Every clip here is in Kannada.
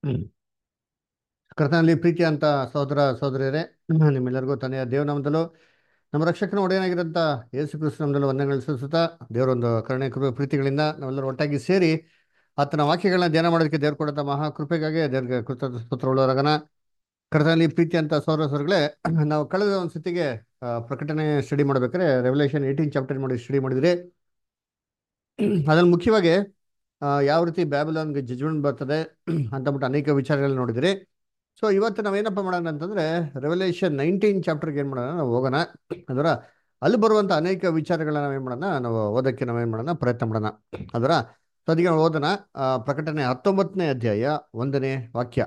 ಕರ್ತನಲ್ಲಿ ಪ್ರೀತಿ ಅಂತ ಸಹೋದರ ಸಹೋದರಿಯರೇ ನಿಮ್ಮೆಲ್ಲರಿಗೂ ತಂದೆಯ ದೇವನಾಮದಲ್ಲೂ ನಮ್ಮ ರಕ್ಷಕನ ಒಡೆಯನಾಗಿರೋಂಥ ಯೇಸು ಕ್ರಿಸ್ತು ನಮ್ಮದಲ್ಲಿ ವಂದನೆಗಳು ಸಲ್ಲಿಸುತ್ತಾ ದೇವರೊಂದು ಕರುಣೆ ಕೃಪೆ ಪ್ರೀತಿಗಳಿಂದ ನಾವೆಲ್ಲರೂ ಒಟ್ಟಾಗಿ ಸೇರಿ ಆತನ ವಾಕ್ಯಗಳನ್ನ ಧ್ಯಾನ ಮಾಡೋದಕ್ಕೆ ದೇವ್ರು ಕೊಡಂಥ ಮಹಾ ಕೃಪೆಗಾಗಿ ದೇವ್ರಿಗೆ ಕೃತಜ್ಞ ಸ್ತೋತ್ರ ಉಳ್ಳವರಾಗನ ಕರ್ತನಲ್ಲಿ ಪ್ರೀತಿ ಅಂತ ಸಹೋದರ ಸಹೋದರಗಳೇ ನಾವು ಕಳೆದ ಒಂದು ಸತಿಗೆ ಆ, ಪ್ರಕಟಣೆ ಸ್ಟಡಿ ಮಾಡ್ಬೇಕಾದ್ರೆ ರೆವಲ್ಯೂಷನ್ ಏಯ್ಟೀನ್ ಚಾಪ್ಟರ್ ಮಾಡಿ ಸ್ಟಡಿ ಮಾಡಿದ್ರಿ ಅದ್ರಲ್ಲಿ ಮುಖ್ಯವಾಗಿ ಆ, ಯಾವ ರೀತಿ ಬ್ಯಾಬಿಲಾನ್ಗೆ ಜಜ್ಮೆಂಟ್ ಬರ್ತದೆ ಅಂತಬಿಟ್ಟು ಅನೇಕ ವಿಚಾರಗಳನ್ನ ನೋಡಿದಿರಿ ಸೊ ಇವತ್ತು ನಾವೇನಪ್ಪ ಮಾಡೋಣ ಅಂತಂದ್ರೆ ರೆವಲ್ಯೂಷನ್ ನೈನ್ಟೀನ್ ಚಾಪ್ಟರ್ಗೆ ಏನು ಮಾಡೋಣ ನಾವು ಹೋಗೋಣ ಅದರ ಅಲ್ಲಿ ಬರುವಂಥ ಅನೇಕ ವಿಚಾರಗಳನ್ನ ನಾವೇನು ಮಾಡೋಣ ನಾವು ಓದೋಕ್ಕೆ ನಾವೇನು ಮಾಡೋಣ ಪ್ರಯತ್ನ ಮಾಡೋಣ ಅದರ ಸೊ ಅದಕ್ಕೆ ನಾವು ಓದೋಣ ಆ, ಪ್ರಕಟಣೆ ಹತ್ತೊಂಬತ್ತನೇ ಅಧ್ಯಾಯ ಒಂದನೇ ವಾಕ್ಯ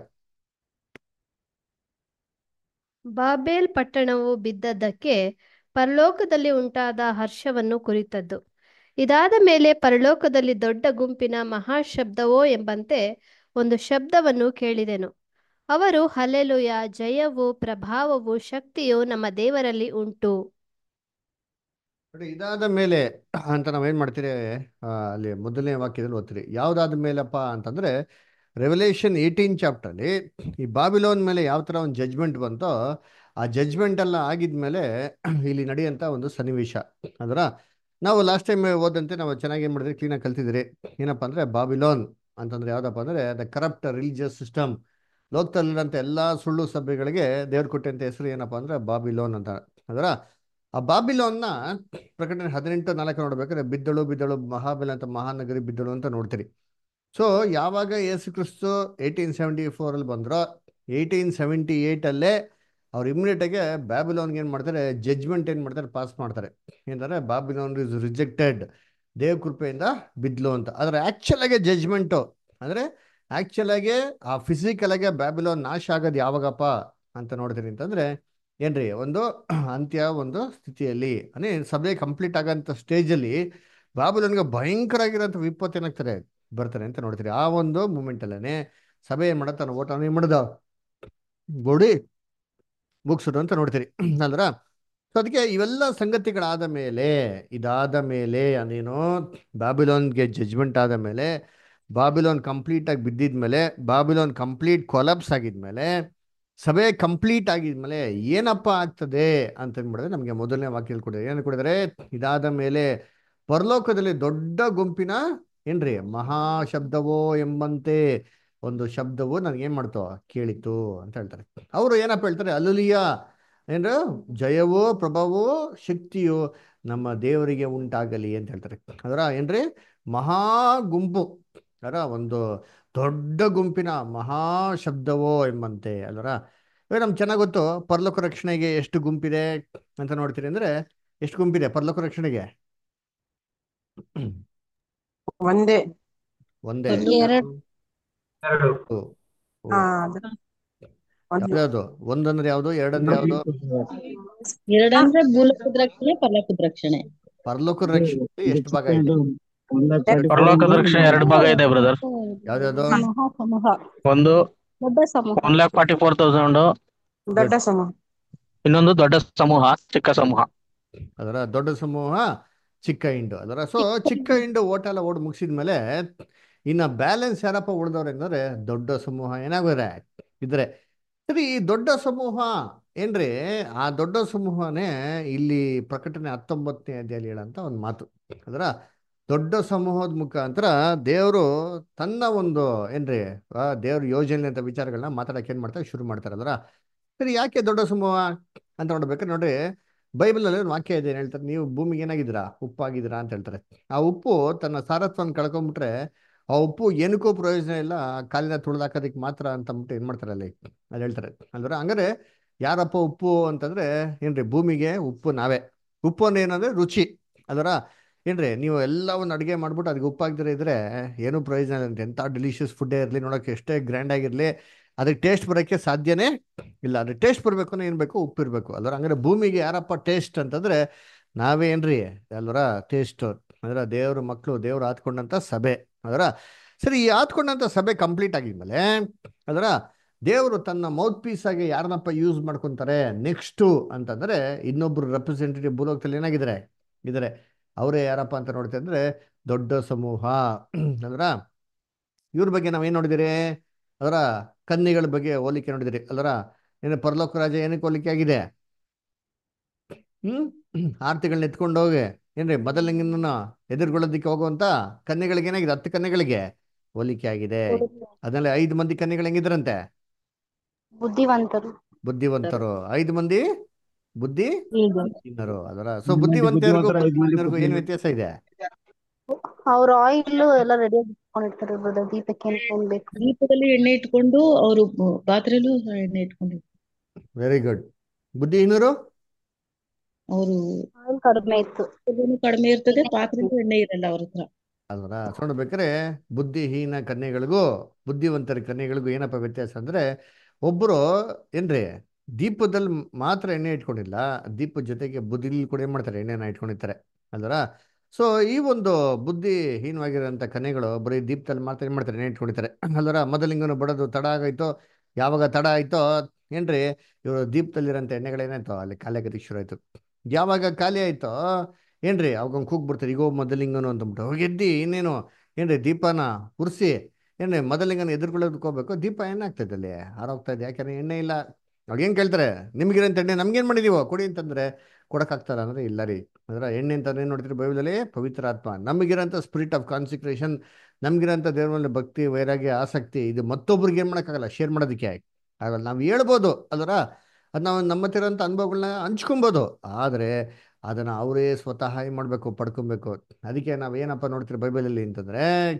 ಬಾಬೇಲ್ ಪಟ್ಟಣವು ಬಿದ್ದದ್ದಕ್ಕೆ ಪರಲೋಕದಲ್ಲಿ ಉಂಟಾದ ಹರ್ಷವನ್ನು ಕುರಿತದ್ದು ಇದಾದ ಮೇಲೆ ಪರಲೋಕದಲ್ಲಿ ದೊಡ್ಡ ಗುಂಪಿನ ಮಹಾಶಬ್ದವೋ ಎಂಬಂತೆ ಒಂದು ಶಬ್ದವನ್ನು ಕೇಳಿದೆನು ಅವರು ಹಲ್ಲೆಲೂಯ ಜಯವು ಪ್ರಭಾವವು ಶಕ್ತಿಯು ನಮ್ಮ ದೇವರಲ್ಲಿ ಉಂಟು ನೋಡಿ ಇದಾದ ಮೇಲೆ ಅಂತ ನಾವೇನು ಮಾಡ್ತೀರಿ ಆ, ಅಲ್ಲಿ ಮೊದಲನೇ ವಾಕ್ಯದಲ್ಲಿ ಓದ್ತೀರಿ ಯಾವ್ದಾದ ಮೇಲಪ್ಪ ಅಂತಂದ್ರೆ ರೆವಲ್ಯೂಷನ್ ಏಯ್ಟೀನ್ ಚಾಪ್ಟರ್ಲಿ ಈ ಬಾಬಿಲೋನ್ ಮೇಲೆ ಯಾವ ಥರ ಒಂದು ಜಜ್ಮೆಂಟ್ ಬಂತೋ ಆ ಜಜ್ಮೆಂಟ್ ಎಲ್ಲ ಆಗಿದ್ಮೇಲೆ ಇಲ್ಲಿ ನಡೆಯುವಂಥ ಒಂದು ಸನ್ನಿವೇಶ ಅದರ ನಾವು ಲಾಸ್ಟ್ ಟೈಮ್ ಓದಂತೆ ನಾವು ಚೆನ್ನಾಗಿ ಏನು ಮಾಡಿದ್ರಿ ಕ್ಲೀನಾಗಿ ಕಲ್ತಿದ್ರಿ ಏನಪ್ಪ ಅಂದರೆ ಬಾಬಿಲೋನ್ ಅಂತಂದ್ರೆ ಯಾವುದಪ್ಪ ಅಂದರೆ ದ ಕರಪ್ಟ್ ರಿಲಿಜಿಯಸ್ ಸಿಸ್ಟಮ್ ಲೋಕದಲ್ಲಿರೋಂಥ ಎಲ್ಲ ಸುಳ್ಳು ಸಭೆಗಳಿಗೆ ದೇವ್ರು ಕೊಟ್ಟಂಥ ಹೆಸರು ಏನಪ್ಪ ಅಂದರೆ ಬಾಬಿಲೋನ್ ಅಂತ ಅದರ ಆ ಬಾಬಿಲೋನ್ನ ಪ್ರಕಟಣೆ ಹದಿನೆಂಟು ನಾಲ್ಕು ನೋಡ್ಬೇಕಾದ್ರೆ ಬಿದ್ದಳು ಬಿದ್ದಳು ಮಹಾಬೆಲ ಅಂತ ಮಹಾನಗರಿ ಬಿದ್ದಳು ಅಂತ ನೋಡ್ತೀರಿ ಸೊ ಯಾವಾಗ ಯೇಸು ಕ್ರಿಸ್ತು ಏಯ್ಟೀನ್ ಸೆವೆಂಟಿ ಫೋರಲ್ಲಿ ಬಂದ್ರೋ ಏಯ್ಟೀನ್ ಸೆವೆಂಟಿ ಏಯ್ಟಲ್ಲೇ ಅವ್ರು ಇಮ್ಮಿಡಿಯೇಟಾಗೆ ಬ್ಯಾಬಿಲೋನ್ಗೆ ಏನು ಮಾಡ್ತಾರೆ ಜಡ್ಜ್ಮೆಂಟ್ ಏನು ಮಾಡ್ತಾರೆ ಪಾಸ್ ಮಾಡ್ತಾರೆ ಏನಂದರೆ ಬಾಬಿಲೋನ್ ಇಸ್ ರಿಜೆಕ್ಟೆಡ್ ದೇವ್ ಕೃಪೆಯಿಂದ ಬಿದ್ಲು ಅಂತ ಆದರೆ ಆ್ಯಕ್ಚುಲಾಗೆ ಜಡ್ಜ್ಮೆಂಟು ಅಂದರೆ ಆ್ಯಕ್ಚುಲಾಗೆ ಆ ಫಿಸಿಕಲಾಗೆ ಬ್ಯಾಬಿಲೋನ್ ನಾಶ ಆಗೋದು ಯಾವಾಗಪ್ಪ ಅಂತ ನೋಡ್ತೀನಿ ಅಂತಂದರೆ ಏನ್ರಿ ಒಂದು ಅಂತ್ಯ ಒಂದು ಸ್ಥಿತಿಯಲ್ಲಿ ಅಂದರೆ ಸಭೆ ಕಂಪ್ಲೀಟ್ ಆಗೋಂಥ ಸ್ಟೇಜಲ್ಲಿ ಬಾಬುಲನ್ಗೆ ಭಯಂಕರ ಆಗಿರೋಂಥ ವಿಪತ್ತು ಏನಾಗ್ತಾರೆ ಬರ್ತಾರೆ ಅಂತ ನೋಡ್ತೀರಿ ಆ ಒಂದು ಮೂಮೆಂಟಲ್ಲೇ ಸಭೆ ಏನು ಮಾಡೋ ತನ್ನ ಓಟ ಏನು ಮಾಡೋದು ಗೋಡಿ ಮುಗಿಸೋದು ಅಂತ ನೋಡ್ತೀರಿ ಅಲ್ರ ಸೊ ಅದಕ್ಕೆ ಇವೆಲ್ಲ ಸಂಗತಿಗಳಾದ ಮೇಲೆ ಇದಾದ ಮೇಲೆ ಅದೇನು ಬಾಬಿಲೋನ್ಗೆ ಜಜ್ಮೆಂಟ್ ಆದ ಮೇಲೆ ಬಾಬಿಲೋನ್ ಕಂಪ್ಲೀಟಾಗಿ ಬಿದ್ದಿದ್ಮೇಲೆ ಬಾಬಿಲೋನ್ ಕಂಪ್ಲೀಟ್ ಕೊಲಾಪ್ಸ್ ಆಗಿದ್ಮೇಲೆ ಸಭೆ ಕಂಪ್ಲೀಟ್ ಆಗಿದ್ಮೇಲೆ ಏನಪ್ಪ ಆಗ್ತದೆ ಅಂತ ಅಂದ್ಬಿಡಿದ್ರೆ ನಮಗೆ ಮೊದಲನೇ ವಾಕ್ಯದಲ್ಲಿ ಕೊಡಿದ್ರೆ ಏನು ಕೊಡಿದರೆ ಇದಾದ ಮೇಲೆ ಪರಲೋಕದಲ್ಲಿ ದೊಡ್ಡ ಗುಂಪಿನ ಏನ್ರಿ ಮಹಾಶಬ್ದವೋ ಎಂಬಂತೆ ಒಂದು ಶಬ್ದವು ನನಗೆ ಏನು ಮಾಡ್ತೋ ಕೇಳಿತು ಅಂತ ಹೇಳ್ತಾರೆ ಅವರು ಏನಪ್ಪ ಹೇಳ್ತಾರೆ ಅಲ್ಲುಲಿಯ ಏನು ಜಯವೋ ಪ್ರಭಾವೋ ಶಕ್ತಿಯೋ ನಮ್ಮ ದೇವರಿಗೆ ಉಂಟಾಗಲಿ ಅಂತ ಹೇಳ್ತಾರೆ ಅದರ ಏನ್ರಿ ಮಹಾ ಗುಂಪು ಅದರ ಒಂದು ದೊಡ್ಡ ಗುಂಪಿನ ಮಹಾ ಶಬ್ದವೋ ಎಂಬಂತೆ ಅಲ್ವರ ಇವಾಗ ನಮ್ಗೆ ಚೆನ್ನಾಗಿ ಗೊತ್ತು ಪರಲೋಕ ರಕ್ಷಣೆಗೆ ಎಷ್ಟು ಗುಂಪಿದೆ ಅಂತ ನೋಡ್ತೀರಿ ಅಂದ್ರೆ ಎಷ್ಟು ಗುಂಪಿದೆ ಪರಲೋಕ ರಕ್ಷಣೆಗೆ ಒಂದೇ ಒಂದೇ ಎರಡು. ಎರಡು ಓ, ಓ. ಹಾ ಅದು ಒಂದೇ ಯಾವ್ದು ಒಂದಂದ್ರೆ ಯಾವ್ದು ಎರಡಂದ್ರೆ ಯಾವ್ದು ಎರಡಂದ್ರೆ ಭೂಲೋಕದ ರಕ್ಷಣೆ ಪರಲೋಕದ ರಕ್ಷಣೆ ಪರಲೋಕ ರಕ್ಷಣೆ ಎಷ್ಟು ಭಾಗ ಇದೆ ಪರಲೋಕದ ರಕ್ಷಣೆ ಎರಡು ಭಾಗ ಇದೆ ಬ್ರದರ್ ಯಾವ್ದ್ಯಾವ್ದು ಸಮೂಹ ಸಮೂಹ ಒಂದು ದೊಡ್ಡ ಸಮೂಹ one lakh forty four thousand ದೊಡ್ಡ ಸಮೂಹ ಇನ್ನೊಂದು ದೊಡ್ಡ ಸಮೂಹ ಚಿಕ್ಕ ಸಮೂಹ ಅದರ ದೊಡ್ಡ ಸಮೂಹ ಚಿಕ್ಕ ಇಂಡು ಅದರ ಸೊ ಚಿಕ್ಕ ಇಂಡು ಓಟ ಎಲ್ಲ ಓಡ್ ಮುಗಿಸಿದ್ಮೇಲೆ ಇನ್ನ ಬ್ಯಾಲೆನ್ಸ್ ಯಾರಪ್ಪ ಉಳ್ದವ್ರೆ ಅಂದ್ರೆ ದೊಡ್ಡ ಸಮೂಹ ಏನಾಗೋರೆ ಇದ್ರೆ ಸರಿ ಈ ದೊಡ್ಡ ಸಮೂಹ ಏನ್ರಿ ಆ ದೊಡ್ಡ ಸಮೂಹನೇ ಇಲ್ಲಿ ಪ್ರಕಟಣೆ ಹತ್ತೊಂಬತ್ತನೇ ಅಧ್ಯಾಯಲ್ಲಿ ಹೇಳಂತ ಒಂದು ಮಾತು ಅದರ ದೊಡ್ಡ ಸಮೂಹದ ಮುಖಾಂತರ ದೇವರು ತನ್ನ ಒಂದು ಏನ್ರಿ ಆ ದೇವ್ರ ಯೋಜನೆ ಅಂತ ವಿಚಾರಗಳನ್ನ ಮಾತಾಡಕ್ಕೆ ಏನ್ ಮಾಡ್ತಾರೆ ಶುರು ಮಾಡ್ತಾರೆ ಅದರ ಸರಿ ಯಾಕೆ ದೊಡ್ಡ ಸಮೂಹ ಅಂತ ನೋಡ್ಬೇಕಾದ್ರೆ ನೋಡ್ರಿ ಬೈಬಲಲ್ಲಿ ಒಂದು ವಾಕ್ಯ ಇದೆ ಏನ್ ಹೇಳ್ತಾರೆ ನೀವು ಭೂಮಿಗೆ ಏನಾಗಿದ್ದೀರಾ ಉಪ್ಪಾಗಿದ್ದೀರಾ ಅಂತ ಹೇಳ್ತಾರೆ ಆ ಉಪ್ಪು ತನ್ನ ಸಾರತ್ವವನ್ನು ಕಳ್ಕೊಂಡ್ಬಿಟ್ರೆ ಆ ಉಪ್ಪು ಏನಕ್ಕೂ ಪ್ರಯೋಜನ ಇಲ್ಲ ಕಾಲಿನ ತುಳಿದಾಕೋದಕ್ಕೆ ಮಾತ್ರ ಅಂತ ಅಂದ್ಬಿಟ್ಟು ಏನ್ ಮಾಡ್ತಾರೆ ಅಲ್ಲಿ ಅಲ್ಲಿ ಹೇಳ್ತಾರೆ ಅಲ್ವರ ಹಂಗಾರೆ ಯಾರಪ್ಪ ಉಪ್ಪು ಅಂತಂದ್ರೆ ಏನ್ರಿ ಭೂಮಿಗೆ ಉಪ್ಪು ನಾವೇ ಉಪ್ಪು ಅಂದ್ರೆ ಏನಂದ್ರೆ ರುಚಿ ಅದರ ಏನ್ರಿ ನೀವು ಎಲ್ಲ ಒಂದು ಅಡುಗೆ ಮಾಡ್ಬಿಟ್ಟು ಅದಕ್ಕೆ ಉಪ್ಪು ಹಾಕ್ದಿರ ಇದ್ರೆ ಏನೂ ಪ್ರಯೋಜನ ಇಲ್ಲ ಅಂತ ಎಂಥ ಡಿಲಿಷಿಯಸ್ ಫುಡ್ಡೇ ಇರಲಿ ನೋಡೋಕೆ ಎಷ್ಟೇ ಗ್ರ್ಯಾಂಡ್ ಆಗಿರಲಿ ಅದಕ್ಕೆ ಟೇಸ್ಟ್ ಬರೋಕ್ಕೆ ಸಾಧ್ಯನೇ ಇಲ್ಲ ಅದಕ್ಕೆ ಟೇಸ್ಟ್ ಬರಬೇಕು ಅಂದ್ರೆ ಏನು ಬೇಕು ಉಪ್ಪು ಇರಬೇಕು ಅಲ್ವರ ಹಂಗಾರೆ ಭೂಮಿಗೆ ಯಾರಪ್ಪ ಟೇಸ್ಟ್ ಅಂತಂದ್ರೆ ನಾವೇ ಏನ್ರಿ ಅಲ್ವರ ಟೇಸ್ಟ್ ಅಂದ್ರೆ ದೇವ್ರ ಮಕ್ಕಳು ದೇವ್ರು ಆತ್ಕೊಂಡಂತ ಸಭೆ ಅದರ ಸರಿ ಈ ಆತ್ಕೊಂಡಂತ ಸಭೆ ಕಂಪ್ಲೀಟ್ ಆಗಿದ್ಮೇಲೆ ಅದರ ದೇವರು ತನ್ನ ಮೌತ್ ಪೀಸ್ ಆಗಿ ಯಾರನ್ನಪ್ಪ ಯೂಸ್ ಮಾಡ್ಕೊಂತಾರೆ ನೆಕ್ಸ್ಟು ಅಂತಂದ್ರೆ ಇನ್ನೊಬ್ರು ರೆಪ್ರೆಸೆಂಟೇಟಿವ್ ಭೂಲೋಕದಲ್ಲಿ ಏನಾಗಿದ್ದಾರೆ ಇದ್ದಾರೆ ಅವರೇ ಯಾರಪ್ಪ ಅಂತ ನೋಡ್ತಾ ಇದ್ರೆ ದೊಡ್ಡ ಸಮೂಹ ಅಂದ್ರ ಇವ್ರ ಬಗ್ಗೆ ನಾವೇನ್ ನೋಡಿದಿರಿ ಅದರ ಕನ್ನಿಗಳ ಬಗ್ಗೆ ಹೋಲಿಕೆ ನೋಡಿದಿರಿ ಅದರ ಏನು ಪರಲೋಕ ರಾಜ ಏನಕ್ಕೆ ಹೋಲಿಕೆ ಆಗಿದೆ ಹ್ಮ್ ಆರ್ತಿಗಳನ್ನ ಎತ್ಕೊಂಡು ಹೋಗಿ ಏನ್ರಿ ಮೊದಲಿಂಗನ ಎದುರುಗೊಳ್ಳೋದಿಕ್ಕೆ ಹೋಗುವಂತ ಕನ್ಯೆಗಳಿಗೆ ಏನಾಗಿದೆ ಹತ್ತು ಕನ್ಯೆಗಳಿಗೆ ಹೋಲಿಕೆ ಆಗಿದೆ ಅದರಲ್ಲಿ ಐದು ಮಂದಿ ಕನ್ಯೆಗಳು ಹೆಂಗಿದ್ರಂತೆ ಬುದ್ಧಿವಂತರು ಬುದ್ಧಿವಂತರು ಐದು ಮಂದಿ ಬುದ್ಧಿ ಹೀಗೆ ಹೀನರು ಅದರ ಸೊ ಐದು ಮಂದಿ ಬುದ್ಧಿವಂತರಿಗೂ ಬುದ್ಧಿವಂತರು, ಐದು ಮಂದಿ ಬುದ್ಧಿಹೀನರಿಗೂ ಏನು ಬುದ್ಧಿಹೀನರು. ವ್ಯತ್ಯಾಸ ಇದೆ ಅವ್ರ ಆಯಿಲ್ ಎಲ್ಲ ರೆಡಿ ಇಟ್ಕೊಂಡಿರ್ತಾರೆ ಬ್ರದರ್ ದೀಪಕ್ಕೆ ಏನ್ ಏನ್ ಬೇಕು ದೀಪದಲ್ಲಿ ಎಣ್ಣೆ ಇಟ್ಕೊಂಡು ಅವರು ಪಾತ್ರೆಲೂ ಎಣ್ಣೆ ಇಟ್ಕೊಂಡು ವೆರಿ ಗುಡ್ ಬುದ್ಧಿಹೀನರು ಅವರು ಆಯಿಲ್ ಕಡಿಮೆ ಇತ್ತು ಕಡಿಮೆ ಇರ್ತದೆ ಪಾತ್ರೆಲೂ ಎಣ್ಣೆ ಇರಲ್ಲ ಅವ್ರ ಹತ್ರ ಅಲ್ವರ ಸೊ ನೋಡ್ಬೇಕಾದ್ರೆ ಬುದ್ಧಿಹೀನ ಕನ್ಯೆಗಳಿಗೂ ಬುದ್ಧಿವಂತರ ಕನ್ಯೆಗಳಿಗೂ ಏನಪ್ಪ ವ್ಯತ್ಯಾಸ ಅಂದ್ರೆ ಒಬ್ಬರು ಏನ್ರಿ ದೀಪದಲ್ಲಿ ಮಾತ್ರ ಎಣ್ಣೆ ಇಟ್ಕೊಂಡಿಲ್ಲ ದೀಪದ ಜೊತೆಗೆ ಬುದ್ಧಿಲಿ ಕೂಡ ಏನ್ ಮಾಡ್ತಾರೆ ಎಣ್ಣೆನ ಇಟ್ಕೊಂಡಿರ್ತಾರೆ ಅಲ್ವರ ಸೊ ಈ ಒಂದು ಬುದ್ಧಿಹೀನವಾಗಿರೋಂಥ ಕನ್ಯೆಗಳು ಬರೀ ದೀಪದಲ್ಲಿ ಮಾತ್ರ ಏನ್ ಮಾಡ್ತಾರೆ ಎಣ್ಣೆ ಇಟ್ಕೊಂಡಿರ್ತಾರೆ ಅಲ್ವರ ಮೊದಲಿಂಗನು ಬಡೋದು ತಡ ಆಗೋಯ್ತು ಯಾವಾಗ ತಡ ಆಯ್ತೋ ಏನ್ರಿ ಇವರು ದೀಪದಲ್ಲಿರೋಂಥ ಎಣ್ಣೆಗಳೇನಾಯ್ತು ಅಲ್ಲಿ ಖಾಲಿ ಆಗೋದಕ್ಕೆ ಶುರು ಆಯ್ತು ಯಾವಾಗ ಖಾಲಿ ಆಯ್ತೋ ಏನ್ರಿ ಅವಾಗ ಕೂಗ್ಬಿಡ್ತಾರೆ ಈಗೋ ಮೊದಲಿಂಗನು ಅಂತಂದ್ಬಿಟ್ಟು ಅವಾಗ ಎದ್ದಿ ಇನ್ನೇನು ಏನ್ರಿ ದೀಪನ ಉರಿಸಿ ಏನ್ರಿ ಮೊದಲಿಂಗನ ಎದುರ್ಕೊಳ್ಳೋದಕ್ಕೆ ಹೋಗ್ಬೇಕು ದೀಪ ಏನಾಗ್ತದೆ ಅಲ್ಲಿ ಹಾರೋಗ್ತಾ ಇದೆ ಯಾಕಂದ್ರೆ ಎಣ್ಣೆ ಇಲ್ಲ ಅವಾಗ ಏನ್ ಕೇಳ್ತಾರೆ ನಿಮ್ಗಿರಂತ ಎಣ್ಣೆ ನಮ್ಗೇನ್ ಮಾಡಿದೀವೋ ಕೊಡಿ ಅಂತಂದ್ರೆ ಕೊಡಕ್ಕಾಗ್ತಾರ ಅಂದ್ರೆ ಇಲ್ಲ ರೀ ಅಂದ್ರೆ ಎಣ್ಣೆ ಅಂತ ಏನ್ ನೋಡ್ತೀರಿ ಬೈಬಲಲ್ಲಿ ಪವಿತ್ರ ಆತ್ಮ ನಮಗಿರೋಂಥ ಸ್ಪಿರಿಟ್ ಆಫ್ ಕಾನ್ಸಿಕ್ರೇಷನ್ ನಮ್ಗಿರೋಂಥ ದೇವ್ರ ಮೇಲೆ ಭಕ್ತಿ ವೈರಾಗ್ಯ ಆಸಕ್ತಿ ಇದು ಮತ್ತೊಬ್ರಿಗೆ ಏನ್ ಮಾಡೋಕ್ಕಾಗಲ್ಲ ಶೇರ್ ಮಾಡೋದಕ್ಕೆ ಆಗಲ್ಲ ನಾವು ಹೇಳ್ಬೋದು ಅದರ ಅದು ನಾವು ನಮ್ಮ ಹತ್ರ ಇರೋಂಥ ಅನುಭವಗಳನ್ನ ಹಂಚ್ಕೊಬೋದು ಆದರೆ ಅದನ್ನು ಅವರೇ ಸ್ವತಃ ಏನು ಮಾಡಬೇಕು ಪಡ್ಕೊಬೇಕು ಅದಕ್ಕೆ ನಾವು ಏನಪ್ಪ ನೋಡ್ತೀರಿ ಬೈಬಲಲ್ಲಿ ಅಂತಂದರೆ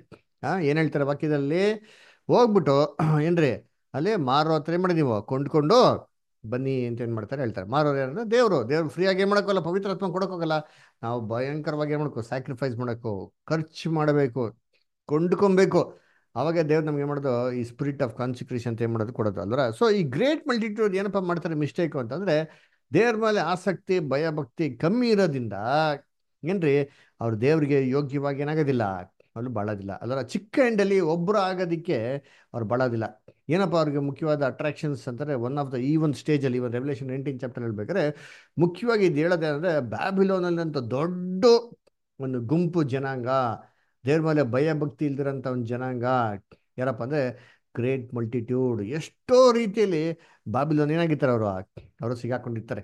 ಏನು ಹೇಳ್ತಾರೆ ವಾಕ್ಯದಲ್ಲಿ ಹೋಗ್ಬಿಟ್ಟು ಏನ್ರಿ ಅಲ್ಲಿ ಮಾರೋ ಹತ್ರ ಏನು ಮಾಡಿ ನೀವು ಕೊಂಡ್ಕೊಂಡು ಬನ್ನಿ ಅಂತ ಏನು ಮಾಡ್ತಾರೆ ಹೇಳ್ತಾರೆ ಮಾರೋರು ಯಾರಂದ್ರೆ ದೇವರು ದೇವ್ರು ಫ್ರೀಯಾಗಿ ಏನು ಮಾಡೋಕ್ಕಲ್ಲ ಪವಿತ್ರಾತ್ಮ ಕೊಡೋಕ್ಕೋಗಲ್ಲ ನಾವು ಭಯಂಕರವಾಗಿ ಏನು ಮಾಡ್ಕೋ ಸ್ಯಾಕ್ರಿಫೈಸ್ ಮಾಡೋಕ್ಕೋ ಖರ್ಚು ಮಾಡಬೇಕು ಕೊಂಡ್ಕೊಬೇಕು ಅವಾಗ ದೇವ್ರು ನಮ್ಗೆ ಏನು ಮಾಡೋದು ಈ ಸ್ಪಿರಿಟ್ ಆಫ್ ಕಾನ್ಸಿಕ್ರೇಷನ್ ಅಂತ ಏನು ಮಾಡೋದು ಕೊಡೋದು ಅಲ್ವರ ಸೊ ಈ ಗ್ರೇಟ್ ಮಲ್ಟಿಟ್ಯೂಡ್ ಏನಪ್ಪ ಮಾಡ್ತಾರೆ ಮಿಸ್ಟೇಕು ಅಂತಂದರೆ ದೇವ್ರ ಮೇಲೆ ಆಸಕ್ತಿ ಭಯ ಭಕ್ತಿ ಕಮ್ಮಿ ಇರೋದ್ರಿಂದ ಏನ್ರಿ ಅವ್ರು ದೇವ್ರಿಗೆ ಯೋಗ್ಯವಾಗಿ ಏನಾಗೋದಿಲ್ಲ ಅವ್ರು ಬಾಳೋದಿಲ್ಲ ಅದರ ಚಿಕ್ಕ ಎಂಡಲ್ಲಿ ಒಬ್ಬರು ಆಗೋದಕ್ಕೆ ಅವ್ರು ಬಾಳೋದಿಲ್ಲ ಏನಪ್ಪ ಅವ್ರಿಗೆ ಮುಖ್ಯವಾದ ಅಟ್ರಾಕ್ಷನ್ಸ್ ಅಂತಾರೆ ಒನ್ ಆಫ್ ದ ಈ ಒಂದು ಸ್ಟೇಜಲ್ಲಿ ಇವನ್ ರೆವಲ್ಯೂಷನ್ ನೈನ್ಟೀನ್ ಚಾಪ್ಟರ್ ಹೇಳ್ಬೇಕಾದ್ರೆ ಮುಖ್ಯವಾಗಿ ಇದು ಹೇಳೋದೇ ಅಂದರೆ ಬ್ಯಾಬಿಲೋನಲ್ಲಿ ಅಂತ ದೊಡ್ಡ ಒಂದು ಗುಂಪು ಜನಾಂಗ ದೇವ್ರ ಮೇಲೆ ಭಯ ಭಕ್ತಿ ಇಲ್ದಿರೋಂಥ ಒಂದು ಜನಾಂಗ ಯಾರಪ್ಪ ಅಂದರೆ ಗ್ರೇಟ್ ಮಲ್ಟಿಟ್ಯೂಡ್ ಎಷ್ಟೋ ರೀತಿಯಲ್ಲಿ ಬಾಬಿಲೋನ್ ಏನಾಗಿರ್ತಾರೆ ಅವರು ಅವರು ಸಿಗಾಕೊಂಡಿರ್ತಾರೆ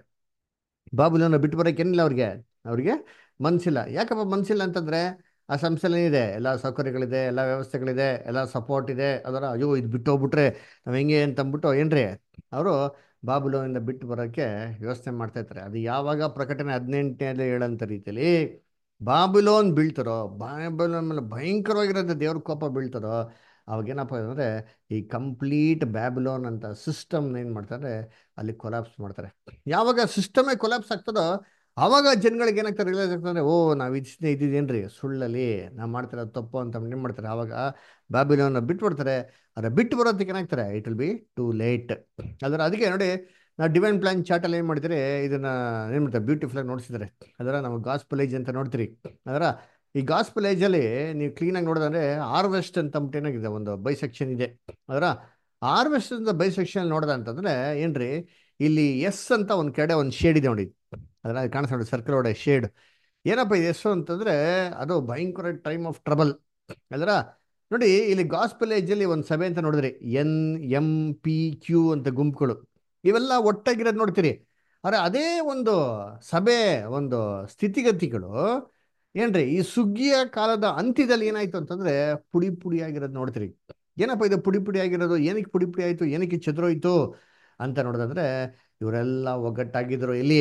ಬಾಬಿಲೋನ ಬಿಟ್ಟು ಬರೋಕೆ ಏನಿಲ್ಲ ಅವ್ರಿಗೆ ಅವ್ರಿಗೆ ಮನ್ಸಿಲ್ಲ ಯಾಕಪ್ಪ ಮನ್ಸಿಲ್ಲ ಅಂತಂದ್ರೆ ಆ ಸಂಸ್ಥೆಲಿ ಏನಿದೆ ಎಲ್ಲ ಸೌಕರ್ಯಗಳಿದೆ ಎಲ್ಲ ವ್ಯವಸ್ಥೆಗಳಿದೆ ಎಲ್ಲ ಸಪೋರ್ಟ್ ಇದೆ ಅದರ ಅಯ್ಯೋ ಇದು ಬಿಟ್ಟು ಹೋಗ್ಬಿಟ್ರೆ ನಾವು ಹೆಂಗೆ ಅಂತಂದ್ಬಿಟ್ಟು ಏನ್ರಿ ಅವರು ಬಾಬುಲೋನಿಂದ ಬಿಟ್ಟು ಬರೋಕ್ಕೆ ಯೋಚನೆ ಮಾಡ್ತಾ ಇರ್ತಾರೆ ಅದು ಯಾವಾಗ ಪ್ರಕಟಣೆ ಹದಿನೆಂಟನೇ ಹೇಳಂತ ರೀತಿಯಲ್ಲಿ ಬಾಬಿಲೋನ್ ಬೀಳ್ತಾರೋ ಬಾಬಿಲೋನ್ ಮೇಲೆ ಭಯಂಕರವಾಗಿರೋದು ದೇವ್ರ ಕೋಪ ಬೀಳ್ತಾರೋ ಅವಾಗ ಏನಪ್ಪ ಅಂದರೆ ಈ ಕಂಪ್ಲೀಟ್ ಬ್ಯಾಬಿಲೋನ್ ಅಂತ ಸಿಸ್ಟಮ್ನ ಏನು ಮಾಡ್ತಾರೆ ಅಲ್ಲಿ ಕೊಲಾಪ್ಸ್ ಮಾಡ್ತಾರೆ ಯಾವಾಗ ಸಿಸ್ಟಮೇ ಕೊಲಾಪ್ಸ್ ಆಗ್ತದೋ ಆವಾಗ ಜನಗಳಿಗೆ ಏನಾಗ್ತಾರೆ ರಿಯಲೈಸ್ ಆಗ್ತದೆ ಓ ನಾವು ಇದು ಇದಿದೇನ್ರಿ ಸುಳ್ಳಲ್ಲಿ ನಾವು ಮಾಡ್ತಿರೋದು ತಪ್ಪು ಅಂತ ಏನು ಮಾಡ್ತಾರೆ ಆವಾಗ ಬ್ಯಾಬಿಲೋನ್ನ ಬಿಟ್ಬಿಡ್ತಾರೆ ಅದರ ಬಿಟ್ಟು ಬರೋದಕ್ಕೆ ಏನಾಗ್ತಾರೆ it will be too late ಅದರ ಅದಕ್ಕೆ ನೋಡಿ ನಾವು ಡಿವೈನ್ ಪ್ಲಾನ್ ಚಾರ್ಟಲ್ಲಿ ಏನು ಮಾಡ್ತೀರಿ ಇದನ್ನ ಏನು ಮಾಡ್ತಾರೆ ಬ್ಯೂಟಿಫುಲ್ ಆಗಿ ನೋಡಿಸಿದ್ದಾರೆ ಅದರ ನಾವು ಗಾಸ್ಪಲ್ ಏಜ್ ಅಂತ ನೋಡ್ತೀರಿ ಅದರ ಈ ಗಾಸ್ಪಲ್ ಏಜಲ್ಲಿ ನೀವು ಕ್ಲೀನಾಗಿ ನೋಡಿದ್ರೆ ಆರ್ವೆಸ್ಟ್ ಅಂತ ಅಂದ್ಬಿಟ್ಟು ಏನಾಗಿದೆ ಒಂದು ಬೈ ಸೆಕ್ಷನ್ ಇದೆ ಅದರ ಆರ್ವೆಸ್ಟ್ ಅಂತ ಬೈ ಸೆಕ್ಷನ್ ನೋಡ್ದ ಅಂತಂದ್ರೆ ಏನ್ರಿ ಇಲ್ಲಿ ಎಸ್ ಅಂತ ಒಂದು ಕಡೆ ಒಂದು ಶೇಡ್ ಇದೆ ನೋಡಿ ಅದರ ಕಾಣಿಸ್ ನೋಡಿ ಸರ್ಕಲ್ ಒಡೆ ಶೇಡ್ ಏನಪ್ಪ ಇದು ಎಸ್ ಅಂತಂದ್ರೆ ಅದು ಭಯಂಕರ ಟೈಮ್ ಆಫ್ ಟ್ರಬಲ್ ಅದರ ನೋಡಿ ಇಲ್ಲಿ ಗಾಸ್ಪಲ್ ಏಜಲ್ಲಿ ಒಂದು ಸಭೆ ಅಂತ ನೋಡಿದ್ರಿ ಎನ್ ಎಂ ಪಿ ಕ್ಯೂ ಅಂತ ಗುಂಪುಗಳು ಇವೆಲ್ಲ ಒಟ್ಟಾಗಿರೋದು ನೋಡ್ತೀರಿ ಆದರೆ ಅದೇ ಒಂದು ಸಭೆ ಒಂದು ಸ್ಥಿತಿಗತಿಗಳು ಏನ್ರಿ ಈ ಸುಗ್ಗಿಯ ಕಾಲದ ಅಂತ್ಯದಲ್ಲಿ ಏನಾಯ್ತು ಅಂತಂದ್ರೆ ಪುಡಿ ಪುಡಿ ಆಗಿರೋದು ನೋಡ್ತೀರಿ ಏನಪ್ಪ ಇದು ಪುಡಿ ಪುಡಿ ಆಗಿರೋದು ಏನಕ್ಕೆ ಪುಡಿ ಪುಡಿ ಆಯ್ತು ಏನಕ್ಕೆ ಚದುರೋಯ್ತು ಅಂತ ನೋಡೋದಂದ್ರೆ ಇವರೆಲ್ಲ ಒಗ್ಗಟ್ಟಾಗಿದ್ರು ಎಲ್ಲಿ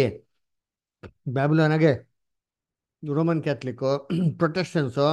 ಬ್ಯಾಬಿಲೋನಾಗೆ ರೋಮನ್ ಕ್ಯಾಥಲಿಕ್ಕು ಪ್ರೊಟೆಸ್ಟೆನ್ಸು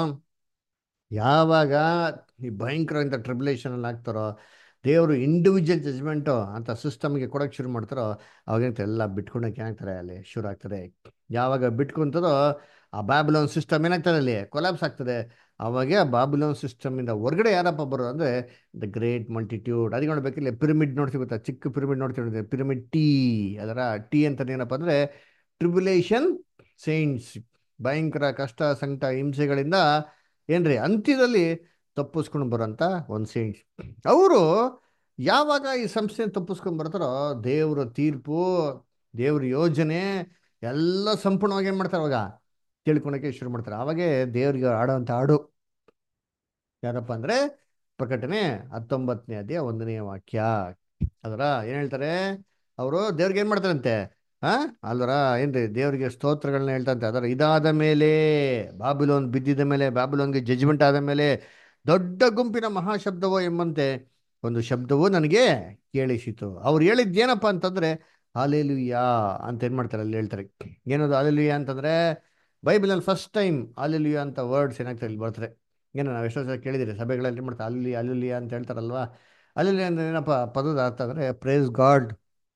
ಯಾವಾಗ ಈ ಭಯಂಕರವಾದ ಟ್ರಿಬುಲೇಷನ್ ಅಲ್ಲಿ ಆಗ್ತಾರೋ ದೇವರು ಇಂಡಿವಿಜುವಲ್ ಜಜ್ಮೆಂಟು ಅಂತ ಸಿಸ್ಟಮ್ಗೆ ಕೊಡೋಕೆ ಶುರು ಮಾಡ್ತಾರೋ ಅವಾಗಂತ ಎಲ್ಲ ಬಿಟ್ಕೊಳಕ್ಕೆ ಏನಾಗ್ತಾರೆ ಅಲ್ಲಿ ಶುರು ಆಗ್ತದೆ ಯಾವಾಗ ಬಿಟ್ಕೊಂತದೋ ಆ ಬ್ಯಾಬಿಲೋನ್ ಸಿಸ್ಟಮ್ ಏನಾಗ್ತದೆ ಅಲ್ಲಿ ಕೊಲಾಪ್ಸ್ ಆಗ್ತದೆ ಅವಾಗೆ ಆ ಬಾಬಿಲೋನ್ ಸಿಸ್ಟಮಿಂದ ಹೊರಗಡೆ ಯಾರಪ್ಪ ಬರೋದು ಅಂದರೆ ದ ಗ್ರೇಟ್ ಮಲ್ಟಿಟ್ಯೂಡ್ ಅದಕ್ಕೆ ನೋಡ್ಬೇಕಿಲ್ಲ ಪಿರಮಿಡ್ ನೋಡ್ತೀವಿ ಗೊತ್ತಾ ಚಿಕ್ಕ ಪಿರಮಿಡ್ ನೋಡ್ತೀವಿ ಪಿರಮಿಡ್ ಟೀ ಅದರ ಟೀ ಅಂತ ಏನಪ್ಪ ಅಂದರೆ ಟ್ರಿಬುಲೇಷನ್ ಸೈನ್ಸ್ ಭಯಂಕರ ಕಷ್ಟ ಸಂಕಟ ಹಿಂಸೆಗಳಿಂದ ಏನ್ರಿ ಅಂತ್ಯದಲ್ಲಿ ತಪ್ಪಿಸ್ಕೊಂಡು ಬರೋಂಥ ಒಂದು ಸೈನ್ಸ್ ಅವರು ಯಾವಾಗ ಈ ಸಂಸ್ಥೆನ ತಪ್ಪಿಸ್ಕೊಂಡು ಬರ್ತಾರೋ ದೇವ್ರ ತೀರ್ಪು ದೇವ್ರ ಯೋಜನೆ ಎಲ್ಲ ಸಂಪೂರ್ಣವಾಗಿ ಏನು ಮಾಡ್ತಾರೆ ಅವಾಗ ತಿಳ್ಕೊಳಕ್ಕೆ ಶುರು ಮಾಡ್ತಾರೆ ಅವಾಗೆ ದೇವ್ರಿಗೆ ಆಡೋವಂಥ ಹಾಡು ಯಾರಪ್ಪ ಅಂದರೆ ಪ್ರಕಟಣೆ ಹತ್ತೊಂಬತ್ತನೇ ಅಧ್ಯಾಯ ಒಂದನೇ ವಾಕ್ಯ ಅದರ ಏನ್ ಹೇಳ್ತಾರೆ ಅವರು ದೇವ್ರಿಗೆ ಏನ್ ಮಾಡ್ತಾರಂತೆ ಹಾ ಅಲ್ವರ ಏನ್ರಿ ದೇವರಿಗೆ ಸ್ತೋತ್ರಗಳನ್ನ ಹೇಳ್ತಂತೆ ಅದರ ಇದಾದ ಮೇಲೆ ಬಾಬಿಲೋನ್ ಬಿದ್ದಿದ ಮೇಲೆ ಬಾಬಿಲೋನ್ಗೆ ಜಜ್ಮೆಂಟ್ ಆದ ಮೇಲೆ ದೊಡ್ಡ ಗುಂಪಿನ ಮಹಾಶಬ್ದವೋ ಎಂಬಂತೆ ಒಂದು ಶಬ್ದವು ನನಗೆ ಕೇಳಿಸಿತು ಅವ್ರು ಹೇಳಿದ್ ಏನಪ್ಪ ಅಂತಂದ್ರೆ ಹಾಲೆಲುಯ್ಯ ಅಂತ ಏನ್ ಮಾಡ್ತಾರೆ ಅಲ್ಲಿ ಹೇಳ್ತಾರೆ ಏನದು ಹಾಲೆಲುಯ್ಯ ಅಂತಂದ್ರೆ ಬೈಬಲಲ್ಲಿ ಫಸ್ಟ್ ಟೈಮ್ ಹಾಲೆಲುಯ್ಯ ಅಂತ ವರ್ಡ್ಸ್ ಏನಾಗ್ತಾರೆ ಇಲ್ಲಿ ಬರ್ತಾರೆ ಏನೋ ನಾವು ಎಷ್ಟೋ ಸಲ ಕೇಳಿದಿರಿ ಸಭೆಗಳಲ್ಲಿ ಏನ್ ಮಾಡ್ತಾರೆ ಅಲ್ಲಿ ಅಲ್ಲುಲಿಯ ಅಂತ ಹೇಳ್ತಾರಲ್ವಾ ಅಲ್ಲಿ ಅಂದ್ರೆ ಏನಪ್ಪ ಪದದ ಅರ್ಥ ಅಂದ್ರೆ ಪ್ರೇಸ್ ಗಾಡ್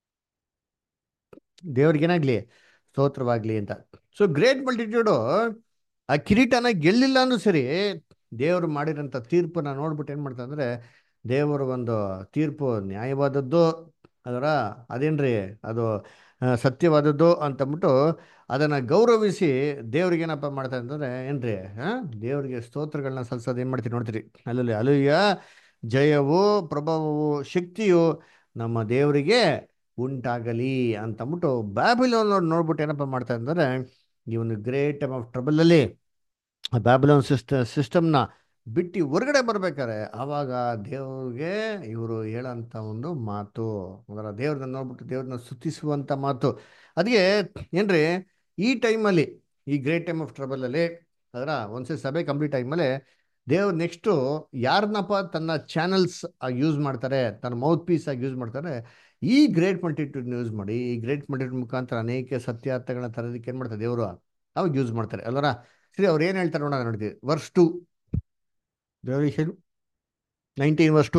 ದೇವ್ರಿಗೇನಾಗ್ಲಿ ಸ್ತೋತ್ರವಾಗ್ಲಿ ಅಂತ ಸೊ ಗ್ರೇಟ್ ಮಲ್ಟಿಟ್ಯೂಡು ಆ ಕಿರೀಟನ ಗೆಲ್ಲಿಲ್ಲ ಅಂದ್ರೂ ಸರಿ ದೇವರು ಮಾಡಿರೋಂಥ ತೀರ್ಪನ್ನ ನೋಡ್ಬಿಟ್ಟು ಏನು ಮಾಡ್ತಾರೆ ಅಂದರೆ ದೇವರ ಒಂದು ತೀರ್ಪು ನ್ಯಾಯವಾದದ್ದು ಅದರ ಅದೇನ್ರಿ ಅದು ಆ, ಸತ್ಯವಾದದ್ದು ಅಂತಂದ್ಬಿಟ್ಟು ಅದನ್ನು ಗೌರವಿಸಿ ದೇವ್ರಿಗೆ ಏನಪ್ಪ ಮಾಡ್ತಾರೆ ಅಂತಂದರೆ ಏನ್ರಿ ಹಾಂ ದೇವರಿಗೆ ಸ್ತೋತ್ರಗಳನ್ನ ಸಲ್ಲಿಸೋದು ಏನು ಮಾಡ್ತೀರಿ ನೋಡ್ತೀರಿ ಅಲ್ಲಲ್ಲಿ ಅಲುಯ್ಯ ಜಯವು ಪ್ರಭಾವವು ಶಕ್ತಿಯು ನಮ್ಮ ದೇವರಿಗೆ ಉಂಟಾಗಲಿ ಅಂತಂದ್ಬಿಟ್ಟು ಬ್ಯಾಬಿಲೋನ್ ನೋಡಿ ನೋಡ್ಬಿಟ್ಟು ಏನಪ್ಪ ಮಾಡ್ತಾರೆ ಅಂದರೆ ಈ ಒಂದು ಗ್ರೇಟ್ ಟೈಮ್ ಆಫ್ ಟ್ರಬಲಲ್ಲಿ ಬ್ಯಾಬಿಲೋನ್ ಸಿಸ್ಟ ಸಿಸ್ಟಮ್ನ ಬಿಟ್ಟು ಹೊರಗಡೆ ಬರ್ಬೇಕಾರೆ ಆವಾಗ ದೇವ್ರಿಗೆ ಇವರು ಹೇಳೋಂಥ ಒಂದು ಮಾತು ಅದರ ದೇವ್ರನ್ನ ನೋಡ್ಬಿಟ್ಟು ದೇವ್ರನ್ನ ಸ್ತುತಿಸುವಂಥ ಮಾತು ಅದಕ್ಕೆ ಏನ್ರಿ ಈ ಟೈಮಲ್ಲಿ ಈ ಗ್ರೇಟ್ ಟೈಮ್ ಆಫ್ ಟ್ರಬಲಲ್ಲಿ ಅದರ ಒಂದ್ಸರಿ ಸಭೆ ಕಂಪ್ಲೀಟ್ ಆದ್ಮೇಲೆ ದೇವ್ರು ನೆಕ್ಸ್ಟು ಯಾರನ್ನಪ್ಪ ತನ್ನ ಚಾನಲ್ಸ್ ಆಗಿ ಯೂಸ್ ಮಾಡ್ತಾರೆ ತನ್ನ ಮೌತ್ ಪೀಸ್ ಆಗಿ ಯೂಸ್ ಮಾಡ್ತಾರೆ ಈ ಗ್ರೇಟ್ ಮಲ್ಟಿಟ್ಯೂಡ್ ಯೂಸ್ ಮಾಡಿ ಈ ಗ್ರೇಟ್ ಮಲ್ಟಿಟ್ಯೂಡ್ ಮುಖಾಂತರ ಅನೇಕ ಸತ್ಯಾರ್ಥಗಳನ್ನ ತರೋದಕ್ಕೆ ಏನು ಮಾಡ್ತಾರೆ ದೇವರು ಅವಾಗ ಯೂಸ್ ಮಾಡ್ತಾರೆ ಅಲ್ವರ ಸರಿ ಅವ್ರು ಏನು ಹೇಳ್ತಾರೆ ನೋಡೋಣ ನೋಡ್ತೀವಿ verse two revolution nineteen verse two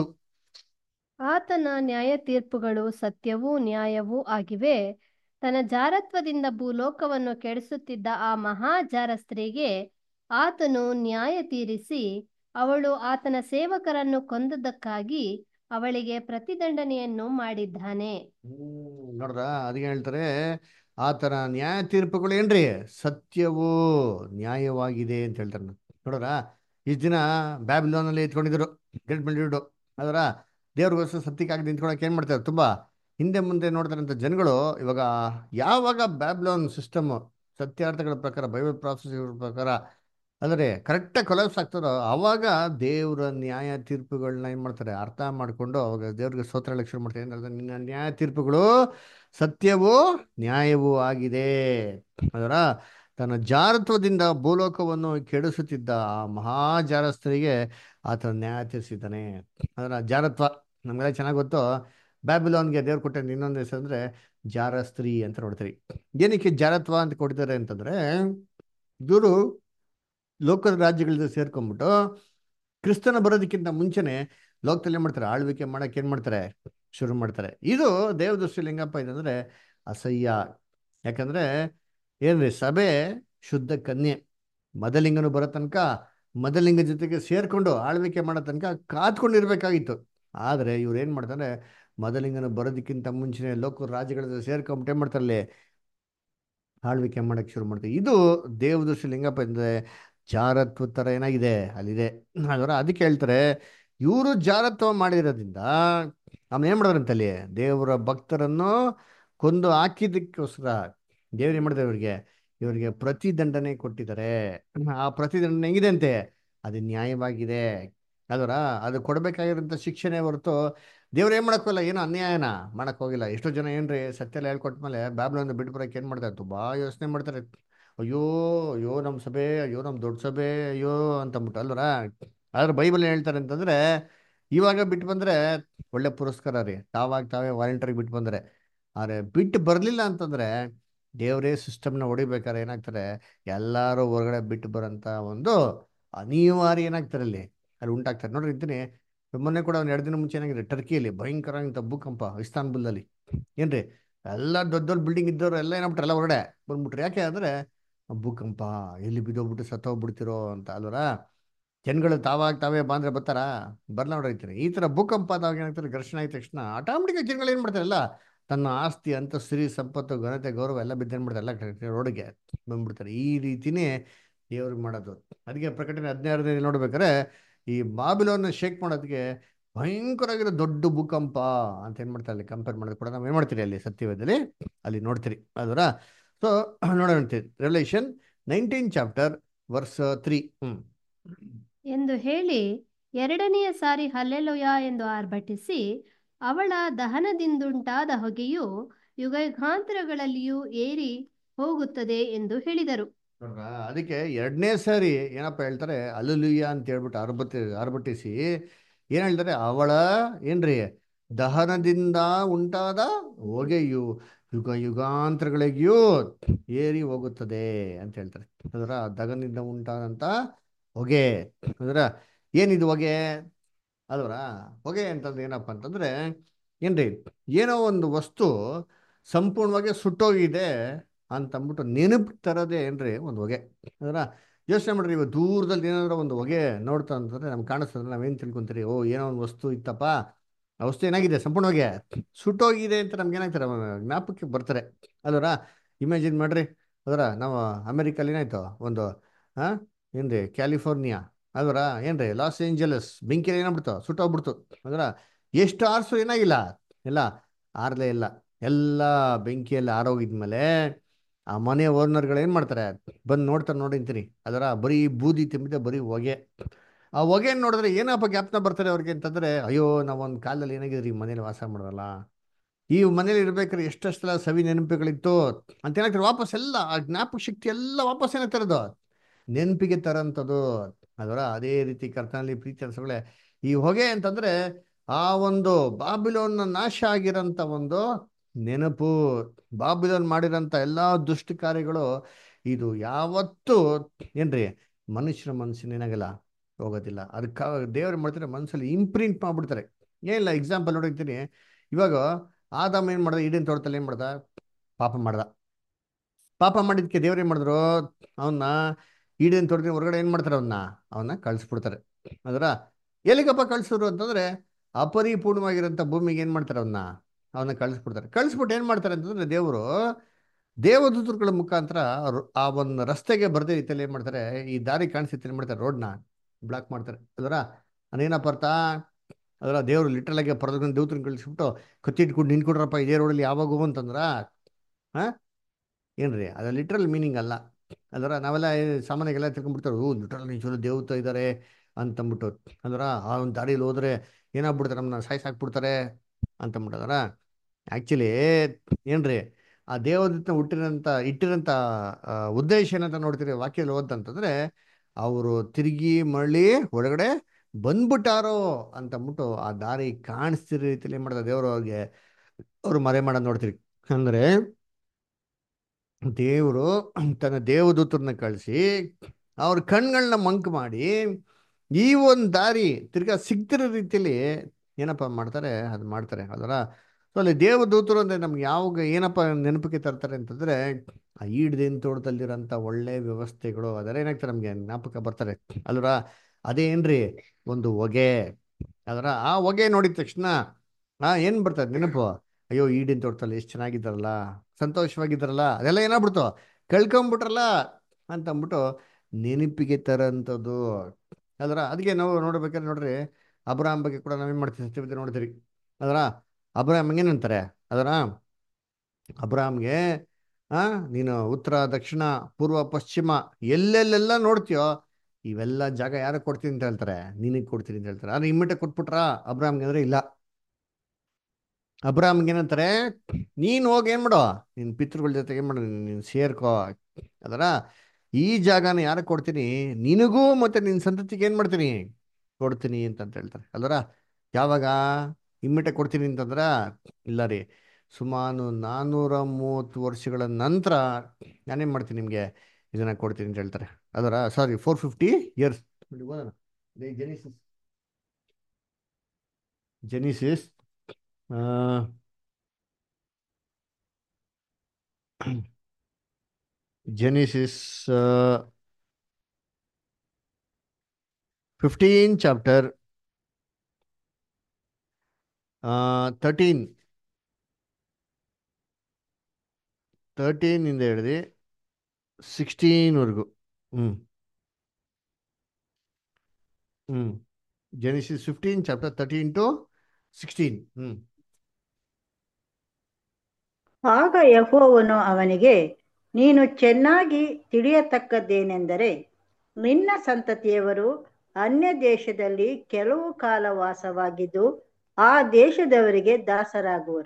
ಆತನ ನ್ಯಾಯ ತೀರ್ಪುಗಳು ಸತ್ಯವೂ ನ್ಯಾಯವೂ ಆಗಿವೆ ತನ್ನ ಜಾರತ್ವದಿಂದ ಭೂಲೋಕವನ್ನು ಕೆಡಿಸುತ್ತಿದ್ದ ಆ ಮಹಾ ಜಾರ ಸ್ತ್ರೀಗೆ ಆತನು ನ್ಯಾಯ ತೀರಿಸಿ ಅವಳು ಆತನ ಸೇವಕರನ್ನು ಕೊಂದದ್ದಕ್ಕಾಗಿ ಅವಳಿಗೆ ಪ್ರತಿದಂಡನೆಯನ್ನು ಮಾಡಿದ್ದಾನೆ ಹ್ಮ್ ನೋಡ್ರ ಅದಕ್ಕೆ ಹೇಳ್ತಾರೆ ಆತನ ನ್ಯಾಯ ತೀರ್ಪುಗಳು ಏನ್ರಿ ಸತ್ಯವೂ ನ್ಯಾಯವಾಗಿದೆ ಅಂತ ಹೇಳ್ತಾರೆ ನೋಡ್ರ ಇಷ್ಟು ದಿನ ಬ್ಯಾಬಿಲೋನಲ್ಲಿ ಎತ್ಕೊಂಡಿದ್ರು ಗ್ರೇಟ್ ಮಲ್ಟಿಟ್ಯೂಡ್ ಅದರ ದೇವ್ರಿಗೋಸ್ಕರ ಸತ್ಯಕ್ಕಾಗಿ ನಿಂತ್ಕೊಳಕ್ಕೆ ಏನು ಮಾಡ್ತಾರೆ ತುಂಬ ಹಿಂದೆ ಮುಂದೆ ನೋಡ್ತಾರಂಥ ಜನಗಳು ಇವಾಗ ಯಾವಾಗ ಬ್ಯಾಬ್ಲೋನ್ ಸಿಸ್ಟಮ್ ಸತ್ಯಾರ್ಥಗಳ ಪ್ರಕಾರ ಬೈಬಲ್ ಪ್ರಾಸೆಸ್ ಪ್ರಕಾರ ಅಂದರೆ ಕರೆಕ್ಟಾಗಿ ಕೊಲಾಪ್ಸ್ ಆಗ್ತದೋ ಆವಾಗ ದೇವರ ನ್ಯಾಯ ತೀರ್ಪುಗಳನ್ನ ಏನು ಮಾಡ್ತಾರೆ ಅರ್ಥ ಮಾಡಿಕೊಂಡು ಅವಾಗ ದೇವ್ರಿಗೆ ಸ್ತೋತ್ರ ಲಕ್ಷಣ ಮಾಡ್ತಾರೆ ಏನಂದ್ರೆ ನಿನ್ನ ನ್ಯಾಯ ತೀರ್ಪುಗಳು ಸತ್ಯವೂ ನ್ಯಾಯವೂ ಆಗಿದೆ ಅದರ ತನ್ನ ಜಾರತ್ವದಿಂದ ಭೂಲೋಕವನ್ನು ಕೆಡಿಸುತ್ತಿದ್ದ ಆ ಮಹಾಜಾರಸ್ಥರಿಗೆ ಆತನ ನ್ಯಾಯ ತೀರಿಸಿದ್ದಾನೆ ಅದರ ಜಾರತ್ವ ನಮಗೆಲ್ಲ ಚೆನ್ನಾಗಿ ಗೊತ್ತು ಬ್ಯಾಬಿಲೋನ್ಗೆ ದೇವ್ರು ಕೊಟ್ಟ ಇನ್ನೊಂದು ಹೆಸರು ಅಂದರೆ ಜಾರಸ್ತ್ರೀ ಅಂತ ನೋಡ್ತೀವಿ ಏನಕ್ಕೆ ಜಾರತ್ವ ಅಂತ ಕೊಡ್ತಾರೆ ಅಂತಂದರೆ ಇವರು ಲೋಕದ ರಾಜ್ಯಗಳಿಂದ ಸೇರ್ಕೊಂಡ್ಬಿಟ್ಟು ಕ್ರಿಸ್ತನ ಬರೋದಕ್ಕಿಂತ ಮುಂಚೆನೆ ಲೋಕದಲ್ಲಿ ಏನ್ ಮಾಡ್ತಾರೆ ಆಳ್ವಿಕೆ ಮಾಡಕ್ಕೆ ಏನ್ ಮಾಡ್ತಾರೆ ಶುರು ಮಾಡ್ತಾರೆ ಇದು ದೇವದೃಷ್ಟಿಯಲ್ಲಿ ಹೆಂಗಪ್ಪ ಇದಂದ್ರೆ ಅಸಹ್ಯ ಯಾಕಂದ್ರೆ ಏನ್ರಿ ಸಭೆ ಶುದ್ಧ ಕನ್ಯೆ ಮದಲಿಂಗನು ಬರೋ ತನಕ ಮದಲಿಂಗ ಜೊತೆಗೆ ಸೇರ್ಕೊಂಡು ಆಳ್ವಿಕೆ ಮಾಡೋ ತನಕ ಕಾತ್ಕೊಂಡಿರ್ಬೇಕಾಗಿತ್ತು ಆದರೆ ಇವ್ರು ಏನ್ ಮಾಡ್ತಾರೆ ಮದಲಿಂಗನು ಬರೋದಕ್ಕಿಂತ ಮುಂಚೆನೆ ಲೋಕ ರಾಜ್ಯಗಳ ಸೇರ್ಕೊಂಬಿಟ್ಟು ಏನ್ ಮಾಡ್ತಾರೆ ಅಲ್ಲಿ ಆಳ್ವಿಕೆ ಮಾಡಕ್ಕೆ ಶುರು ಮಾಡ್ತಾರೆ ಇದು ದೇವದೃಷ್ಟಿಯಲ್ಲಿ ಹೆಂಗಪ್ಪ ಅಂದ್ರೆ ಜಾರತ್ವ ಥರ ಏನಾಗಿದೆ ಅಲ್ಲಿದೆ ಅದರ ಅದಕ್ಕೆ ಹೇಳ್ತಾರೆ ಇವರು ಜಾರತ್ವ ಮಾಡಿರೋದ್ರಿಂದ ಆಮೇಲೆ ಏನು ಮಾಡಿದ್ರಂತೆ ಅಲ್ಲಿ ದೇವರ ಭಕ್ತರನ್ನು ಕೊಂದು ಹಾಕಿದ್ದಕ್ಕೋಸ್ಕರ ದೇವ್ರು ಏನು ಮಾಡಿದ್ರೆ ಇವರಿಗೆ ಇವರಿಗೆ ಪ್ರತಿದಂಡನೆ ಕೊಟ್ಟಿದ್ದಾರೆ ಆ ಪ್ರತಿದಂಡನೆ ಹೆಂಗಿದೆ ಅಂತೆ ಅದು ನ್ಯಾಯವಾಗಿದೆ ಅದರ ಅದು ಕೊಡಬೇಕಾಗಿರೋಂಥ ಶಿಕ್ಷಣೆ ಹೊರತು ದೇವ್ರು ಏನು ಮಾಡೋಕ್ಕೋಲ್ಲ ಏನೋ ಅನ್ಯಾಯನ ಮಾಡಕ್ ಹೋಗಿಲ್ಲ ಎಷ್ಟೋ ಜನ ಏನ್ರಿ ಸತ್ಯ ಎಲ್ಲ ಹೇಳ್ಕೊಟ್ಮೇಲೆ ಬ್ಯಾಬ್ಲೊಂದು ಬಿಟ್ಟು ಬರೋಕೆ ಏನು ಮಾಡ್ತಾರೆ ತುಂಬ ಯೋಚನೆ ಮಾಡ್ತಾರೆ ಅಯ್ಯೋ ಅಯ್ಯೋ ನಮ್ಮ ಸಭೆ ಅಯ್ಯೋ ನಮ್ಮ ದೊಡ್ಡ ಸಭೆ ಅಯ್ಯೋ ಅಂತಂದ್ಬಿಟ್ಟು ಅಲ್ವರ ಆದ್ರೆ ಬೈಬಲ್ ಏನ್ ಹೇಳ್ತಾರೆ ಅಂತಂದ್ರೆ ಇವಾಗ ಬಿಟ್ಟು ಬಂದ್ರೆ ಒಳ್ಳೆ ಪುರಸ್ಕಾರ ರೀ ತಾವಾಗ ತಾವೇ ವಾಲಂಟರಿಗೆ ಬಿಟ್ಟು ಬಂದ್ರೆ ಆದರೆ ಬಿಟ್ಟು ಬರಲಿಲ್ಲ ಅಂತಂದ್ರೆ ದೇವರೇ ಸಿಸ್ಟಮ್ನ ಹೊಡಿಬೇಕಾದ್ರೆ ಏನಾಗ್ತಾರೆ ಎಲ್ಲರೂ ಹೊರಗಡೆ ಬಿಟ್ಟು ಬರೋಂಥ ಒಂದು ಅನಿವಾರ್ಯ ಏನಾಗ್ತಾರೆ ಅಲ್ಲಿ ಅಲ್ಲಿ ಉಂಟಾಗ್ತಾರೆ ನೋಡ್ರಿ ಇದ್ದೀನಿ ಮೊನ್ನೆ ಕೂಡ ಒಂದು ಎರಡು ದಿನ ಮುಂಚೆ ಏನಾಗಿದೆ ಟರ್ಕಿಯಲ್ಲಿ ಭಯಂಕರ ಅಂತ ಭೂಕಂಪ ಇಸ್ತಾನ್ಬುಲ್ನಲ್ಲಿ ಏನ್ರಿ ಎಲ್ಲ ದೊಡ್ಡ ದೊಡ್ಡ ಬಿಲ್ಡಿಂಗ್ ಇದ್ದವರು ಎಲ್ಲ ಏನಾಗ್ಬಿಟ್ರೆ ಎಲ್ಲ ಹೊರಗಡೆ ಬಂದ್ಬಿಟ್ರು ಯಾಕೆ ಅಂದರೆ ಭೂಕಂಪ ಎಲ್ಲಿ ಬಿದ್ದೋಗ್ಬಿಟ್ಟು ಸತ್ತೋಗ್ಬಿಡ್ತಿರೋ ಅಂತ ಅಲ್ವರ ಜನಗಳು ತಾವಾಗ ತಾವೇ ಬಾಂದ್ರೆ ಬರ್ತಾರ ಬರ್ಲ ನೋಡಿರ್ತೀನಿ ಈ ಥರ ಭೂಕಂಪ ಆದಾಗ ಏನಾಗ್ತಾರೆ ಘರ್ಷಣೆ ಆದ ತಕ್ಷಣ ಆಟೋಮೆಟಿಕ್ ಜನಗಳು ಏನು ಮಾಡ್ತಾರಲ್ಲ ತನ್ನ ಆಸ್ತಿ ಅಂತ ಸಿರಿ ಸಂಪತ್ತು ಘನತೆ ಗೌರವ ಎಲ್ಲ ಬಿದ್ದೇನು ಮಾಡ್ತಾರೆ ಎಲ್ಲ ರೋಡ್ಗೆ ಬಂದ್ಬಿಡ್ತಾರೆ ಈ ರೀತಿನೇ ದೇವ್ರಿಗೆ ಮಾಡೋದು ಅದಕ್ಕೆ ಪ್ರಕಟಣೆ ಹದಿನಾರನೇ ನೋಡ್ಬೇಕಾದ್ರೆ ಈ ಬಾಬಿಲೋನ್ನ ಶೇಕ್ ಮಾಡೋದಕ್ಕೆ ಭಯಂಕರವಾಗಿರೋ ದೊಡ್ಡ ಭೂಕಂಪ ಅಂತ ಏನು ಮಾಡ್ತಾರೆ ಅಲ್ಲಿ ಕಂಪೇರ್ ಮಾಡೋದು ಕೂಡ ನಾವು ಏನು ಮಾಡ್ತೀರಿ ಅಲ್ಲಿ ಸತ್ಯವೇದದಲ್ಲಿ ಅಲ್ಲಿ ನೋಡ್ತೀರಿ ಅದರ ಸೊ ನೋಡೋಣ revelation nineteen chapter verse three ಹ್ಞೂ ಎಂದು ಹೇಳಿ ಎರಡನೆಯ ಸಾರಿ ಹಲ್ಲೆಲುಯ ಎಂದು ಆರ್ಭಟಿಸಿ ಅವಳ ದಹನದಿಂದುಂಟಾದ ಹೊಗೆಯು ಯುಗಯುಗಾಂತರಗಳಲ್ಲಿಯೂ ಏರಿ ಹೋಗುತ್ತದೆ ಎಂದು ಹೇಳಿದರು ನೋಡ್ರಾ ಅದಕ್ಕೆ ಎರಡನೇ ಸಾರಿ ಏನಪ್ಪ ಹೇಳ್ತಾರೆ ಅಲ್ಲುಲುಯ್ಯ ಅಂತ ಹೇಳ್ಬಿಟ್ಟು ಆರ್ಭಟಿ ಆರ್ಭಟಿಸಿ ಏನು ಹೇಳ್ತಾರೆ ಅವಳ ಏನ್ರಿ ದಹನದಿಂದ ಉಂಟಾದ ಹೊಗೆಯು ಯುಗ ಯುಗಾಂತರಗಳಿಗೂ ಏರಿ ಹೋಗುತ್ತದೆ ಅಂತ ಹೇಳ್ತಾರೆ ಅದರ ದಹನದಿಂದ ಉಂಟಾದಂಥ ಹೊಗೆ ಅದರ ಏನಿದು ಹೊಗೆ ಅಲ್ವರ ಹೊಗೆ ಅಂತಂದ್ರೆ ಏನಪ್ಪ ಅಂತಂದ್ರೆ ಏನ್ರಿ ಏನೋ ಒಂದು ವಸ್ತು ಸಂಪೂರ್ಣವಾಗಿ ಸುಟ್ಟೋಗಿದೆ ಅಂತಂದ್ಬಿಟ್ಟು ನೆನಪು ತರದೇ ಏನ್ರಿ ಒಂದು ಹೊಗೆ ಅದರ ಯೋಚನೆ ಮಾಡ್ರಿ ಇವಾಗ ದೂರದಲ್ಲಿ ಏನಾದ್ರು ಒಂದು ಹೊಗೆ ನೋಡ್ತಾ ಅಂತಂದ್ರೆ ನಮ್ಗೆ ಕಾಣಿಸ್ತದೆ ನಾವೇನು ತಿಳ್ಕೊಂತೀರಿ ಓ ಏನೋ ಒಂದು ವಸ್ತು ಇತ್ತಪ್ಪ ಆ ವಸ್ತು ಏನಾಗಿದೆ ಸಂಪೂರ್ಣವಾಗಿ ಸುಟ್ಟೋಗಿದೆ ಅಂತ ನಮ್ಗೆ ಏನಾಗ್ತಾರೆ ಜ್ಞಾಪಕಕ್ಕೆ ಬರ್ತಾರೆ ಅದರ ಇಮ್ಯಾಜಿನ್ ಮಾಡ್ರಿ ಅದರ ನಾವು ಅಮೆರಿಕಲ್ಲಿ ಏನಾಯ್ತು ಒಂದು ಹಾಂ ಏನ್ರಿ ಕ್ಯಾಲಿಫೋರ್ನಿಯಾ ಅದರ ಏನ್ರಿ ಲಾಸ್ ಏಂಜಲಸ್ ಬೆಂಕಿಯಲ್ಲಿ ಏನಾಗ್ಬಿಡ್ತು ಸುಟ್ಟೋಗ್ಬಿಡ್ತು ಅದರ ಎಷ್ಟು ಆರ್ಸು ಏನಾಗಿಲ್ಲ ಎಲ್ಲ ಆರಲೇ ಇಲ್ಲ ಎಲ್ಲ ಬೆಂಕಿಯಲ್ಲಿ ಆರೋಗಿದ್ಮೇಲೆ ಆ ಮನೆ ಓನರ್ಗಳು ಏನು ಮಾಡ್ತಾರೆ ಬಂದು ನೋಡ್ತಾರೆ ನೋಡಿಂತೀನಿ ಅದರ ಬರೀ ಬೂದಿ ತುಂಬಿದೆ ಬರೀ ಹೊಗೆ ಆ ಹೊಗೆ ನೋಡಿದ್ರೆ ಏನಪ್ಪ ಜ್ಞಾಪನ ಬರ್ತಾರೆ ಅವ್ರಿಗೆ ಅಂತಂದ್ರೆ ಅಯ್ಯೋ ನಾವೊಂದು ಕಾಲದಲ್ಲಿ ಏನಾಗಿದ್ರಿ ಈ ಮನೇಲಿ ವಾಸ ಮಾಡೋದಲ್ಲ ಈ ಮನೇಲಿ ಇರ್ಬೇಕಾದ್ರೆ ಎಷ್ಟೆಷ್ಟೆಲ್ಲ ಸವಿ ನೆನಪುಗಳಿತ್ತು ಅಂತ ಏನಾಗ್ತಾರೆ ವಾಪಸ್ ಎಲ್ಲ ಆ ಜ್ಞಾಪಕ ಶಕ್ತಿ ಎಲ್ಲ ವಾಪಸ್ ಏನಾಗ್ತಿರೋದು ನೆನಪಿಗೆ ತರಂಥದ್ದು ಅದರ ಅದೇ ರೀತಿ ಕರ್ತನಲ್ಲಿ ಪ್ರೀತಿ ಅನ್ಸಗಳೇ ಈ ಹೊಗೆ ಅಂತಂದ್ರೆ ಆ ಒಂದು ಬಾಬಿಲೋನ್ನ ನಾಶ ಆಗಿರೋಂಥ ಒಂದು ನೆನಪು ಬಾಬಿಲೋನ್ ಮಾಡಿರೋಂಥ ಎಲ್ಲ ದುಷ್ಟ ಕಾರ್ಯಗಳು ಇದು ಯಾವತ್ತೂ ಏನ್ರಿ ಮನುಷ್ಯನ ಮನಸ್ಸಿನ ಏನಾಗಲ್ಲ ಹೋಗೋದಿಲ್ಲ ಅದಕ್ಕೆ ದೇವ್ರು ಮಾಡ್ತಾರೆ ಮನಸ್ಸಲ್ಲಿ ಇಂಪ್ರಿಂಟ್ ಮಾಡ್ಬಿಡ್ತಾರೆ ಏನಿಲ್ಲ ಎಕ್ಸಾಂಪಲ್ ನೋಡಿರ್ತೀನಿ ಇವಾಗ ಆದಾಮ ಏನು ಮಾಡ್ದ ಈಡೇನ್ ತೋಟದಲ್ಲಿ ಏನು ಮಾಡ್ದ ಪಾಪ ಮಾಡ್ದ ಪಾಪ ಮಾಡಿದ್ಕೆ ದೇವ್ರು ಏನು ಮಾಡಿದ್ರು ಅವನ್ನ ಈಡೇನ್ ತೋಟದಿಂದ ಹೊರಗಡೆ ಏನು ಮಾಡ್ತಾರೆ ಅವನ್ನ ಅವನ್ನ ಕಳಿಸ್ಬಿಡ್ತಾರೆ ಅದರ ಎಲ್ಲಿಗಪ್ಪ ಕಳಿಸಿದ್ರು ಅಂತಂದ್ರೆ ಅಪರಿಪೂರ್ಣವಾಗಿರೋಂಥ ಭೂಮಿಗೆ ಏನು ಮಾಡ್ತಾರೆ ಅವನ್ನ ಅವನ್ನ ಕಳಿಸ್ಬಿಡ್ತಾರೆ ಕಳಿಸ್ಬಿಟ್ಟು ಏನು ಮಾಡ್ತಾರೆ ಅಂತಂದ್ರೆ ದೇವರು ದೇವದೂತರುಗಳ ಮುಖಾಂತರ ರು- ಆ ಒಂದು ರಸ್ತೆಗೆ ಬರದೇ ರೀತಿಯಲ್ಲಿ ಏನು ಮಾಡ್ತಾರೆ ಈ ದಾರಿ ಕಾಣಿಸುತ್ತೆ ಏನು ಮಾಡ್ತಾರೆ ರೋಡ್ನ ಬ್ಲಾಕ್ ಮಾಡ್ತಾರೆ ಅದರ ಅದೇನಪ್ಪ ಅರ್ಥ ಅದರ ದೇವರು ಲಿಟ್ರಲ್ ಆಗಿ ಪರದಕೊಂಡು ದೇವತ್ರನ್ನ ಕಳಿಸ್ಬಿಟ್ಟು ಕತ್ತಿ ಇಟ್ಕೊಂಡು ನಿಂತ್ಕೊಡ್ರಪ್ಪ ಇದೇ ರೋಡಲ್ಲಿ ಯಾವಾಗ ಅಂತಂದ್ರ ಹಾ ಏನ್ರಿ ಅದು ಲಿಟ್ರಲ್ ಮೀನಿಂಗ್ ಅಲ್ಲ ಅದರ ನಾವೆಲ್ಲ ಸಾಮಾನ್ಯಗೆಲ್ಲ ತಿಳ್ಕೊಂಡ್ಬಿಡ್ತಾರೆ ಓ ಲಿಟ್ರಲ್ ನಿಜವಲ್ಲೂ ದೇವತ ಇದ್ದಾರೆ ಅಂತಂದ್ಬಿಟ್ಟು ಅದರ ಆ ಒಂದು ದಾರಿಯಲ್ಲಿ ಹೋದ್ರೆ ಏನಾಗ್ಬಿಡ್ತಾರೆ ನಮ್ಮನ್ನ ಸಾಯಿಸಾಕ್ಬಿಡ್ತಾರೆ ಅಂತಂದ್ಬಿಟ್ಟದರ ಆ್ಯಕ್ಚುಲಿ ಏನ್ರಿ ಆ ದೇವದತ್ತ ಹುಟ್ಟಿರೋಂಥ ಇಟ್ಟಿರೋಂಥ ಆ, ಉದ್ದೇಶ ಏನಂತ ನೋಡ್ತೀರಿ ವಾಕ್ಯಲ್ಲಿ ಓದಂತಂದ್ರೆ ಅವರು ತಿರುಗಿ ಮರಳಿ ಒಳಗಡೆ ಬಂದ್ಬಿಟ್ಟಾರೋ ಅಂತಂದ್ಬಿಟ್ಟು ಆ ದಾರಿ ಕಾಣಿಸ್ತಿರೋ ರೀತಿಯಲ್ಲಿ ಏನು ಮಾಡ್ತಾರೆ ದೇವರು ಅವ್ರಿಗೆ ಅವ್ರು ಮರೆ ಮಾಡೋದು ನೋಡ್ತೀರಿ ಅಂದ್ರೆ ದೇವರು ತನ್ನ ದೇವದೂತರನ್ನ ಕಳಿಸಿ ಅವ್ರ ಕಣ್ಗಳನ್ನ ಮಂಕ್ ಮಾಡಿ ಈ ಒಂದು ದಾರಿ ತಿರ್ಗಾ ಸಿಗ್ತಿರೋ ರೀತಿಯಲ್ಲಿ ಏನಪ್ಪ ಮಾಡ್ತಾರೆ ಅದು ಮಾಡ್ತಾರೆ ಅದರ ಸೊ ಅಲ್ಲಿ ದೇವದೂತರು ಅಂದರೆ ನಮ್ಗೆ ಯಾವಾಗ ಏನಪ್ಪ ನೆನಪಿಗೆ ತರ್ತಾರೆ ಅಂತಂದರೆ ಆ ಈಡ್ದೇನ್ ತೋಟದಲ್ಲಿರೋಂಥ ಒಳ್ಳೆ ವ್ಯವಸ್ಥೆಗಳು ಅದರ ಏನಾಗ್ತಾರೆ ನಮಗೆ ಜ್ಞಾಪಕ ಬರ್ತಾರೆ ಅಲ್ವರ ಅದೇನ್ರಿ ಒಂದು ಹೊಗೆ ಅದರ ಆ ಹೊಗೆ ನೋಡಿದ ತಕ್ಷಣ ಆ ಏನು ಬರ್ತದೆ ನೆನಪು ಅಯ್ಯೋ ಈಡಿನ ತೋಟದಲ್ಲಿ ಎಷ್ಟು ಚೆನ್ನಾಗಿದ್ದಾರಲ್ಲ ಸಂತೋಷವಾಗಿದ್ದಾರಲ್ಲ ಅದೆಲ್ಲ ಏನಾಗ್ಬಿಡ್ತು ಕಳ್ಕೊಂಬಿಟ್ರಲ್ಲ ಅಂತ ಅಂದ್ಬಿಟ್ಟು ನೆನಪಿಗೆ ತರೋಂಥದ್ದು ಅದರ ಅದಕ್ಕೆ ನಾವು ನೋಡ್ಬೇಕಾದ್ರೆ ನೋಡ್ರಿ ಅಬ್ರಾಮ್ ಬಗ್ಗೆ ಕೂಡ ನಾವೇನು ಮಾಡ್ತೀವಿ ಸತ್ಯವತಿ ನೋಡ್ತೀರಿ ಅದರ ಅಬ್ರಾಮ್ ಏನಂತಾರೆ ಅದರ ಅಬ್ರಾಮ್ಗೆ ಆ ನೀನು ಉತ್ತರ ದಕ್ಷಿಣ ಪೂರ್ವ ಪಶ್ಚಿಮ ಎಲ್ಲೆಲ್ಲೆಲ್ಲ ನೋಡ್ತೀಯೋ ಇವೆಲ್ಲ ಜಾಗ ಯಾರಿಗೆ ಕೊಡ್ತೀನಿ ಅಂತ ಹೇಳ್ತಾರೆ ನಿನಗೆ ಕೊಡ್ತೀನಿ ಅಂತ ಹೇಳ್ತಾರೆ ಆದ್ರೆ ಇಮ್ಮಿಟ ಕೊಟ್ಬಿಟ್ರಾ ಅಬ್ರಾಮ್ಗೆ ಅಂದ್ರೆ ಇಲ್ಲ ಅಬ್ರಾಮ್ಗೆ ಏನಂತಾರೆ ನೀನು ಹೋಗಿ ಏನು ಮಾಡೋ ನಿನ್ನ ಪಿತೃಗಳ ಜೊತೆಗೆ ಏನು ಮಾಡು ನೀನು ಸೇರ್ಕೋ ಅದರ ಈ ಜಾಗನ ಯಾರಿಗೆ ಕೊಡ್ತೀನಿ ನಿನಗೂ ಮತ್ತೆ ನಿನ್ನ ಸಂತತಿಗೆ ಏನು ಮಾಡ್ತೀನಿ ಕೊಡ್ತೀನಿ ಅಂತಂತ ಹೇಳ್ತಾರೆ ಅಲ್ವರ ಯಾವಾಗ ಇಮ್ಮಿಟ ಕೊಡ್ತೀನಿ ಅಂತಂದ್ರ ಇಲ್ಲ ರೀ ಸುಮಾರು ನಾನ್ನೂರ ಮೂವತ್ತು ವರ್ಷಗಳ ನಂತರ ನಾನೇನು ಮಾಡ್ತೀನಿ ನಿಮಗೆ ಇದನ್ನ ಕೊಡ್ತೀನಿ ಅಂತ ಹೇಳ್ತಾರೆ ಅದರ ಸಾರಿ ಫೋರ್ ಫಿಫ್ಟಿ ಇಯರ್ಸ್ ಓದೋಣ Genesis Genesis Genesis fifteen chapter thirteen ತರ್ಟೀನಿಂದ ಹಿಡಿದು ಸಿಕ್ಸ್ಟೀನ್ವರೆಗೂ ಹ್ಞೂ ಹ್ಞೂ Genesis fifteen chapter thirteen to sixteen ಹ್ಞೂ ಆಗ ಯೆಹೋವನು ಅವನಿಗೆ ನೀನು ಚೆನ್ನಾಗಿ ತಿಳಿಯತಕ್ಕದ್ದೇನೆಂದರೆ ನಿನ್ನ ಸಂತತಿಯವರು ಅನ್ಯ ದೇಶದಲ್ಲಿ ಕೆಲವು ಕಾಲ ವಾಸವಾಗಿದ್ದು ಆ ದೇಶದವರಿಗೆ ದಾಸರಾಗುವರು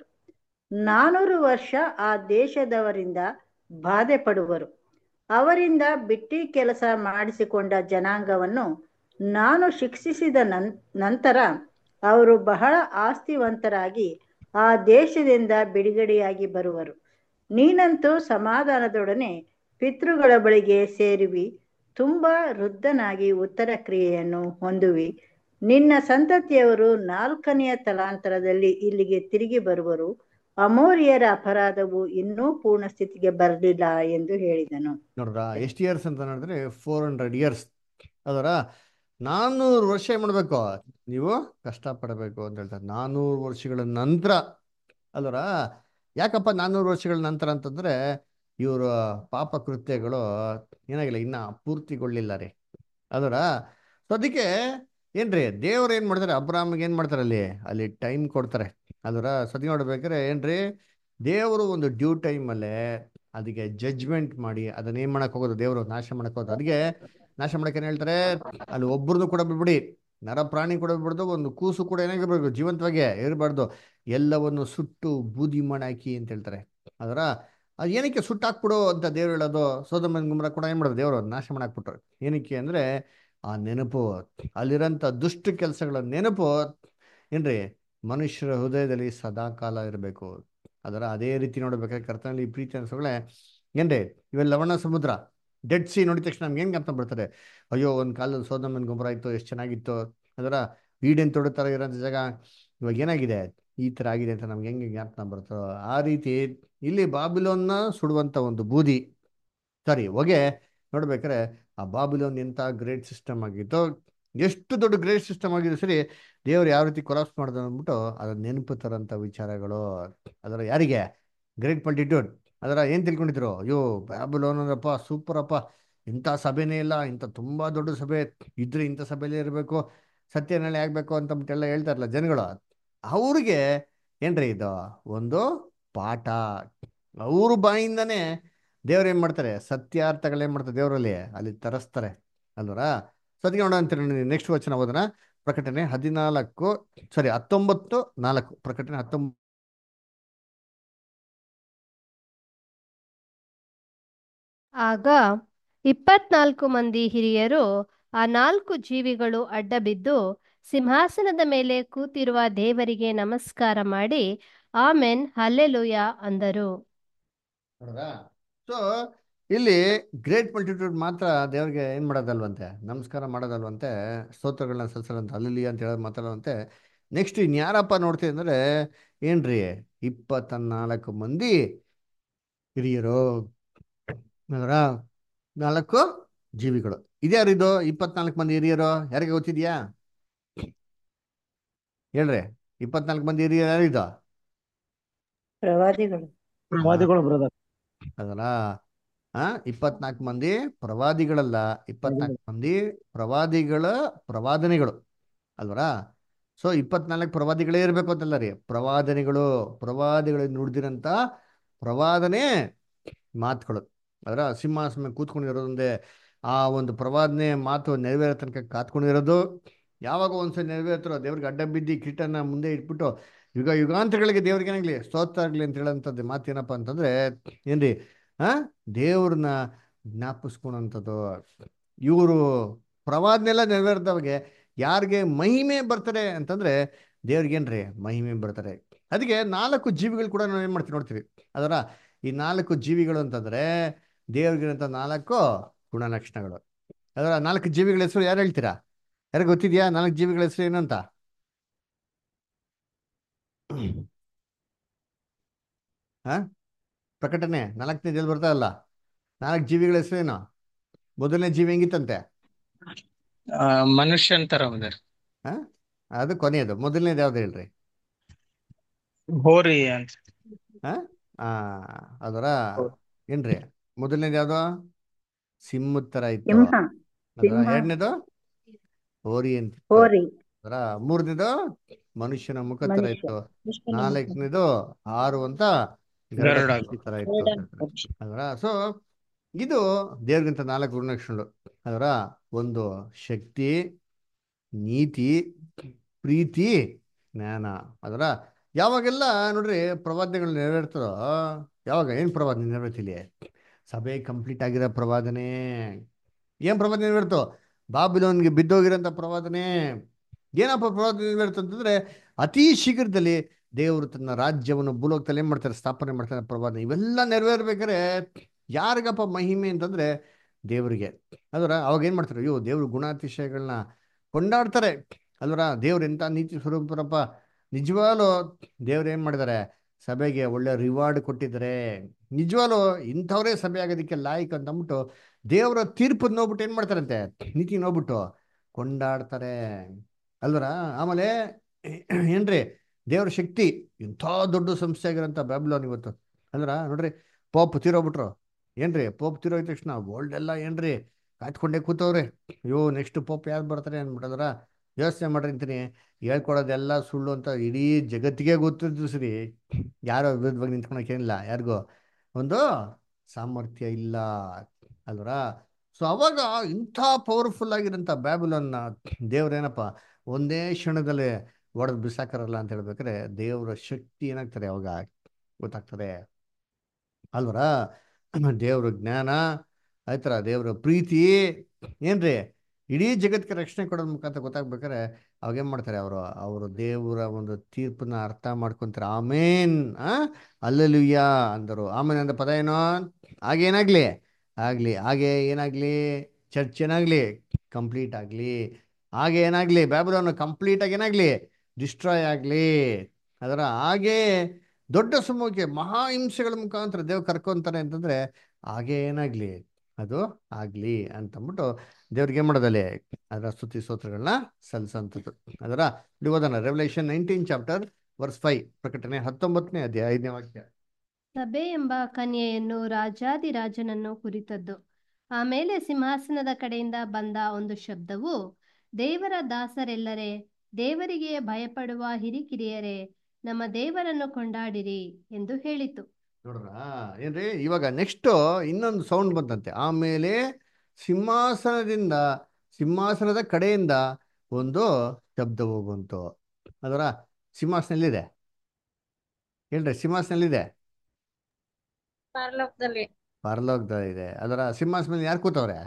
ನಾನೂರು ವರ್ಷ ಆ ದೇಶದವರಿಂದ ಬಾಧೆ ಪಡುವರು ಅವರಿಂದ ಬಿಟ್ಟಿ ಕೆಲಸ ಮಾಡಿಸಿಕೊಂಡ ಜನಾಂಗವನ್ನು ನಾನು ಶಿಕ್ಷಿಸಿದ ನನ್ ನಂತರ ಅವರು ಬಹಳ ಆಸ್ತಿವಂತರಾಗಿ ಆ ದೇಶದಿಂದ ಬಿಡುಗಡೆಯಾಗಿ ಬರುವರು ನೀನಂತೂ ಸಮಾಧಾನದೊಡನೆ ಪಿತೃಗಳ ಬಳಿಗೆ ಸೇರುವಿ ತುಂಬಾ ವೃದ್ಧನಾಗಿ ಉತ್ತರ ಕ್ರಿಯೆಯನ್ನು ಹೊಂದುವಿ ನಿನ್ನ ಸಂತತಿಯವರು ನಾಲ್ಕನೆಯ ತಲಾಂತರದಲ್ಲಿ ಇಲ್ಲಿಗೆ ತಿರುಗಿ ಬರುವರು ಅಮೋರಿಯರ ಅಪರಾಧವು ಇನ್ನೂ ಪೂರ್ಣ ಸ್ಥಿತಿಗೆ ಬರಲಿಲ್ಲ ಎಂದು ಹೇಳಿದನು ನೋಡ್ರ ಎಷ್ಟು ಇಯರ್ಸ್ ಅಂತ ನೋಡಿದ್ರೆ ಫೋರ್ ಹಂಡ್ರೆಡ್ ಇಯರ್ಸ್ ಅದರ ನಾನ್ನೂರು ವರ್ಷ ಏನ್ ಮಾಡ್ಬೇಕು ನೀವು ಕಷ್ಟಪಡಬೇಕು ಅಂತ ಹೇಳ್ತಾರೆ ನಾನ್ನೂರು ವರ್ಷಗಳ ನಂತರ ಅಲ್ವರ ಯಾಕಪ್ಪ ನಾನ್ನೂರು ವರ್ಷಗಳ ನಂತರ ಅಂತಂದ್ರೆ ಇವರ ಪಾಪ ಕೃತ್ಯಗಳು ಏನಾಗಿಲ್ಲ ಇನ್ನ ಪೂರ್ತಿಗೊಳ್ಳಿಲ್ಲ ರೀ ಅದರ ಸೊ ಅದಕ್ಕೆ ಏನ್ರಿ ದೇವ್ರು ಏನ್ ಮಾಡ್ತಾರೆ ಅಬ್ರಾಮ್ಗೆ ಏನ್ ಮಾಡ್ತಾರೆ ಅಲ್ಲಿ ಅಲ್ಲಿ ಟೈಮ್ ಕೊಡ್ತಾರೆ ಅದರ ಸತಿ ನೋಡ್ಬೇಕಾದ್ರೆ ಏನ್ರಿ ದೇವರು ಒಂದು ಡ್ಯೂ ಟೈಮಲ್ಲೇ ಅದಕ್ಕೆ ಜಡ್ಜ್ಮೆಂಟ್ ಮಾಡಿ ಅದನ್ನ ಏನ್ ಮಾಡಕ್ ಹೋಗೋದು ದೇವರು ನಾಶ ಮಾಡಕ್ ಹೋಗೋದು ಅದಕ್ಕೆ ನಾಶ ಮಾಡಕ್ ಏನ್ ಹೇಳ್ತಾರೆ ಅಲ್ಲಿ ಒಬ್ಬರನ್ನು ಕೂಡ ಬಿಡ್ಬಿಡಿ ನರ ಪ್ರಾಣಿ ಕೂಡ ಬಿಡ್ಬಾರ್ದು ಒಂದು ಕೂಸು ಕೂಡ ಏನಾಗಿರ್ಬೇಕು ಜೀವಂತವಾಗಿ ಇರಬಾರ್ದು ಎಲ್ಲವನ್ನು ಸುಟ್ಟು ಬೂದಿ ಮಾಡಾಕಿ ಅಂತ ಹೇಳ್ತಾರೆ ಅದರ ಅದು ಏನಕ್ಕೆ ಸುಟ್ಟಾಕ್ಬಿಡು ಅಂತ ದೇವ್ರು ಹೇಳೋದು ಸೋದಮನ್ ಗುಮ್ರ ಕೂಡ ಏನ್ ಮಾಡೋದು ದೇವರು ನಾಶ ಮಾಡಾಕ್ಬಿಟ್ರು ಏನಕ್ಕೆ ಅಂದ್ರೆ ಆ ನೆನಪು ಅಲ್ಲಿರೋಂಥ ದುಷ್ಟ ಕೆಲಸಗಳ ನೆನಪು ಏನ್ರಿ ಮನುಷ್ಯರ ಹೃದಯದಲ್ಲಿ ಸದಾಕಾಲ ಇರಬೇಕು ಅದರ ಅದೇ ರೀತಿ ನೋಡ್ಬೇಕಾದ್ರೆ ಕರ್ತನಲ್ಲಿ ಪ್ರೀತಿ ಅನ್ಸೋಗಳೇ ಏನ್ರಿ ಇವೆಲ್ಲ ಲವಣ ಸಮುದ್ರ ಡೆಡ್ ಸಿ ನೋಡಿದ ತಕ್ಷಣ ನಮ್ಗೆ ಹೆಂಗ್ ಅರ್ಥ ಬರ್ತಾರೆ ಅಯ್ಯೋ ಒಂದು ಕಾಲದಲ್ಲಿ ಸೋದಮ್ಮನ ಗೊಬ್ಬರ ಇತ್ತು ಎಷ್ಟು ಚೆನ್ನಾಗಿತ್ತು ಅದರ ಈಡೇನ್ ತೊಡೋ ಥರ ಇರೋಂಥ ಜಾಗ ಇವಾಗ ಏನಾಗಿದೆ ಈ ಥರ ಆಗಿದೆ ಅಂತ ನಮ್ಗೆ ಹೆಂಗೆ ಜ್ಞಾಪನ ಬರುತ್ತೋ ಆ ರೀತಿ ಇಲ್ಲಿ ಬಾಬಿಲೋನ್ನ ಸುಡುವಂಥ ಒಂದು ಬೂದಿ ಸಾರಿ ಹೊಗೆ ನೋಡ್ಬೇಕಾದ್ರೆ ಆ ಬಾಬಿಲೋನ್ ಎಂಥ ಗ್ರೇಟ್ ಸಿಸ್ಟಮ್ ಆಗಿತ್ತು ಎಷ್ಟು ದೊಡ್ಡ ಗ್ರೇಟ್ ಸಿಸ್ಟಮ್ ಆಗಿದೆ ಸರಿ ದೇವ್ರು ಯಾವ ರೀತಿ ಕೊಲಾಪ್ಸ್ ಮಾಡ್ದ ಅಂದ್ಬಿಟ್ಟು ಅದರ ನೆನಪು ತರೋಂಥ ವಿಚಾರಗಳು ಅದರ ಯಾರಿಗೆ ಗ್ರೇಟ್ ಮಲ್ಟಿಟ್ಯೂಡ್ ಅದರ ಏನು ತಿಳ್ಕೊಂಡಿದ್ರು ಅಯ್ಯೋ ಬ್ಯಾಬುಲೋನ್ ಅಂದ್ರಪ್ಪ ಸೂಪರ್ ಅಪ್ಪ ಇಂಥ ಸಭೆನೇ ಇಲ್ಲ ಇಂಥ ತುಂಬ ದೊಡ್ಡ ಸಭೆ ಇದ್ರೆ ಇಂಥ ಸಭೆಯಲ್ಲೇ ಇರಬೇಕು ಸತ್ಯನಲ್ಲಿ ಆಗ್ಬೇಕು ಅಂತ ಎಲ್ಲ ಹೇಳ್ತಾರಲ್ಲ ಜನಗಳು ಅವ್ರಿಗೆ ಏನ್ರಿ ಇದು ಒಂದು ಪಾಠ ಅವ್ರ ಬಾಯಿಂದನೇ ದೇವ್ರು ಏನ್ ಮಾಡ್ತಾರೆ ಸತ್ಯಾರ್ಥಗಳೇನ್ ಮಾಡ್ತಾರೆ ದೇವರಲ್ಲಿ ಅಲ್ಲಿ ತರಿಸ್ತಾರೆ ಅಲ್ವರ ಸದ್ಯ ನೋಡೋಣ ಅಂತೀರಿ ನೆಕ್ಸ್ಟ್ ವಚನ ಓದೋಣ ಪ್ರಕಟಣೆ ಹದಿನಾಲ್ಕು ಸಾರಿ ಹತ್ತೊಂಬತ್ತು ನಾಲ್ಕು ಪ್ರಕಟಣೆ ಹತ್ತೊಂಬತ್ತು ಆಗ ಇಪ್ಪತ್ನಾಲ್ಕು ಮಂದಿ ಹಿರಿಯರು ಆ ನಾಲ್ಕು ಜೀವಿಗಳು ಅಡ್ಡಬಿದ್ದು ಸಿಂಹಾಸನದ ಮೇಲೆ ಕೂತಿರುವ ದೇವರಿಗೆ ನಮಸ್ಕಾರ ಮಾಡಿ ಆಮೆನ್ ಹಲ್ಲೆಲೂಯ ಅಂದರು ನೋಡ್ರಾ ಸೊ ಇಲ್ಲಿ ಗ್ರೇಟ್ ಮಲ್ಟಿಟ್ಯೂಡ್ ಮಾತ್ರ ದೇವ್ರಿಗೆ ಏನ್ ಮಾಡೋದಲ್ವಂತೆ ನಮಸ್ಕಾರ ಮಾಡೋದಲ್ವಂತೆ ಸ್ತೋತ್ರಗಳನ್ನ ಸಲ್ಸಲಂತ ಅಲ್ಲಿ ಅಂತ ಹೇಳೋದು ಮಾತಾಡೋದಂತೆ ನೆಕ್ಸ್ಟ್ ಇನ್ಯಾರಪ್ಪ ನೋಡ್ತೀವಿ ಅಂದ್ರೆ ಏನ್ರಿ ಇಪ್ಪತ್ನಾಲ್ಕು ಮಂದಿ ಹಿರಿಯರು ಅದರ ನಾಲ್ಕು ಜೀವಿಗಳು ಇದ್ಯಾರಿದು ಇಪ್ಪತ್ನಾಲ್ಕು ಮಂದಿ ಹಿರಿಯರು ಯಾರಿಗೆ ಗೊತ್ತಿದ್ಯಾ ಹೇಳ್ರಿ ಇಪ್ಪತ್ನಾಲ್ಕು ಮಂದಿ ಹಿರಿಯರು ಯಾರಿದು ಪ್ರವಾದಿಗಳು ಪ್ರವಾದಿಗಳು ಬ್ರದರ್ ಅದಲ್ಲ ಆ ಇಪ್ಪತ್ನಾಲ್ಕು ಮಂದಿ ಪ್ರವಾದಿಗಳಲ್ಲ ಇಪ್ಪತ್ನಾಲ್ಕು ಮಂದಿ ಪ್ರವಾದಿಗಳ ಪ್ರವಾದನೆಗಳು ಅಲ್ವರಾ ಸೊ ಇಪ್ಪತ್ನಾಲ್ಕು ಪ್ರವಾದಿಗಳೇ ಇರಬೇಕು ಅಂತಲ್ಲ ರೀ ಪ್ರವಾದನೆಗಳು ಪ್ರವಾದಿಗಳು ನುಡಿದಿರಂತ ಪ್ರವಾದನೆ ಮಾತುಗಳು ಅದರ ಸಿಂಹಾಸನ ಕೂತ್ಕೊಂಡಿರೋದೊಂದೇ ಆ ಒಂದು ಪ್ರವಾದನೆ ಮಾತು ನೆರವೇರೋ ತನಕ ಕಾತ್ಕೊಂಡಿರೋದು ಯಾವಾಗ ಒಂದ್ಸರಿ ನೆರವೇರ್ತರೋ ದೇವ್ರಿಗೆ ಅಡ್ಡ ಬಿದ್ದಿ ಕಿಟನ್ನ ಮುಂದೆ ಇಟ್ಬಿಟ್ಟು ಯುಗ ಯುಗಾಂತರಗಳಿಗೆ ದೇವ್ರಿಗೆ ಏನಾಗ್ಲಿ ಸ್ತೋತ್ರ ಆಗ್ಲಿ ಅಂತ ಹೇಳೋಂಥದ್ದು ಮಾತೇನಪ್ಪ ಅಂತಂದ್ರೆ ಏನ್ರಿ ಆ ದೇವ್ರನ್ನ ಜ್ಞಾಪಿಸ್ಕೊಳಂಥದ್ದು ಇವರು ಪ್ರವಾದನೆಲ್ಲ ನೆರವೇರಿದವಾಗ ಯಾರಿಗೆ ಮಹಿಮೆ ಬರ್ತಾರೆ ಅಂತಂದ್ರೆ ದೇವ್ರಿಗೇನ್ರಿ ಮಹಿಮೆ ಬರ್ತಾರೆ ಅದಕ್ಕೆ ನಾಲ್ಕು ಜೀವಿಗಳು ಕೂಡ ನಾವು ಏನ್ ಮಾಡ್ತೀವಿ ನೋಡ್ತೀವಿ ಅದರ ಈ ನಾಲ್ಕು ಜೀವಿಗಳು ಅಂತಂದ್ರೆ ದೇವ್ರಿಗಿರಂತ ನಾಲ್ಕು ಗುಣಲಕ್ಷಣಗಳು ಅದರ ನಾಲ್ಕು ಜೀವಿಗಳ ಹೆಸರು ಯಾರು ಹೇಳ್ತೀರಾ ಯಾರಿಗೆ ಗೊತ್ತಿದ್ಯಾ ನಾಲ್ಕು ಜೀವಿಗಳ ಹೆಸರು ಏನು ಅಂತ ಹಾ ಪ್ರಕಟಣೆ ನಾಲ್ಕನೇ ಜಲ್ ಬರ್ತಾರಲ್ಲ ನಾಲ್ಕು ಜೀವಿಗಳ ಹೆಸರು ಏನು ಮೊದಲನೇ ಜೀವಿ ಹೆಂಗಿತ್ತಂತೆ ಮನುಷ್ಯನ್ ತರ ಬ್ರದರ್ ಹಾ ಅದು ಕೊನೆಯದು ಮೊದಲನೇದು ಯಾವ್ದು ಹೇಳ್ರಿ ಹೋರಿ ಅಂತ ಹಾ ಆ ಅದರ ಏನ್ರಿ ಮೊದಲನೇದು ಯಾವ್ದು ಸಿಂಹದ ತರ ಇತ್ತು ಸಿಂಹ ಅದರ ಸಿಂಹ. ಎರಡನೇದು ಹೋರಿ ಅಂತ ಹೋರಿ ಅದರ ಮೂರನೇದು ಮನುಷ್ಯನ ಮುಖ ತರ ಮನುಷ್ಯ. ಇತ್ತು ನಾಲ್ಕನೇದು ಹಾರು ಅಂತ ಗರುಡ ಗರುಡ. ಪಕ್ಷಿ ತರ ಇತ್ತು ಅಂತ ಹೇಳ್ತಾರೆ. ಅದರ ಸೊ ಇದು ದೇವ್ರಿಗಿಂತ ನಾಲ್ಕು ಗುಣಲಕ್ಷಣಗಳು ಅದರ ಒಂದು ಶಕ್ತಿ ನೀತಿ ಪ್ರೀತಿ ಜ್ಞಾನ ಅದರ ಯಾವಾಗೆಲ್ಲ ನೋಡ್ರಿ ಪ್ರವಾದನೆಗಳು ನೆರವೇರ್ತದೋ ಯಾವಾಗ ಏನು ಪ್ರವಾದನೆ ನೆರವೇರ್ತಿಲಿ ಸಭೆ ಕಂಪ್ಲೀಟ್ ಆಗಿರೋ ಪ್ರವಾದನೆ ಏನು ಪ್ರವಾದನೆ ನೆರವೇರ್ತೋ ಬಾಬಿಲೋನ್ಗೆ ಬಿದ್ದೋಗಿರೋಂಥ ಪ್ರವಾದನೆ ಏನಪ್ಪ ಪ್ರವಾದನೆ ನೆರವೇರ್ತು ಅಂತಂದ್ರೆ ಅತಿ ಶೀಘ್ರದಲ್ಲಿ ದೇವರು ತನ್ನ ರಾಜ್ಯವನ್ನು ಭೂಲೋಕದಲ್ಲಿ ಏನು ಮಾಡ್ತಾರೆ ಸ್ಥಾಪನೆ ಮಾಡ್ತಾರೆ ಪ್ರವಾದನೆ ಇವೆಲ್ಲ ನೆರವೇರ್ಬೇಕಾದ್ರೆ ಯಾರಿಗಪ್ಪ ಮಹಿಮೆ ಅಂತಂದ್ರೆ ದೇವರಿಗೆ ಅದರ ಅವಾಗ ಏನು ಮಾಡ್ತಾರೆ ಅಯ್ಯೋ ದೇವ್ರ ಗುಣಾತಿಶಯಗಳನ್ನ ಕೊಂಡಾಡ್ತಾರೆ ಅಲ್ವರ ದೇವ್ರ ಎಂಥ ನೀತಿ ಸ್ವರೂಪರಪ್ಪ ನಿಜವಾಗ್ಲೂ ದೇವ್ರು ಏನು ಮಾಡಿದ್ದಾರೆ ಸಭೆಗೆ ಒಳ್ಳೆ ರಿವಾರ್ಡ್ ಕೊಟ್ಟಿದ್ದಾರೆ ನಿಜವಾಗ್ಲೂ ಇಂಥವರೇ ಸಭೆ ಆಗೋದಕ್ಕೆ ಲಾಯ್ಕ್ ಅಂತ ಅಂದ್ಬಿಟ್ಟು ದೇವರ ತೀರ್ಪು ನೋಡ್ಬಿಟ್ಟು ಏನು ಮಾಡ್ತಾರಂತೆ ನೀತಿ ನೋಡ್ಬಿಟ್ಟು ಕೊಂಡಾಡ್ತಾರೆ ಅಲ್ವರ ಆಮೇಲೆ ಏನ್ರಿ ದೇವ್ರ ಶಕ್ತಿ ಇಂಥ ದೊಡ್ಡ ಸಂಸ್ಥೆ ಆಗಿರೋಂಥ ಬ್ಯಾಬ್ಲೋನ್ ಇವತ್ತು ಅಂದ್ರ ನೋಡ್ರಿ ಪೋಪ್ ತೀರೋಗ್ಬಿಟ್ರು ಏನ್ರಿ ಪೋಪ್ ತೀರೋಗಿದ ತಕ್ಷಣ ವರ್ಲ್ಡ್ ಎಲ್ಲ ಏನ್ರಿ ಕಾಯ್ತ್ಕೊಂಡೇ ಕೂತವ್ರೆ ಅಯ್ಯೋ ನೆಕ್ಸ್ಟ್ ಪೋಪ್ ಯಾರು ಬರ್ತಾರೆ ಅಂದ್ಬಿಟ್ಟದ್ರ ಯೋಚನೆ ಮಾಡ್ರಿ ಅಂತೀನಿ ಹೇಳ್ಕೊಡೋದೆಲ್ಲ ಸುಳ್ಳು ಅಂತ ಇಡೀ ಜಗತ್ತಿಗೆ ಗೊತ್ತಿದ್ದು ಸರಿ ಯಾರೋ ವಿರುದ್ಧವಾಗಿ ನಿಂತ್ಕೊಳಕ್ಕೇನಿಲ್ಲ ಯಾರಿಗೂ ಒಂದು ಸಾಮರ್ಥ್ಯ ಇಲ್ಲ ಅಲ್ವರ ಸೊ ಅವಾಗ ಇಂಥ ಪವರ್ಫುಲ್ ಆಗಿರೋಂಥ ಬ್ಯಾಬಿಲನ್ನ ದೇವ್ರೇನಪ್ಪ ಒಂದೇ ಕ್ಷಣದಲ್ಲೇ ಒಡೆದು ಬಿಸಾಕರಲ್ಲ ಅಂತ ಹೇಳ್ಬೇಕಾದ್ರೆ ದೇವರ ಶಕ್ತಿ ಏನಾಗ್ತದೆ ಅವಾಗ ಗೊತ್ತಾಗ್ತದೆ ಅಲ್ವರ ದೇವ್ರ ಜ್ಞಾನ ಆಯ್ತರ ದೇವ್ರ ಪ್ರೀತಿ ಏನ್ರಿ ಇಡೀ ಜಗತ್ತಿಗೆ ರಕ್ಷಣೆ ಕೊಡೋದ್ ಮುಖಾಂತರ ಗೊತ್ತಾಗ್ಬೇಕಾದ್ರೆ ಅವಾಗ ಏನ್ ಮಾಡ್ತಾರೆ ಅವರು ಅವರು ದೇವರ ಒಂದು ತೀರ್ಪನ್ನ ಅರ್ಥ ಮಾಡ್ಕೊಂತಾರೆ ಆಮೇನ್ ಆ ಅಲ್ಲೆಲುಯ್ಯ ಅಂದರು ಆಮೇನ್ ಅಂದ ಪದ ಏನೋ ಹಾಗೇನಾಗ್ಲಿ ಆಗ್ಲಿ ಹಾಗೆ ಏನಾಗ್ಲಿ ಚರ್ಚ್ ಏನಾಗ್ಲಿ ಕಂಪ್ಲೀಟ್ ಆಗ್ಲಿ ಹಾಗೆ ಏನಾಗ್ಲಿ ಬ್ಯಾಬಿಲೋನ್ ಕಂಪ್ಲೀಟ್ ಆಗಿ ಏನಾಗ್ಲಿ ಡಿಸ್ಟ್ರಾಯ್ ಆಗ್ಲಿ ಅದರ ಹಾಗೆ ದೊಡ್ಡ ಸಮೂಹಕ್ಕೆ ಮಹಾ ಹಿಂಸೆಗಳ ಮುಖಾಂತರ ದೇವ್ ಕರ್ಕೊಂತಾರೆ ಅಂತಂದ್ರೆ ಹಾಗೆ ಏನಾಗ್ಲಿ ಅದು ಆಗ್ಲಿ ಅಂತಂದ್ಬಿಟ್ಟು ದೇವ್ರಿಗೆ ಏನ್ ಮಾಡೋದಲ್ಲಿ ಅದರ ಸ್ತುತಿ ಸ್ತೋತ್ರಗಳನ್ನ ಸಲ್ಲಿಸಂಥದ್ದು ಅದರ ಓದೋಣ revolution nineteen chapter verse five ಪ್ರಕಟಣೆ ಹತ್ತೊಂಬತ್ತನೇ ಅಧ್ಯಾಯ ಐದನೇ ವಾಕ್ಯ ಸಭೆ ಎಂಬ ಕನ್ಯೆಯನ್ನು ರಾಜಾದಿರಾಜನನ್ನು ಕುರಿತದ್ದು ಆಮೇಲೆ ಸಿಂಹಾಸನದ ಕಡೆಯಿಂದ ಬಂದ ಒಂದು ಶಬ್ದವು ದೇವರ ದಾಸರೆಲ್ಲರೇ ದೇವರಿಗೆ ಭಯಪಡುವ ಹಿರಿಕಿರಿಯರೇ ನಮ್ಮ ದೇವರನ್ನು ಕೊಂಡಾಡಿರಿ ಎಂದು ಹೇಳಿತು ನೋಡ್ರ ಏನ್ರಿ ಇವಾಗ ನೆಕ್ಸ್ಟ್ ಇನ್ನೊಂದು ಸೌಂಡ್ ಬಂತಂತೆ ಆಮೇಲೆ ಸಿಂಹಾಸನದಿಂದ ಸಿಂಹಾಸನದ ಕಡೆಯಿಂದ ಒಂದು ಶಬ್ದವು ಬಂತು ಅದರ ಸಿಂಹಾಸನ ಎಲ್ಲಿದೆ ಹೇಳ್ರಿ ಸಿಂಹಾಸನ ಎಲ್ಲಿದೆ ಪರಲೋಕದಲ್ಲಿ ಪರಲೋಕದಲ್ಲಿದೆ ಅದರ ಸಿಂಹಾಸನ ಮೇಲೆ ಯಾರು ಕೂತವ್ರೆ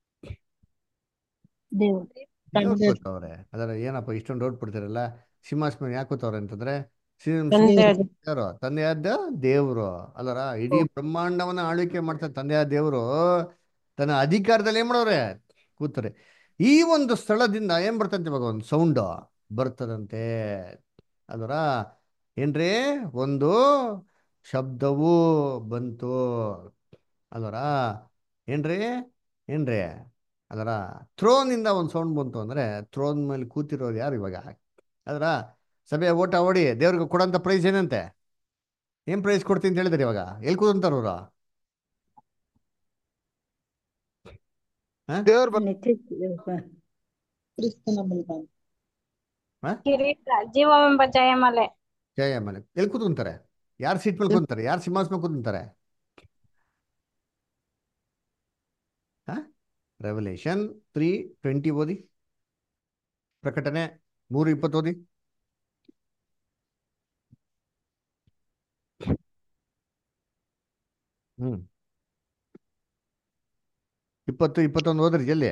ದೇವ್ರು ದೇವ್ರು ತಂದೆ ಕೂತವ್ರೆ ಅದರ ಏನಪ್ಪ ಇಷ್ಟೊಂದು ಡೌಟ್ ಬಿಡ್ತಾರಲ್ಲ ಸಿಂಹಾಸನ ಮೇಲೆ ಯಾಕೆ ಕೂತವ್ರೆ ಅಂತಂದ್ರೆ ಸಿಂ- ತಂದೆ ಯಾರು ತಂದೆಯಾದ ದೇವರು ಅಲ್ಲರ ಇಡೀ ಬ್ರಹ್ಮಾಂಡವನ್ನ ಆಳ್ವಿಕೆ ಮಾಡ್ತಾರೆ ತಂದೆಯಾದ ದೇವರು ತನ್ನ ಅಧಿಕಾರದಲ್ಲಿ ಏನ್ ಮಾಡೋರೆ ಕೂತಾರೆ ಈ ಒಂದು ಸ್ಥಳದಿಂದ ಏನ್ ಬರ್ತಂತೆ ಇವಾಗ ಒಂದು ಸೌಂಡ್ ಬರ್ತದಂತೆ ಅದರ ಏನ್ರಿ ಒಂದು ಶಬ್ದವು ಬಂತು ಅಲ್ವರ ಏನ್ರಿ ಏನ್ರಿ ಅದರ ಥ್ರೋನ್ ಇಂದ ಒಂದು ಸೌಂಡ್ ಬಂತು ಅಂದ್ರೆ ಥ್ರೋನ್ ಮೇಲೆ ಕೂತಿರೋರು ಯಾರು ಇವಾಗ ಅದರ ಸಭೆ ಓಟ ಓಡಿ ದೇವ್ರಿಗೆ ಕೊಡೋಂಥ ಪ್ರೈಸ್ ಏನಂತೆ ಏನ್ ಪ್ರೈಸ್ ಕೊಡ್ತೀನಿ ಅಂತ ಹೇಳಿದ್ರಿ ಇವಾಗ ಎಲ್ಲಿ ಕೂದಂತಾರ ಅವ್ರು ದೇವ್ರ ಬ- ನಿತ್ಯ ಕ್ರಿಸ್ತನ ಬಲಿದಾನ ಕಿರೀಟ ಜೀವವೆಂಬ ಜಯಮಾಲೆ ಜಯ ಮೇಲೆ ಎಲ್ಲಿ ಕೂತ್ಕೊಂತಾರೆ ಯಾರು ಸೀಟ್ ಮೇಲೆ ಕೂತ್ತಾರೆ ಯಾರು ಸಿಂಹಾಸನ ಮೇಲೆ ಕೂತ್ಕೊಂತಾರೆ ರೆವಲ್ಯೂಷನ್ ತ್ರೀ ಟ್ವೆಂಟಿ ಓದಿ ಪ್ರಕಟಣೆ ಮೂರು ಇಪ್ಪತ್ತು ಓದಿ ಹ್ಮ್ ಇಪ್ಪತ್ತು ಇಪ್ಪತ್ತೊಂದು ಓದ್ರಿ ಎಲ್ಲಿ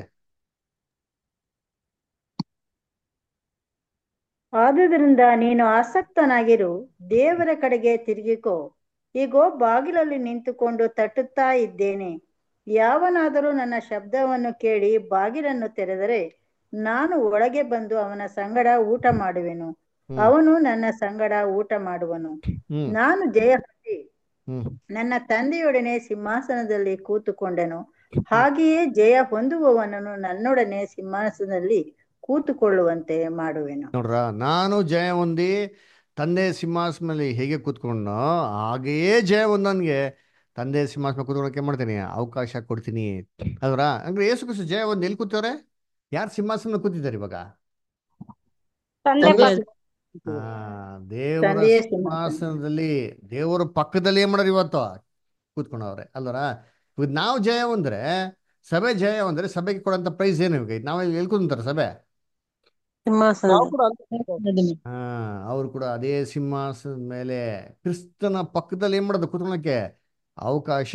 ಆದುದರಿಂದ ನೀನು ಆಸಕ್ತನಾಗಿರು ದೇವರ ಕಡೆಗೆ ತಿರುಗಿಕೋ ಈಗೋ ಬಾಗಿಲಲ್ಲಿ ನಿಂತುಕೊಂಡು ತಟ್ಟುತ್ತಾ ಇದ್ದೇನೆ ಯಾವನಾದರೂ ನನ್ನ ಶಬ್ದವನ್ನು ಕೇಳಿ ಬಾಗಿಲನ್ನು ತೆರೆದರೆ ನಾನು ಒಳಗೆ ಬಂದು ಅವನ ಸಂಗಡ ಊಟ ಮಾಡುವೆನು ಹ್ಮ್ ಅವನು ನನ್ನ ಸಂಗಡ ಊಟ ಮಾಡುವನು ಹ್ಮ್ ನಾನು ಜಯ ಹೊಂದಿ ಹ್ಮ್ ನನ್ನ ತಂದೆಯೊಡನೆ ಸಿಂಹಾಸನದಲ್ಲಿ ಕೂತುಕೊಂಡೆನು ಹಾಗೆಯೇ ಜಯ ಹೊಂದುವವನನ್ನು ನನ್ನೊಡನೆ ಸಿಂಹಾಸನದಲ್ಲಿ ಕೂತುಕೊಳ್ಳುವಂತೆ ಮಾಡುವೆನು ನೋಡ್ರ ನಾನು ಜಯ ಹೊಂದಿ ತಂದೆ ಸಿಂಹಾಸನಲ್ಲಿ ಹೇಗೆ ಕೂತ್ಕೊಂಡೋ ಹಾಗೆಯೇ ಜಯ ಹೊಂದನ್ಗೆ ತಂದೆ ಸಿಂಹಾಸನ ಕೂತ್ಕೊಳ್ಳೋಕೆ ಏನ್ ಮಾಡ್ತೀನಿ ಅವಕಾಶ ಕೊಡ್ತೀನಿ ಅಲ್ರ ಅಂದ್ರೆ ಏಸು ಕ್ರಿಸ್ತ ಜಯ ಹೊಂದಿ ಎಲ್ಲಿ ಕೂತವ್ರೆ ಯಾರು ಸಿಂಹಾಸನ ಕೂತಿದ್ದಾರೆ ಇವಾಗ ತಂದೆ ತಂದೆ ಪಕ್ಕ ಆ ದೇವರ ತಂದೆಯೇ ಸಿಂಹಾಸನ ಸಿಂಹಾಸನದಲ್ಲಿ ದೇವರ ಪಕ್ಕದಲ್ಲಿ ಏನ್ ಮಾಡೋರು ಇವತ್ತು ಕೂತ್ಕೊಂಡವ್ರೆ ಅಲ್ವರ ಇವಾಗ ನಾವು ಜಯ ಹೊಂದ್ರೆ ಸಭೆ ಜಯ ಹೊಂದ್ರೆ ಸಭೆಗೆ ಕೊಡೋಂಥ ಪ್ರೈಸ್ ಏನು ಇವಾಗ ನಾವು ಎಲ್ಲಿ ಕೂತ್ತಾರೆ ಸಭೆ ಸಿಂಹಾಸನದ ನಾವು ಕೂಡ ಅಂತ ಸಿಂಹಾಸನದ ಮೇಲೆ. ಹಾ ಅವ್ರು ಕೂಡ ಅದೇ ಸಿಂಹಾಸನದ ಮೇಲೆ ಕ್ರಿಸ್ತನ ಪಕ್ಕದಲ್ಲಿ ಏನ್ ಮಾಡೋದು ಕುತ್ಕೊಳಕ್ಕೆ ಅವಕಾಶ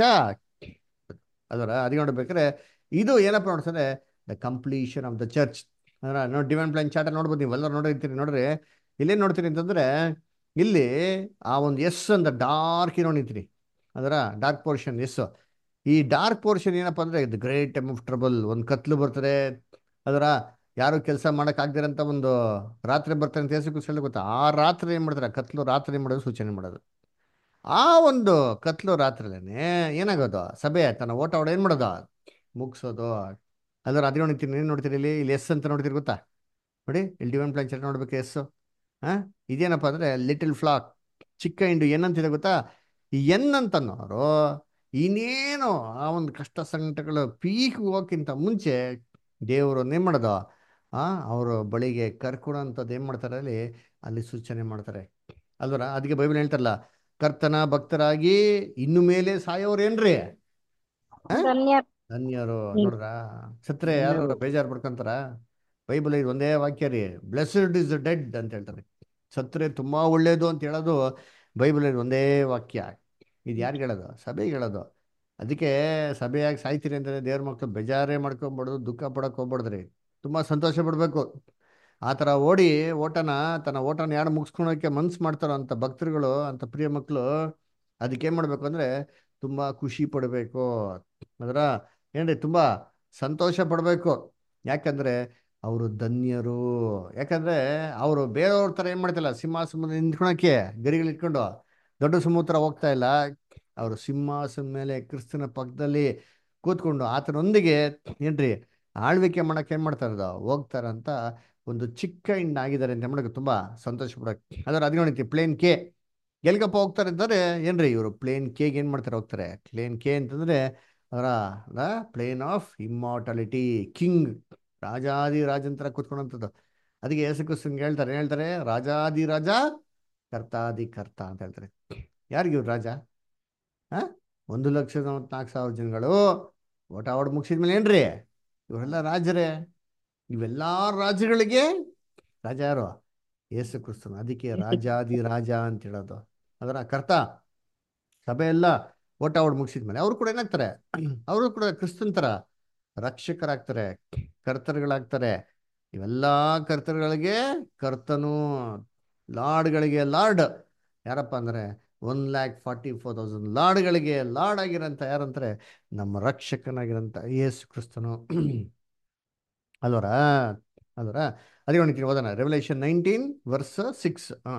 ಅದರ ಅದೇ ನೋಡ್ಬೇಕಾದ್ರೆ ಇದು ಏನಪ್ಪ ನೋಡ್ತದೆ the completion of the church ಅದರ ನೋಡಿ ಡಿವೈನ್ ಪ್ಲಾನ್ ಚಾರ್ಟ್ ನೋಡ್ಬೋದು ನೀವು ಎಲ್ಲರೂ ನೋಡಿರ್ತೀರಿ ನೋಡ್ರಿ ಇಲ್ಲೇನ್ ನೋಡ್ತೀರಿ ಅಂತಂದ್ರೆ ಇಲ್ಲಿ ಆ ಒಂದು ಎಸ್ ಅಂತ ಡಾರ್ಕ್ ಇರೋ ನಿಂತೀರಿ ಅದರ ಡಾರ್ಕ್ ಪೋರ್ಷನ್ ಎಸ್ ಈ ಡಾರ್ಕ್ ಪೋರ್ಷನ್ ಏನಪ್ಪ ಅಂದ್ರೆ the great time of trouble ಒಂದು ಕತ್ಲು ಬರ್ತದೆ ಅದರ ಯಾರು ಕೆಲಸ ಮಾಡಕ್ ಆಗ್ದಿರಂತ ಒಂದು ರಾತ್ರಿ ಬರ್ತಾರೆ ಅಂತ ಯೇಸು ಕ್ರಿಸ್ತ ಗೊತ್ತಾ ಆ ರಾತ್ರಿ ಏನ್ ಮಾಡ್ತಾರೆ ಕತ್ಲು ರಾತ್ರಿ ಮಾಡೋದು ಸೂಚನೆ ಮಾಡೋದು ಆ ಒಂದು ಕತ್ಲು ರಾತ್ರಿಲೇನೆ ಏನಾಗೋದು ಸಭೆ ತನ್ನ ಓಟ ಓಡ ಏನ್ ಮಾಡೋದು ಮುಗಿಸೋದು ಅದ್ರ ಅದೇ ನೋಡ್ತೀನಿ ಏನ್ ನೋಡ್ತೀರಿ ಇಲ್ಲಿ ಇಲ್ಲಿ ಎಸ್ ಅಂತ ನೋಡ್ತೀರಿ ಗೊತ್ತಾ ನೋಡಿ ಇಲ್ಲಿ ಡಿವೈನ್ ಪ್ಲಾನ್ ಚಾರ್ಟ್ ನೋಡ್ಬೇಕು ಎಸ್ ಹಾ ಇದೇನಪ್ಪ ಅಂದ್ರೆ ಲಿಟಲ್ ಫ್ಲಾಕ್ ಚಿಕ್ಕ ಇಂಡು ಎನ್ ಅಂತಿದೆ ಗೊತ್ತಾ ಈ ಎನ್ ಅಂತನ್ನೋರು ಇನ್ನೇನು ಆ ಒಂದು ಕಷ್ಟ ಸಂಕಟಗಳು ಪೀಕ್ ಹೋಗೋಕ್ಕಿಂತ ಮುಂಚೆ ದೇವರು ಏನ್ ಮಾಡೋದು ಆ ಅವರು ಬಳಿಗೆ ಕರ್ಕೊಡೋಂಥದ್ದು ಏನ್ ಮಾಡ್ತಾರೆ ಅಲ್ಲಿ ಅಲ್ಲಿ ಸೂಚನೆ ಮಾಡ್ತಾರೆ ಅಲ್ವರ ಅದಕ್ಕೆ ಬೈಬಲ್ ಹೇಳ್ತಾರಲ್ಲ ಕರ್ತನ ಭಕ್ತರಾಗಿ ಇನ್ನು ಮೇಲೆ ಸಾಯೋರು ಏನ್ರಿ ಧನ್ಯ ಧನ್ಯರು ನೋಡ್ರ ಸತ್ರೆ ಯಾರು ಬೇಜಾರು ಪಡ್ಕೊಂತಾರ ಬೈಬಲ್ ಇದು ಒಂದೇ ವಾಕ್ಯ ರೀ ಬ್ಲೆಸ್ಡ್ ಇಸ್ ಡೆಡ್ ಅಂತ ಹೇಳ್ತಾರೆ ಸತ್ರೆ ತುಂಬಾ ಒಳ್ಳೇದು ಅಂತ ಹೇಳೋದು ಬೈಬಲ್ ಒಂದೇ ವಾಕ್ಯ ಇದು ಯಾರಿಗೆ ಹೇಳೋದು ಸಭೆಗೆ ಹೇಳೋದು ಅದಕ್ಕೆ ಸಭೆಯಾಗಿ ಸಾಯ್ತೀರಿ ಅಂತಂದ್ರೆ ದೇವ್ರ ಮಕ್ಕಳು ಬೇಜಾರೇ ಮಾಡ್ಕೊಬಾರ್ದು ದುಃಖ ಪಡಕ್ ಹೋಗ್ಬಾರ್ದ್ರಿ ತುಂಬಾ ಸಂತೋಷ ಪಡ್ಬೇಕು ಆ ಥರ ಓಡಿ ಓಟನ ತನ್ನ ಓಟನ ಯಾರು ಮುಗಿಸ್ಕೊಳಕ್ಕೆ ಮನ್ಸು ಮಾಡ್ತಾರೋ ಅಂತ ಭಕ್ತರುಗಳು ಅಂತ ಪ್ರಿಯ ಮಕ್ಕಳು ಅದಕ್ಕೆ ಏನ್ ಮಾಡ್ಬೇಕು ಅಂದ್ರೆ ತುಂಬಾ ಖುಷಿ ಪಡಬೇಕು ಅದರ ಏನ್ರಿ ತುಂಬಾ ಸಂತೋಷ ಪಡಬೇಕು ಯಾಕಂದ್ರೆ ಅವರು ಧನ್ಯರು ಯಾಕಂದ್ರೆ ಅವರು ಬೇರೆಯವ್ರ ತರ ಏನ್ ಮಾಡ್ತಿಲ್ಲ ಸಿಂಹಾಸನ ನಿಂತ್ಕೊಳಕ್ಕೆ ಗರಿಗಳು ಇಟ್ಕೊಂಡು ದೊಡ್ಡ ಸಮುದ್ರ ಹೋಗ್ತಾ ಇಲ್ಲ ಅವರು ಸಿಂಹಾಸನ ಮೇಲೆ ಕ್ರಿಸ್ತನ ಪಕ್ಕದಲ್ಲಿ ಕೂತ್ಕೊಂಡು ಆತನೊಂದಿಗೆ ಏನ್ರಿ ಆಳ್ವಿಕೆ ಮಾಡಕ್ಕೆ ಏನ್ ಮಾಡ್ತಾರದ ಹೋಗ್ತಾರಂತ ಒಂದು ಚಿಕ್ಕ ಹಿಂಡ್ ಆಗಿದ್ದಾರೆ ಅಂತ ಮಾಡಕ್ಕೆ ತುಂಬಾ ಸಂತೋಷ ಪಡಕ್ಕೆ ಅದರ ಅದ್ ನೋಡಿತಿ ಪ್ಲೇನ್ ಕೆ ಎಲ್ಗಪ್ಪ ಹೋಗ್ತಾರೆ ಅಂತಂದ್ರೆ ಏನ್ರಿ ಇವರು ಪ್ಲೇನ್ ಕೇಗೆ ಏನ್ ಮಾಡ್ತಾರೆ ಹೋಗ್ತಾರೆ ಪ್ಲೇನ್ ಕೆ ಅಂತಂದ್ರೆ ಅದರ ಪ್ಲೇನ್ ಆಫ್ ಇಮ್ಮಾರ್ಟಾಲಿಟಿ ಕಿಂಗ್ ರಾಜಾದಿ ರಾಜಂತರ ಕೂತ್ಕೊಂಡಂಥದ್ದು ಅದಕ್ಕೆ ಯೇಸು ಕ್ರಿಸ್ತನ್ಗೆ ಹೇಳ್ತಾರೆ ಏನ್ ಹೇಳ್ತಾರೆ ರಾಜಾದಿ ರಾಜ ಕರ್ತಾದಿ ಕರ್ತ ಅಂತ ಹೇಳ್ತಾರೆ ಯಾರಿಗೆ ಇವ್ರು ರಾಜ ಹಾ ಒಂದು ಲಕ್ಷದ ನಾಲ್ಕು ಸಾವಿರ ಜನಗಳು ಓಟ ಓಡ್ ಮುಗಿಸಿದ್ಮೇಲೆ ಏನ್ರಿ ಇವರೆಲ್ಲ ರಾಜರೇ ಇವೆಲ್ಲ ರಾಜ್ಯಗಳಿಗೆ ರಾಜ ಯಾರು ಯೇಸು ಕ್ರಿಸ್ತನು ಅದಕ್ಕೆ ರಾಜಾದಿ ರಾಜ ಅಂತ ಹೇಳೋದು ಅದರ ಕರ್ತ ಸಭೆ ಎಲ್ಲ ಓಟ ಓಡ್ ಮುಗಿಸಿದ್ಮೇಲೆ ಅವರು ಕೂಡ ಏನಾಗ್ತಾರೆ ಅವರು ಕೂಡ ಕ್ರಿಸ್ತನ್ ತರ ರಕ್ಷಕರಾಗ್ತಾರೆ ಕರ್ತರುಗಳಾಗ್ತಾರೆ ಇವೆಲ್ಲ ಕರ್ತರುಗಳಿಗೆ ಕರ್ತನು ಲಾರ್ಡ್ಗಳಿಗೆ ಲಾರ್ಡ್ ಯಾರಪ್ಪ ಅಂದ್ರೆ one lakh forty four thousand ಲಾರ್ಡ್ಗಳಿಗೆ ಲಾರ್ಡ್ ಆಗಿರೋಂಥ ಯಾರಂತಾರೆ ನಮ್ಮ ರಕ್ಷಕನಾಗಿರೋಂಥ ಯೇಸು ಕ್ರಿಸ್ತನು ಅಲ್ವರ ಅಲ್ವರ ಅದೇ ಹೊಣಿತೀನಿ ಓದೋಣ ರೆವಲ್ಯೂಷನ್ ನೈನ್ಟೀನ್ ವರ್ಸ್ ಸಿಕ್ಸ್ ಹಾ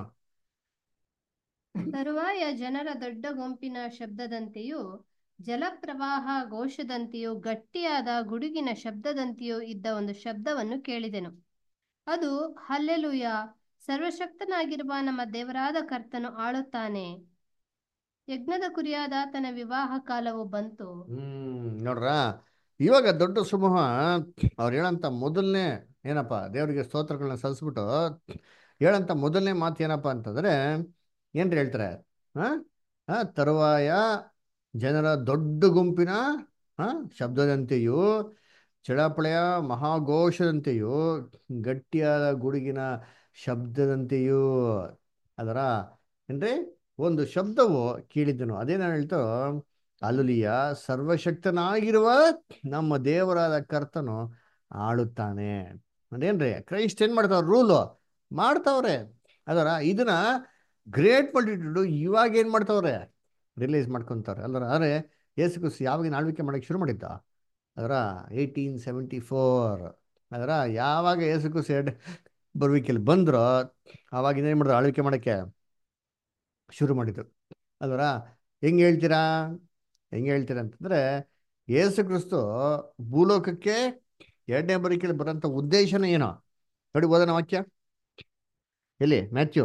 ತರುವಾಯ ಜನರ ದೊಡ್ಡ ಗುಂಪಿನ ಶಬ್ದದಂತೆಯೂ ಜಲಪ್ರವಾಹ ಘೋಷದಂತೆಯೂ ಗಟ್ಟಿಯಾದ ಗುಡುಗಿನ ಶಬ್ದದಂತೆಯೂ ಇದ್ದ ಒಂದು ಶಬ್ದವನ್ನು ಕೇಳಿದೆನು ಅದು ಹಲ್ಲೆಲೂಯ ಸರ್ವಶಕ್ತನಾಗಿರುವ ನಮ್ಮ ದೇವರಾದ ಕರ್ತನು ಆಳುತ್ತಾನೆ ಯಜ್ಞದ ಕುರಿಯಾದ ತನ್ನ ವಿವಾಹ ಕಾಲವು ಬಂತು ಹ್ಮ್ ನೋಡ್ರ ಇವಾಗ ದೊಡ್ಡ ಸಮೂಹ ಅವ್ರು ಹೇಳಂತ ಮೊದಲನೇ ಏನಪ್ಪ ದೇವರಿಗೆ ಸ್ತೋತ್ರಗಳನ್ನ ಸಲ್ಲಿಸ್ಬಿಟ್ಟು ಹೇಳಂತ ಮೊದಲನೇ ಮಾತು ಏನಪ್ಪ ಅಂತಂದ್ರೆ ಏನ್ರಿ ಹೇಳ್ತಾರೆ ಹಾ ಹಾ ತರುವಾಯ ಜನರ ದೊಡ್ಡ ಗುಂಪಿನ ಹಾ ಶಬ್ದದಂತೆಯೂ ಚಳಪಳೆಯ ಮಹಾಘೋಷದಂತೆಯೂ ಗಟ್ಟಿಯಾದ ಗುಡುಗಿನ ಶಬ್ದದಂತೆಯೂ ಅದರ ಏನ್ರಿ ಒಂದು ಶಬ್ದವು ಕೇಳಿದ್ದನು ಅದೇನ ಹೇಳ್ತು ಅಲ್ಲುಲಿಯ ಸರ್ವಶಕ್ತನಾಗಿರುವ ನಮ್ಮ ದೇವರಾದ ಕರ್ತನು ಆಳುತ್ತಾನೆ ಅದೇನ್ರಿ ಕ್ರೈಸ್ಟ್ ಏನ್ ಮಾಡ್ತಾವ್ರ ರೂಲು ಮಾಡ್ತಾವ್ರೆ ಅದರ ಇದನ್ನ ಗ್ರೇಟ್ ಮಲ್ಟಿಟ್ಯೂಡ್ ಇವಾಗ ಏನ್ ಮಾಡ್ತಾವ್ರೆ ರಿಲೀಸ್ ಮಾಡ್ಕೊಂತಾರೆ ಅಲ್ಲರ ಆದರೆ ಯೇಸು ಕ್ರಿಸ್ತ ಯಾವಾಗ ಆಳ್ವಿಕೆ ಮಾಡಕ್ಕೆ ಶುರು ಮಾಡಿದ್ದ ಅದರ ಏಯ್ಟೀನ್ ಸೆವೆಂಟಿ ಫೋರ್ ಅದರ ಯಾವಾಗ ಯೇಸು ಕ್ರಿಸ್ತ ಎರಡು ಬರುವಿಕೆಯಲ್ಲಿ ಬಂದ್ರೋ ಆವಾಗ ಏನ್ ಮಾಡಿದ್ರು ಆಳ್ವಿಕೆ ಮಾಡಕ್ಕೆ ಶುರು ಮಾಡಿದ್ರು ಅಲ್ವರ ಹೆಂಗೆ ಹೇಳ್ತೀರಾ ಹೆಂಗೆ ಹೇಳ್ತೀರಾ ಅಂತಂದ್ರೆ ಯೇಸು ಕ್ರಿಸ್ತು ಭೂಲೋಕಕ್ಕೆ ಎರಡನೇ ಬರಿಕೆಯಲ್ಲಿ ಬರೋಂಥ ಉದ್ದೇಶನೇ ಏನೋ ನೋಡಿ ಓದೋಣ ವಾಕ್ಯ ಎಲ್ಲಿ Matthew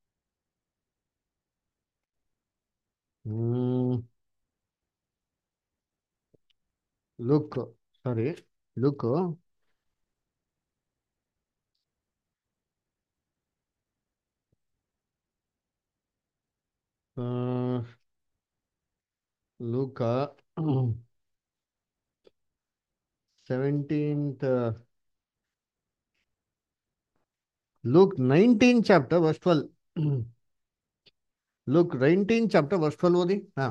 hmm Luke sorry Luke Luke seventeenth Luke nineteen chapter verse twelve Luke nineteen chapter verse twelve ಓದಿ ಹಾ